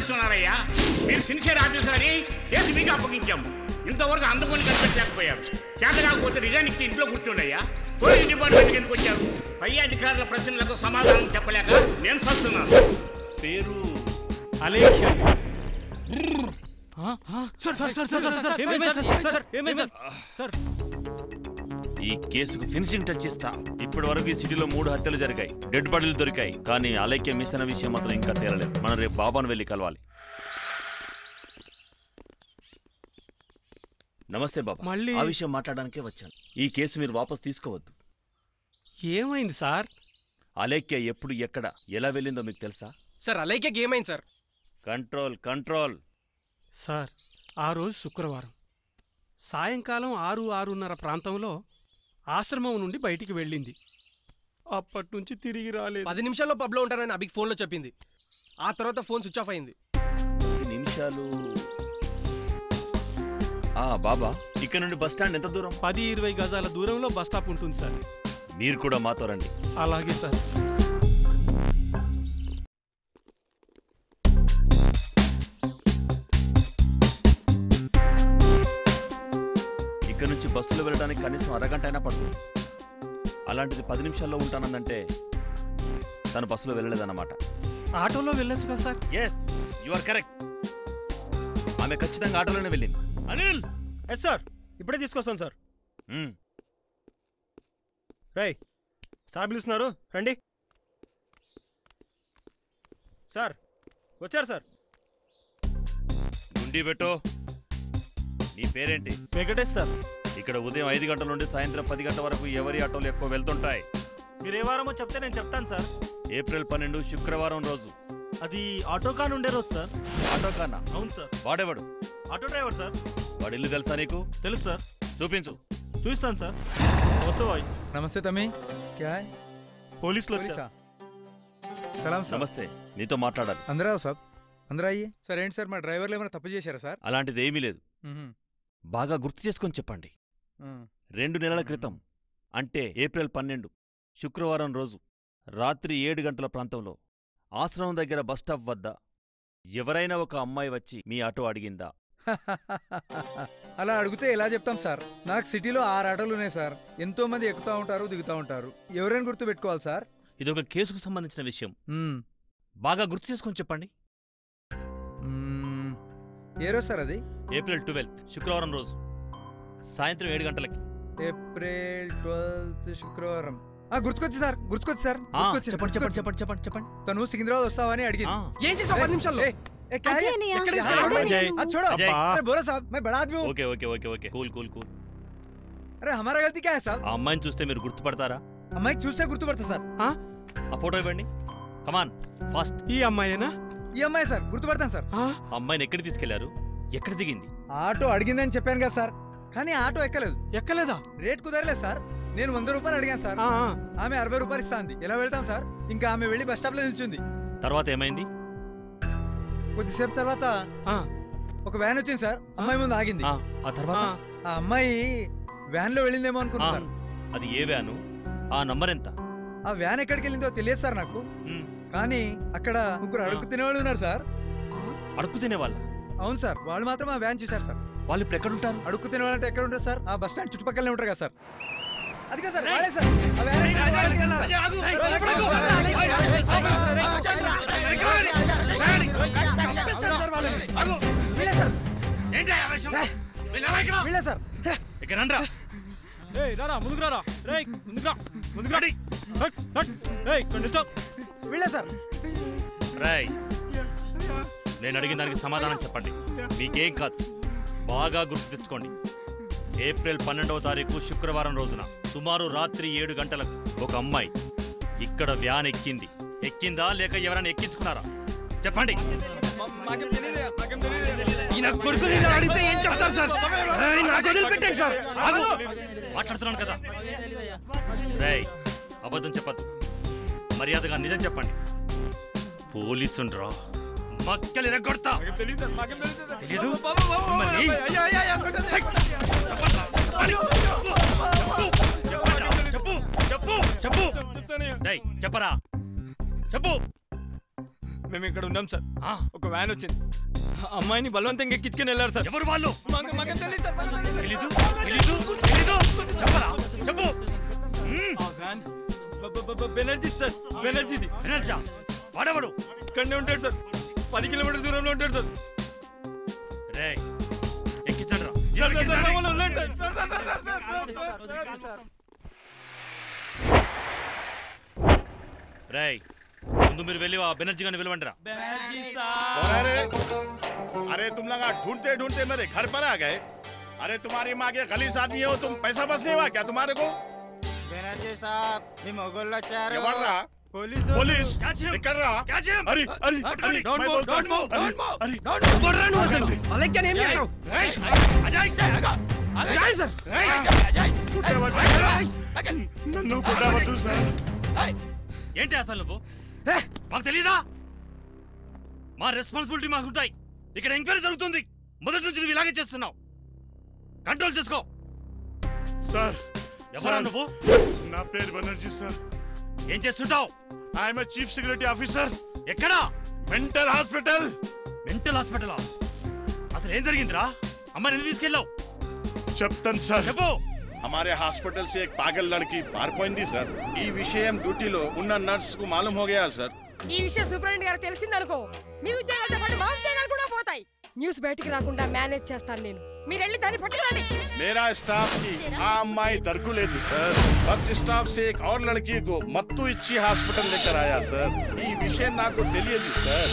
చేస్తున్నారయ్యా మీరు సిన్సియర్ ఆఫీసర్ అని కేసు మీకు అప్పగించాము ఇంతవరకు అందుకొని కనిపెట్టలేకపోయారు చేత కాకపోతే రిజైన్ ఇచ్చి ఇంట్లో కూర్చోండయ్యా పోలీస్ డిపార్ట్మెంట్కి ఎందుకు వచ్చారు పై అధికారుల ప్రశ్నలకు సమాధానం చెప్పలేక నేను సస్తున్నాను పేరు Alekhya sir sir sir sir sir ఏమైంది సార్ సార్ ఏమైంది సార్ సార్ ఈ కేసుకు ఫినిషింగ్ టచ్ ఇస్తా ఇప్పటి వరకు ఈ సిటీలో మూడు హత్యలు జరిగాయి డెడ్ బాడీలు దొరికాయి కానీ అలైక్య మిస్ అయిన విషయం మాత్రం ఇంకా తేలలేదు మనం రేపు బాబాను వెళ్ళి కలవాలి నమస్తే బాబా మళ్ళీ- ఆ విషయం మాట్లాడడానికే వచ్చాను ఈ కేసు మీరు వాపస్ తీసుకోవద్దు ఏమైంది సార్ అలేఖ్య ఎప్పుడు ఎక్కడ ఎలా వెళ్ళిందో మీకు తెలుసా సార్ అలైక్యకి ఏమైంది సార్ కంట్రోల్ కంట్రోల్ సార్ ఆ రోజు శుక్రవారం సాయంకాలం ఆరు ఆరున్నర ప్రాంతంలో ఆశ్రమం నుండి బయటికి వెళ్ళింది అప్పటి నుంచి తిరిగి రాలేదు పది నిమిషాల్లో పబ్లో ఉంటానని అభికి ఫోన్లో చెప్పింది ఆ తర్వాత ఫోన్ స్విచ్ ఆఫ్ అయింది ఈ నిమిషాలు ఆ బాబా ఇక్కడ నుండి బస్ స్టాండ్ ఎంత దూరం పది ఇరవై గజాల దూరంలో బస్ స్టాప్ ఉంటుంది సార్ మీరు కూడా మాతో రండి అలాగే సార్ ఇక్కడ నుంచి బస్సులో వెళ్ళడానికి కనీసం అరగంట అయినా పడుతుంది అలాంటిది పది నిమిషాల్లో ఉంటానందంటే తను బస్సులో వెళ్ళలేదన్నమాట ఆటోలో వెళ్ళొచ్చు కదా sir yes you are correct ఆమె ఖచ్చితంగా ఆటోలోనే వెళ్ళింది అనిల్ ఎస్ సార్ ఇప్పుడే తీసుకొస్తాను సార్ మ్మ్. రై సార్ పిలుస్తున్నారు రండి సార్ వచ్చారు సార్ గుండి పెట్టు నీ పేరేంటి వెంకటేష్ సార్ ఇక్కడ ఉదయం ఐదు గంటల నుండి సాయంత్రం పది గంటల వరకు ఎవరి ఆటోలు ఎక్కువ వెళ్తుంటాయి మీరు ఏ వారమో చెప్తే నేను చెప్తాను సార్ ఏప్రిల్ పన్నెండు శుక్రవారం రోజు అది ఆటో కాన్ ఉండే రోజు సార్ ఆటో కానా అవును సార్ వాడేవాడు ఆటో డ్రైవర్ సార్ వాడి ఇల్లు తెలుసా నీకు తెలుసు సార్ చూపించు చూస్తాను సార్ వస్తే భాయ్ नमस्ते तमी क्या है పోలీసులు पुलिस వచ్చారు आ? సలాం సార్ నమస్తే నీతో మాట్లాడాలి అందరూ సాబ్ అందరూ అయ్యి సార్ ఏంటి సార్ మా డ్రైవర్లు ఏమైనా తప్పు చేశారా సార్ అలాంటిది ఏమీ లేదు మ్మ్. బాగా గుర్తు చేసుకొని చెప్పండి మ్మ్. రెండు నెలల క్రితం అంటే ఏప్రిల్ పన్నెండు శుక్రవారం రోజు రాత్రి ఏడు గంటల ప్రాంతంలో ఆశ్రమం దగ్గర బస్టాప్ వద్ద ఎవరైనా ఒక అమ్మాయి వచ్చి మీ ఆటో అడిగిందా అలా అడిగితే ఎలా చెప్తాం సార్ నాకు సిటీలో ఆరు ఆటోలు ఉన్నాయి సార్ ఎంతో మంది ఎక్కుతూ ఉంటారు దిగుతూ ఉంటారు ఎవరైనా గుర్తు పెట్టుకోవాలి సార్ ఇది ఒక కేసుకు సంబంధించిన విషయం మ్మ్. బాగా గుర్తు చేసుకొని చెప్పండి మ్మ్. ఏ రోజు సార్ అది ఏప్రిల్ ట్వెల్త్ శుక్రవారం రోజు సాయంత్రం ఏడు గంటలకి ఏప్రిల్ ట్వెల్త్ శుక్రవారం ఆ గుర్తుకొచ్చి సార్ గుర్తుకొచ్చి సార్ ఆ, గుర్తుకొచ్చి, చెప్పండి, చెప్పండి, గుర్తుకొచ్చి. చెప్పండి చెప్పండి చెప్పండి తను సికింద్రాబాద్ వస్తావని అడిగింది ఏం చేసావు పది నిమిషాల్లో ఏ, ఏ, क्या अजय है? ने ఎక్కడ यहाँ- తీసుకెళ్ళావు? अजय। ఆ, छोड़ो अजय। अरे बोलो साहब मैं बड़ा आदमी हूँ okay okay okay okay cool cool cool अरे हमारा गलती क्या है साहब ఆ అమ్మాయిని చూస్తే మీరు గుర్తుపడతారా అమ్మాయికి చూస్తే గుర్తుపడతా సార్ ఆ ఫోటో ఇవ్వండి కమాన్ ఫాస్ట్ ఈ అమ్మాయేనా ఈ అమ్మాయి సార్ గుర్తుపడతాను సార్ ఆ అమ్మాయిని ఎక్కడికి తీసుకెళ్లారు ఎక్కడ దిగింది ఆటో అడిగిందని చెప్పాను కదా సార్ కానీ ఆటో ఎక్కలేదు ఎక్కలేదా రేట్ కుదరలేదు సార్ నేను వంద రూపాయలు అడిగాను సార్ ఆ, ఆ. ఆమె అరవై రూపాయలు ఇస్తా అంది ఎలా వెళ్తాం సార్ ఇంకా ఆమె వెళ్ళి బస్ స్టాప్ లో నిల్చుంది తర్వాత ఏమైంది కొద్దిసేపు తర్వాత ఒక వ్యాన్ వచ్చింది సార్ అమ్మాయి ముందు ఆగింది ఆ, ఆ తర్వాత ఆ అమ్మాయి వ్యాన్ లో వెళ్ళిందేమో అనుకున్నా ఆ, సార్ అది ఏ వ్యాను ఆ నంబర్ ఎంత ఆ వ్యాన్ ఎక్కడికి వెళ్ళిందో తెలియదు సార్ నాకు కానీ అక్కడ ముగ్గురు అడుగు తినేవాళ్ళు ఉన్నారు సార్ అడుక్కు తినేవాళ్ళ అవును సార్ వాళ్ళు మాత్రం ఆ వ్యాన్ చూశారు సార్ వాళ్ళు ఇప్పుడు ఎక్కడ ఉంటారు అడుక్కు తినేవాళ్ళు అంటే ఎక్కడ ఉంటారు సార్ ఆ బస్ స్టాండ్ చుట్టుపక్కలనే ఉంటారు కదా సార్ అది కదా సార్ వాళ్ళే సార్ ఆ వ్యాన్ ఎక్కడ- వాళ్ళకి వెళ్ళాలి. చంపేస్తాను సార్ వాళ్ళని. వీళ్ళే సార్ వీళ్ళే సార్ ఇక్కడ రండ్రా ఏయ్ రారా ముందుకు రారా రేయ్ ముందుకు రా ముందుకు రాడి హట్ హట్ ఏయ్ కొంచెం స్టాప్ వీళ్ళే సార్ రాయ్ నేను అడిగిన దానికి సమాధానం చెప్పండి మీకేం కాదు బాగా గుర్తు తెచ్చుకోండి ఏప్రిల్ పన్నెండవ తారీఖు శుక్రవారం రోజున సుమారు రాత్రి ఏడు గంటలకు ఒక అమ్మాయి ఇక్కడ వ్యాన్ ఎక్కింది ఎక్కిందా లేక ఎవరైనా ఎక్కించుకున్నారా చెప్పండి మాకేం తెలియదు మాకేం తెలియదు ఈయన కొడుకుని ఇలా అడిగితే ఏం చెప్తారు సార్ ఏయ్, నాకు వదిలిపెట్టండి సార్ ఆగు. మాట్లాడుతున్నాను కదా రేయ్ అబద్ధం చెప్పద్దు మర్యాదగా నిజం చెప్పండి పోలీసుండ్రా మక్కలు ఎరగొడతా తెలియదు సార్ మాకేం తెలియదు తెలీదు? బాబు, బాబు, బాబు, మిమ్మల్ని? అయ్యా, అయ్యా, అయ్యా, అయ్యా, కొట్టొద్దు. చెప్పు చెప్పు చెప్పు రేయ్ చెప్పరా చెప్పు మేము ఇక్కడ ఉన్నాం సార్ ఒక వ్యాన్ వచ్చింది అమ్మాయిని బలవంతంగా ఎక్కించుకుని వెళ్ళారు సార్ ఎవరు వాళ్ళు మాకు మాకు తెలియదు సార్ మాకు తెలీదు. తెలీదు తెలీదు చెప్పరా చెప్పు ఆ వ్యాన్ బ- బ- బ- బెనర్జీ సార్ బెనర్జీది బెనర్జా వాడెవడు ఇక్కడనే ఉంటాడు సార్ పది కిలోమీటర్ దూరంలో ఉంటాడు సార్ రే ఎక్కించండి రా సార్, సార్, సార్, మమ్మల్ని వదిలేండి sir. Sir, sir, sir, sir, sir, sir, sir, sir. రేయ్ ముందు మీరు వెళ్ళి ఆ బెనర్జీ గారిని పిలవండి రా कौन है रे अरे तुम लगा ढूंढते ढूंढते मेरे घर पर आ गए अरे तुम्हारी माँ के खलीस आदमी हो तुम पैसा बस नहीं हुआ क्या तुम्हारे को బెనర్జీ సాబ్ మీ మొగుళ్ళు వచ్చారు ఎవర్రా పోలీస్ ఇక్కడ రా అరే అరే అరే Don't मैं move, बोलता don't हूँ, move, अरे, don't move, अरे don't move. ఎవర్రా నువ్వు అసలు? అలెక్జాన్ ఏం చేసావు అజయ్ సార్ నన్ను కొట్టవద్దు సార్ ఏంటి అసలు నువ్వు మాకు తెలీదా మా రెస్పాన్సిబిలిటీ మాకు ఉంటాయి ఇక్కడ ఎంక్వైరీ జరుగుతుంది మొదటి నుంచి నువ్వు ఇలాగే చేస్తున్నావు కంట్రోల్ చేసుకో సార్ ఎవరా సార్, నువ్వు నా పేరు బెనర్జీ సార్ ఏం చేస్తుంటావు ఐఎమ్ చీఫ్ సెక్యూరిటీ ఆఫీసర్ ఎక్కడ మెంటల్ హాస్పిటల్ మెంటల్ హాస్పిటల్ అసలు ఏం జరిగిందిరా అమ్మాయిని ఎందుకు తీసుకెళ్ళావు చెప్తాను సార్ చెప్పు हमारे हॉस्पिटल से एक पागल लड़की పారిపోయింది సార్ ఈ విషయం డ్యూటీలో ఉన్న నర్స్ కు మాలూమ్ హో గయా సార్ ఈ విషయం సూపరింటెండెంట్ గారికి తెలిసిందనుకో మీ ఉద్యోగాలతో పాటు మా ఉద్యోగాలు కూడా పోతాయి న్యూస్ బయటికి రాకుండా మేనేజ్ చేస్తాను నేను మీరు వెళ్ళి దాన్ని పట్టుకురండి मेरा स्टाफ की ఆ అమ్మాయి దొరకు లేదు సార్ బస్ స్టాప్ से एक और लड़की को మత్తు ఇచ్చి హాస్పిటల్ लेकर आया సార్ ఈ విషయం నాకు తెలియదు సార్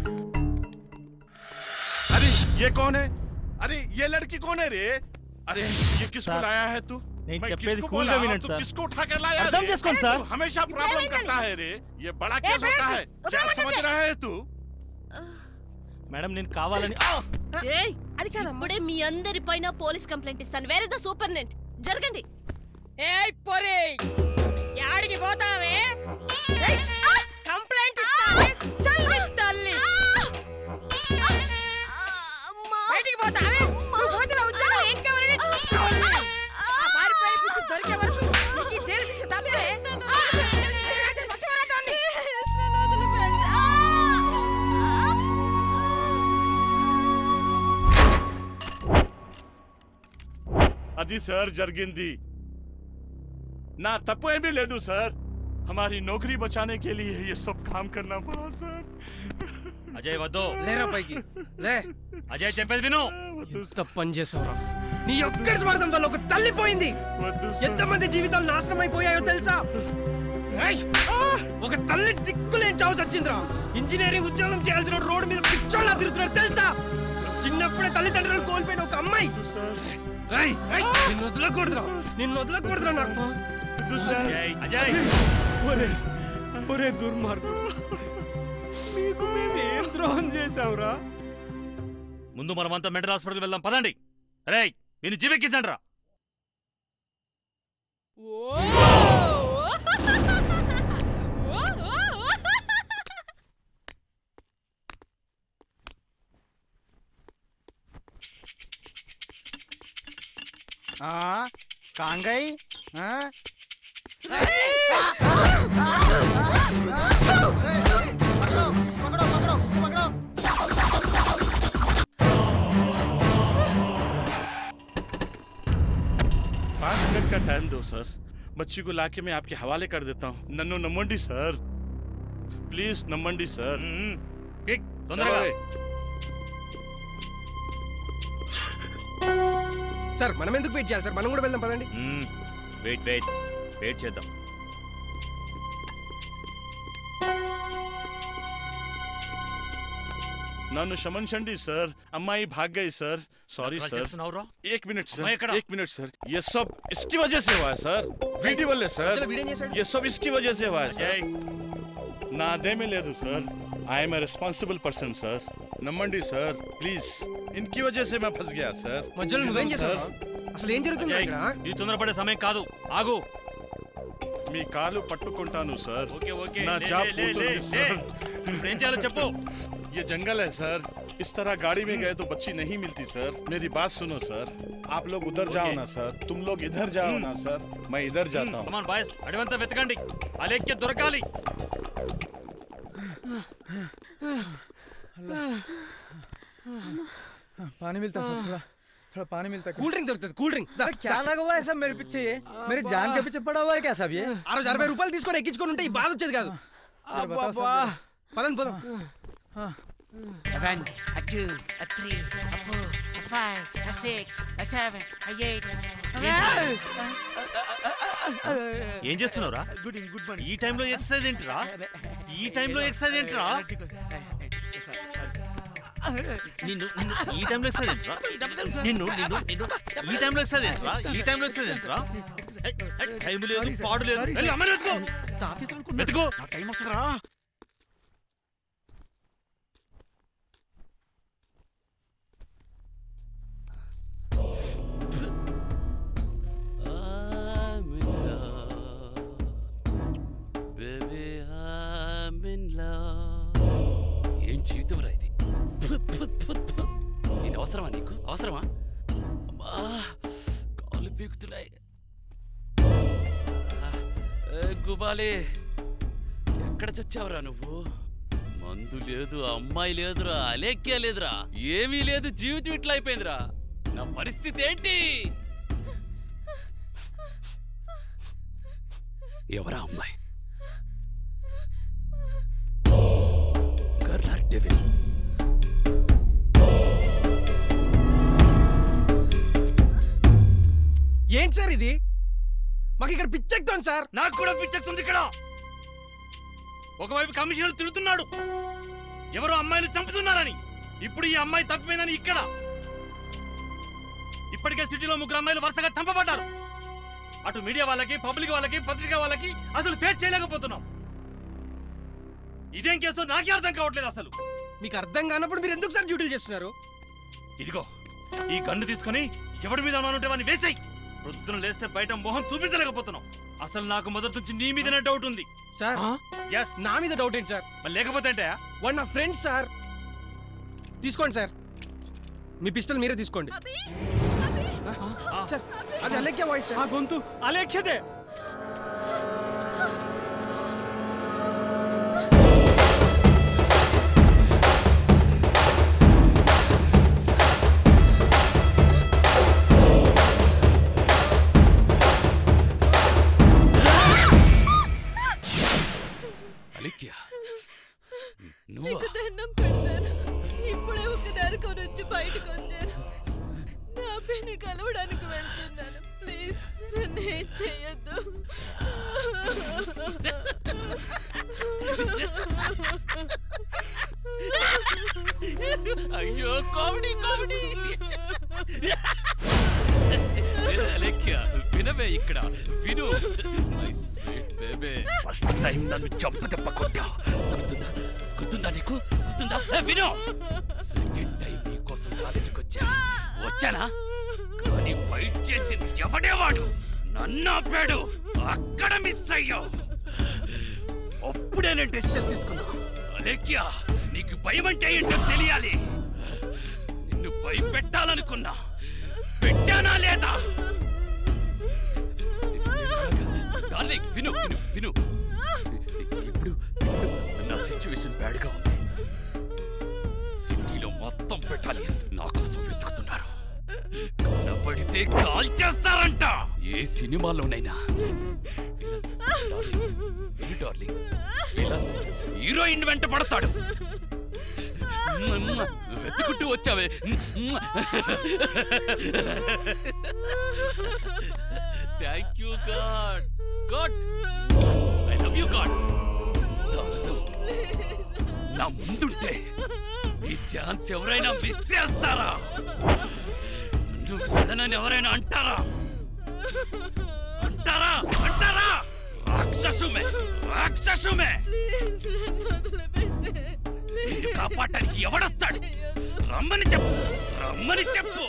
अरे ये कौन है अरे ये लड़की कौन है रे अरे ये किसको సార్, लाया है तू నేను मैं చెప్పేది किसको కూల్గా बोला? వినండి तू సార్. किसको उठा कर लाया అర్థం रे? చేసుకోండి तू సార్. हमेशा प्रॉब्लम करता है रे ये बड़ा केस होता है क्या समझ रहा है तू మేడం నేను కావాలని ఏయ్ అది కాదమ్మా ఇప్పుడే మీ అందరి పైన పోలీస్ కంప్లైంట్ ఇస్తాను వేరే ద సూపరింటెండెంట్ జరగండి ఏయ్ పొరే యాడికి పోతావే ఏయ్, కంప్లైంట్ ఇస్తావే చల్లి తల్లి బయటికి పోతావే నువ్వు పోతున్న ఉద్యోగం ఏం కావాలని చూడాలి. ఆ పారిపోయే పిచ్చి దొరికే వరకు నీకు ఈ జైలు శిక్ష తప్పే ఆ, పట్టుకోరా దాన్ని. అది సార్ జరిగింది నా తప్పు ఏమీ లేదు సార్ हमारी नौकरी बचाने के लिए ये सब काम करना पड़ा सर అజయ్ వద్దు లేరా పైకి లే అజయ్ చెప్పేది విను ఎంత పని చేసావురా నీ ఒక్కరి స్వార్థం వల్ల ఒక తల్లి పోయింది ఎంతమంది జీవితాలు నాశనం అయిపోయాయో తెలుసా ఏయ్! ఒక తల్లి దిక్కులేని చావు చచ్చిందిరా ఇంజనీరింగ్ ఉద్యోగం చేయాల్సిన రోడ్డు మీద పిచ్చోళ్ళ తిరుగుతున్నాడు తెలుసా చిన్నప్పుడే తల్లిదండ్రులు కోల్పోయిన ఒక అమ్మాయి రేయ్, రేయ్, నిన్ను వదలకూడదురా నిన్ను వదలకూడదురా నాకు అజయ్ అజయ్ ఒరే ఒరే దుర్మార్గుడు మీకు మేము ఏం ద్రోహం చేశావురా ముందు మనమంతా మెంటల్ హాస్పిటల్ వెళ్దాం పదండి రేయ్ నేను జీవెక్కించండి రా हाँ कहाँ गई हाँ पाँच मिनट का टाइम दो सर बच्ची को लाके मैं आपके हवाले कर देता हूँ नन्नू नम्मंडी सर प्लीज नम्मंडी सर తొందరగా సార్ మనం ఎందుకు వెయిట్ చేయాలి సార్ మనం కూడా వెళ్దాం పదండి వెయిట్ వెయిట్ వెయిట్ చేద్దాం నన్ను క్షమించండి सर అమ్మాయి भाग गई सर सॉरी क्या सर చేస్తున్నావురా? एक मिनट అమ్మాయి सर ఎక్కడ? एक मिनट सर ये सब इसकी वजह से हुआ है सर వీడి వల్లే सर మధ్యలో వీడేం చేశాడు? ये सब इसकी वजह से हुआ है सर అజయ్ నా అదేమీ లేదు sir I'm responsible person sir నమ్మండి సార్ ప్లీజ్ ఇన్కి వజह से मैं फंस गया सर మధ్యలో నువ్వేం నిజం, చేసావు సార్. అసలు ఏం జరుగుతుంది అజయ్, ఇక్కడ ఇది తొందరపడే సమయం కాదు ఆగు మీ కాలు పట్టుకుంటాను సార్ ఓకే ఓకే నా లే, జాబ్ లే, లే, పోతుంది లే, सर ఇప్పుడు ఏం చేయాలో చెప్పు ये जंगल है सर इस तरह गाड़ी में गए तो बच्ची नहीं मिलती सर मेरी बात सुनो सर आप लोग उधर जाओ ना सर तुम लोग इधर जाओ ना सर मैं इधर जाता हूँ కమాన్ బాయ్స్ అడవంతా వెతకండి అలేఖ్య దొరకాలి पानी मिलता सर थोड़ा थोड़ा पानी मिलता కూల్ డ్రింక్ దొరుకుతుంది కూల్ డ్రింక్ దా. क्या लगा हुआ है सब मेरे पीछे ये मेरे जान के पीछे पड़ा हुआ है क्या सब ये ఆ రోజు అరవై రూపాయలు తీసుకొని ఎక్కించుకొని ఉంటే ఈ బాధ వచ్చేది కాదు అబ్బబ్బా. పదండి పోదాం A one, a two, a three, a four, a five, a six, a seven, a eight. ఏం చేస్తున్నావురా గుడ్ గుడ్ మార్నింగ్ ఈ టైంలో ఎక్సర్సైజ్ ఏంటిరా ఈ టైంలో ఎక్సర్సైజ్ ఏంటిరా నిన్ను నిన్ను ఈ టైంలో ఎక్సర్సైజ్ ఏంట్రా నిన్ను నిన్ను నిన్ను ఈ టైంలో ఎక్సర్సైజ్ ఏంట్రా ఈ టైంలో ఎక్సర్సైజ్ ఏంట్రా టైం లేదు పాడు లేదు వెళ్ళి అమ్మని వెతుకో వెతుకో టైం వస్తుందిరా Baby, I'm in love. ఏం జీవితం రా ఇది థు, థు, థు, థు. ఇది అవసరమా నీకు అవసరమా అమ్మా, కాళ్ళు పీకుతున్నాయి ఏ, గుబాలి ఎక్కడ చచ్చావురా నువ్వు మందు లేదు అమ్మాయి లేదురా అలేఖ్య లేదురా ఏమీ లేదు జీవితం ఇట్లా అయిపోయిందిరా నా పరిస్థితి ఏంటి ఎవరా అమ్మాయి గర్ల్ ఆర్ డెవిల్ ఏంటి సార్ ఇది మాకు ఇక్కడ పిచ్చెక్తోంది సార్ నాకు కూడా పిచ్చెక్తుంది ఇక్కడ ఒకవైపు కమిషనర్ తిడుతున్నాడు ఎవరో అమ్మాయిలు చంపుతున్నారని ఇప్పుడు ఈ అమ్మాయి తప్పిపోయిందని ఇక్కడ ఇప్పటికే సిటీలో ముగ్గురు అమ్మాయిలు వరుసగా చంపబడ్డారు అటు మీడియా వాళ్ళకి పబ్లిక్ వాళ్ళకి పత్రిక వాళ్ళకి అసలు ఫేస్ చేయలేకపోతున్నాం ఇదేం కేసు నాకే అర్థం కావట్లేదు అసలు మీకు అర్థం కానప్పుడు మీరు ఎందుకు సార్ డ్యూటీలు చేస్తున్నారు ఇదిగో ఈ గన్ను తీసుకొని ఎవడి మీద అనుమానం ఉంటే వాడిని వేసేయ్ ప్రొద్దున లేస్తే బయట మొహం చూపించలేకపోతున్నాం అసలు నాకు మొదటి నుంచి నీ మీదనే డౌట్ ఉంది సార్ ఎస్ నా మీద డౌట్ ఏంటి సార్ మరి లేకపోతే అంటే వాడు నా ఫ్రెండ్ సార్ తీసుకోండి సార్ మీ పిస్టల్ మీరే తీసుకోండి ఆ, సార్ అది అలెక్కే వాయిస్ సార్ గొంతు అలేఖ్యదే అలిక్య నువ్వా నీకు దండం పెడతాను ఇప్పుడే ఒక నరకం నుంచి బయటకు వచ్చాను నా అబ్బాయిని కలవడానికి వెళ్తున్నాను ప్లీజ్ నన్ను ఏం చేయొద్దు అయ్యో కామెడీ కామెడీ అలెక్య వినవే ఇక్కడ విను my sweet baby first time నన్ను చంప దెబ్బ కొట్టా గుర్తుందా గుర్తుందా నీకు గుర్తుందా ఏ, విను సెకండ్ టైం నీ కోసం కాలేజీకి వచ్చా వచ్చానా కానీ ఫైట్ చేసింది ఎవడే వాడు నన్ను ఆపాడు అక్కడ మిస్ అయ్యావు అప్పుడే నేను డెసిషన్ తీసుకున్నా అలేఖ్య నీకు భయం అంటే ఏంటో తెలియాలి నిన్ను భయపెట్టాలనుకున్నా పెట్టానా లేదా డార్లింగ్ విను విను విను ఇప్పుడు ఇప్పుడు నా సిచ్యువేషన్ బ్యాడ్గా ఉంది సిటీలో మొత్తం పెట్టాలి నా కోసం వెతుకుతున్నారు కనపడితే కాల్ చేస్తారంట ఏ సినిమాలోనైనా విను డార్లింగ్ విలన్ హీరోయిన్ వెంట పడతాడు వెతుకుంటూ వచ్చావే thank you God God I love you God నా ముందుంటే ఈ ఛాన్స్ ఎవరైనా మిస్ చేస్తారా నువ్వు వెళ్ళనని ఎవరైనా అంటారా అంటారా అంటారా రాక్షసుమే రాక్షసుమే నిన్ను కాపాడటానికి ఎవడొస్తాడు రమ్మని చెప్పు రమ్మని చెప్పు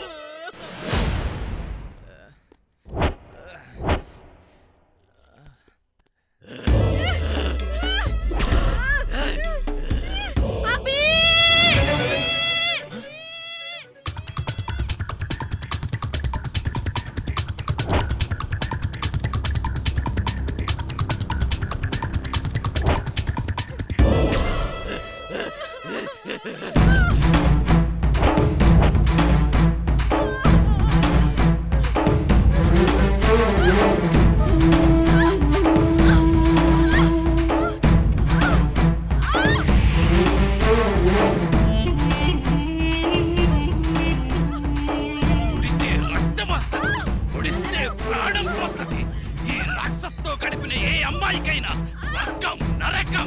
పొడిస్తే ప్రాణం పోతుంది ఈ రాక్షస్తో గడిపిన ఏ అమ్మాయికైనా స్వర్గం నరకం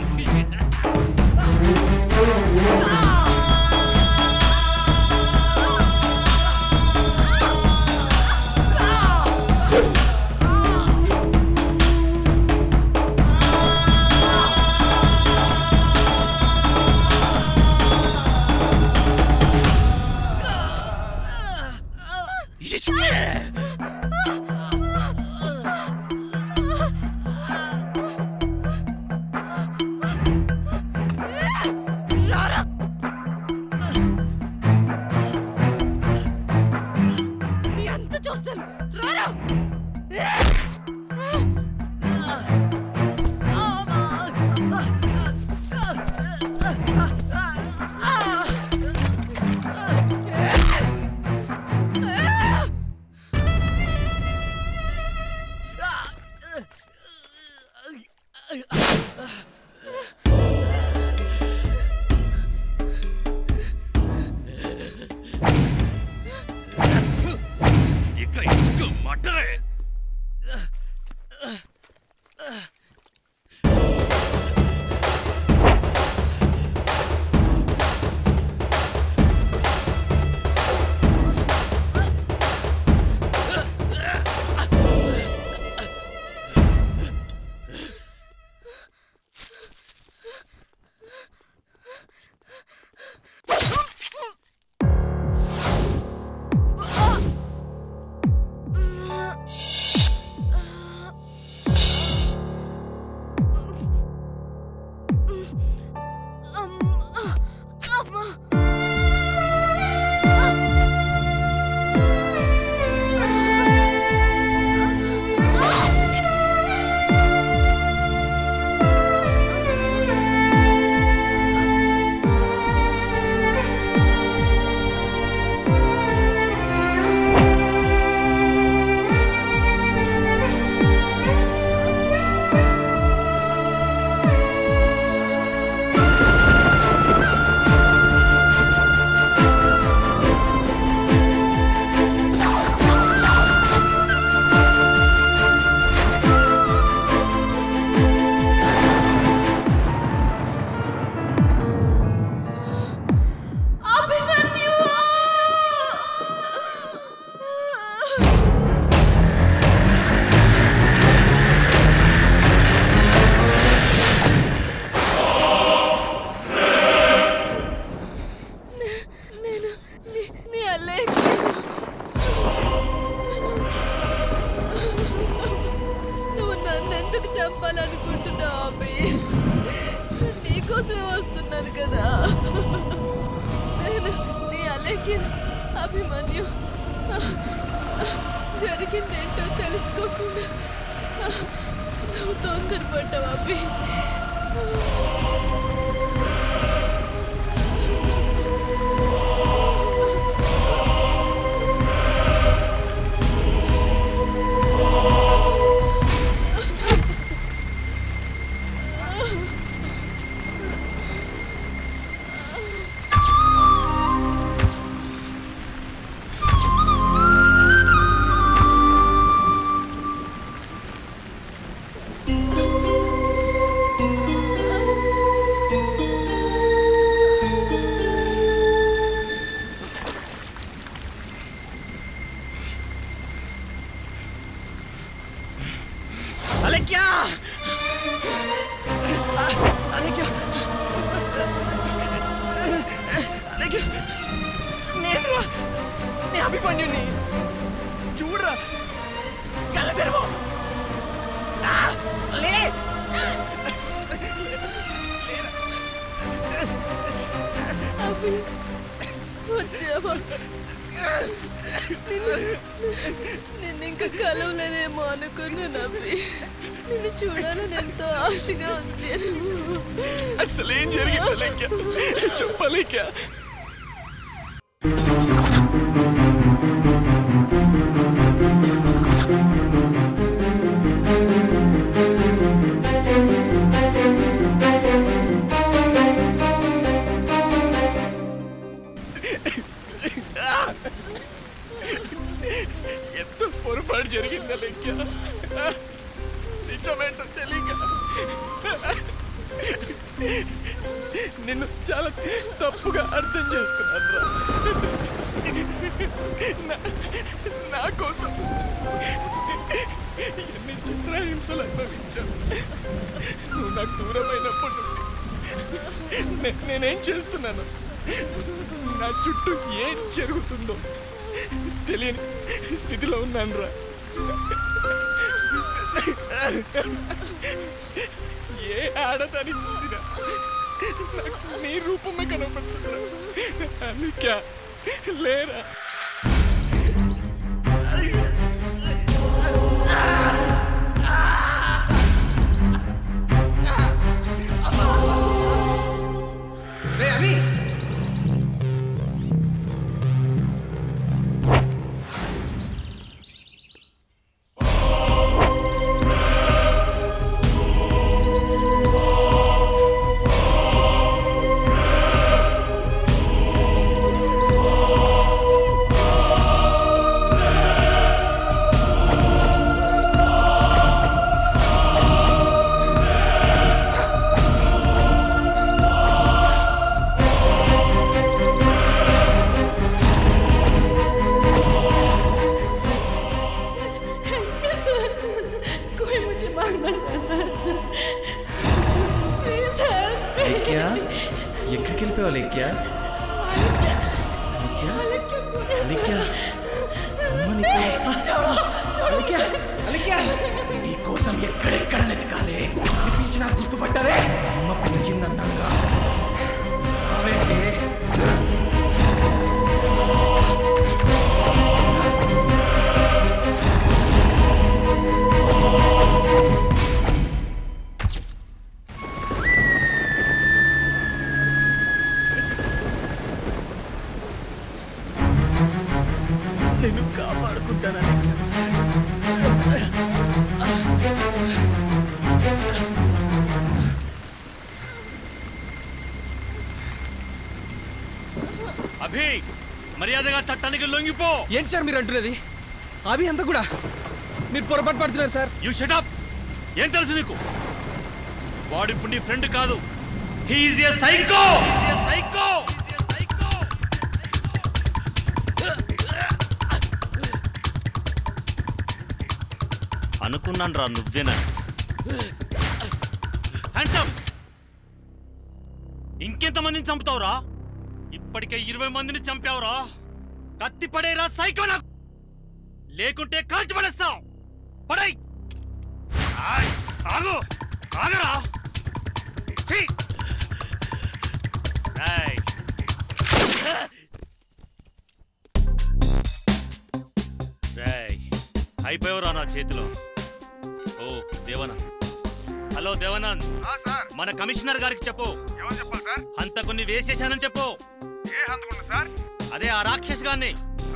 రారా నీ అంత చూస్తాను రారా ఇక ఇసుక మటరే అభిమన్యు నేను నీ- నీ అలేఖ్యను నువ్వు నన్ను ఎందుకు చంపాలనుకుంటున్నావు అభి నీకోసమే వస్తున్నాను కదా నేను నీ అలేఖ్యను అభిమన్యు జరిగిందేంటో తెలుసుకోకుండా నువ్వు తొందరపడ్డావు అభి అలెక్యా అలెక్యా అలెక్యా నేను రా నీ అభిమన్యుని చూడరా కళ్ళ తెరవు ఆ, లే అభి వచ్చావా నిన్ను నిన్ను ఇంకా కలవలేనేమో అనుకున్నాను అభి నిన్ను చూడాలని ఎంతో ఆశగా వచ్చాను అసలేం జరిగింది అలెక్యా చెప్పలేక్యా ఎంతో పొరపాటు జరిగిందా లెక్క నిజమేంటో తెలియక నిన్ను చాలా తప్పుగా అర్థం చేసుకున్నాను రా నా- నా కోసం ఎన్ని చిత్రహింసలు అనుభవించాను నువ్వు నాకు దూరమైనప్పటి నుండి నే- నేనేం చేస్తున్నాను నా చుట్టూ ఏం జరుగుతుందో తెలియని స్థితిలో ఉన్నాను రా ఏ ఆడదాన్ని చూసినా నాకు నీ రూపమే కనపడుతుందా అందుకే లేరా రే అభి कोई मुझे मारना चाहता है सर प्लीज లేక్యా ఎక్కడికి వెళ్ళిపోయావు లేక్యా లేక్యా అమ్మ నీకు అలిక్యా అలిక్యా నీకోసం ఎక్కడెక్కడ వెతకాలి అనిపించి నాకు గుర్తుపట్టావే అమ్మ పిలిచిందన్నాగా రావేంటే నేను కాపాడుకుంటాను అభి మర్యాదగా చట్టానికి లొంగిపో ఏంటి సార్ మీరు అంటున్నది అవి అంతా కూడా మీరు పొరపాటు పడుతున్నారు సార్ యు షటప్ ఏం తెలుసు నీకు వాడు ఇప్పుడు నీ ఫ్రెండ్ కాదు హీఈస్ ఏ సైకో సైకో అనుకున్నాను రా నువ్వేనా హ్యాండ్సమ్ ఇంకెంతమందిని చంపుతావురా ఇప్పటికే ఇరవై మందిని చంపావురా కత్తి పడేరా సైకో నాకు లేకుంటే కాల్చి పడేస్తాం పడై ఆగు ఆగరా ఛీ! ఏయ్. ఏయ్, అయిపోయావురా నా చేతిలో ఓ దేవనంద్ హలో దేవనంద్ మన కమిషనర్ గారికి చెప్పు హంతకుని వేసేశానని చెప్పు అదే ఆ రాక్షస్ గారిని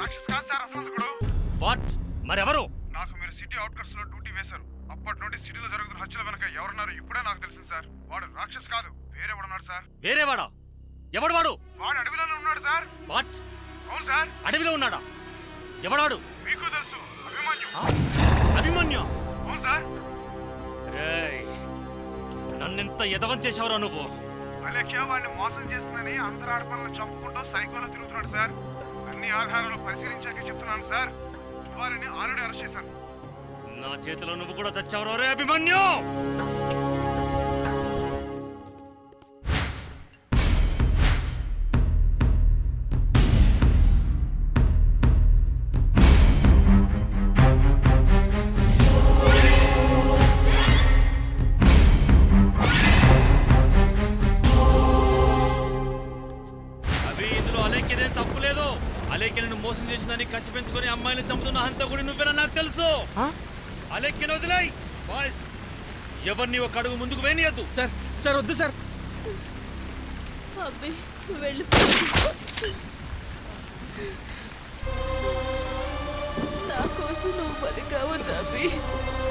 వాట్ మరెవరు నాకు మీరు సిటీ అవుట్కట్స్ లో డ్యూటీ వేశారు అప్పటి నుండి సిటీలో జరుగుతున్న హత్యల వెనక ఎవరున్నారు ఇప్పుడే నాకు తెలిసింది సార్ వాడు రాక్షస్ కాదు వేరే ఉన్నాడు సార్ వేరేవాడా ఎవడు వాడు వాడు అడవిలోనే ఉన్నాడు సార్ వాట్ అవును సార్ అడవిలో ఉన్నాడా ఎవడాడు మీకు తెలుసు అభిమన్యు అభిమన్యు అవును సార్ రేయ్, నన్నెంత ఎదవం చేశావురా నువ్వు అలెక్ష్య వాడిని మోసం చేస్తుందని అందరు ఆడపిల్లలను చంపుకుంటూ సైకోలో తిరుగుతున్నాడు సార్ అన్ని ఆధారాలు పరిశీలించాకే చెప్తున్నాను సార్ వారిని ఆల్రెడీ అరెస్ట్ చేశాను నా చేతిలో నువ్వు కూడా చచ్చావురా రే అభిమన్యు అవి ఇందులో అలేఖ్యదేం తప్పు లేదు అలేఖ్యను మోసం చేసిందని కసి పెంచుకొని అమ్మాయిని చంపుతున్న హంతకుడి నువ్వేనా నాకు తెలుసు అలేఖ్యను వదిలేయ్ బాయ్స్ ఎవరిని ఒక అడుగు ముందుకు వేనియద్దు సార్ సార్ వద్దు సార్ అబ్బి వెళ్ళి నా కోసం నువ్వు బలి కావద్దు అబ్బి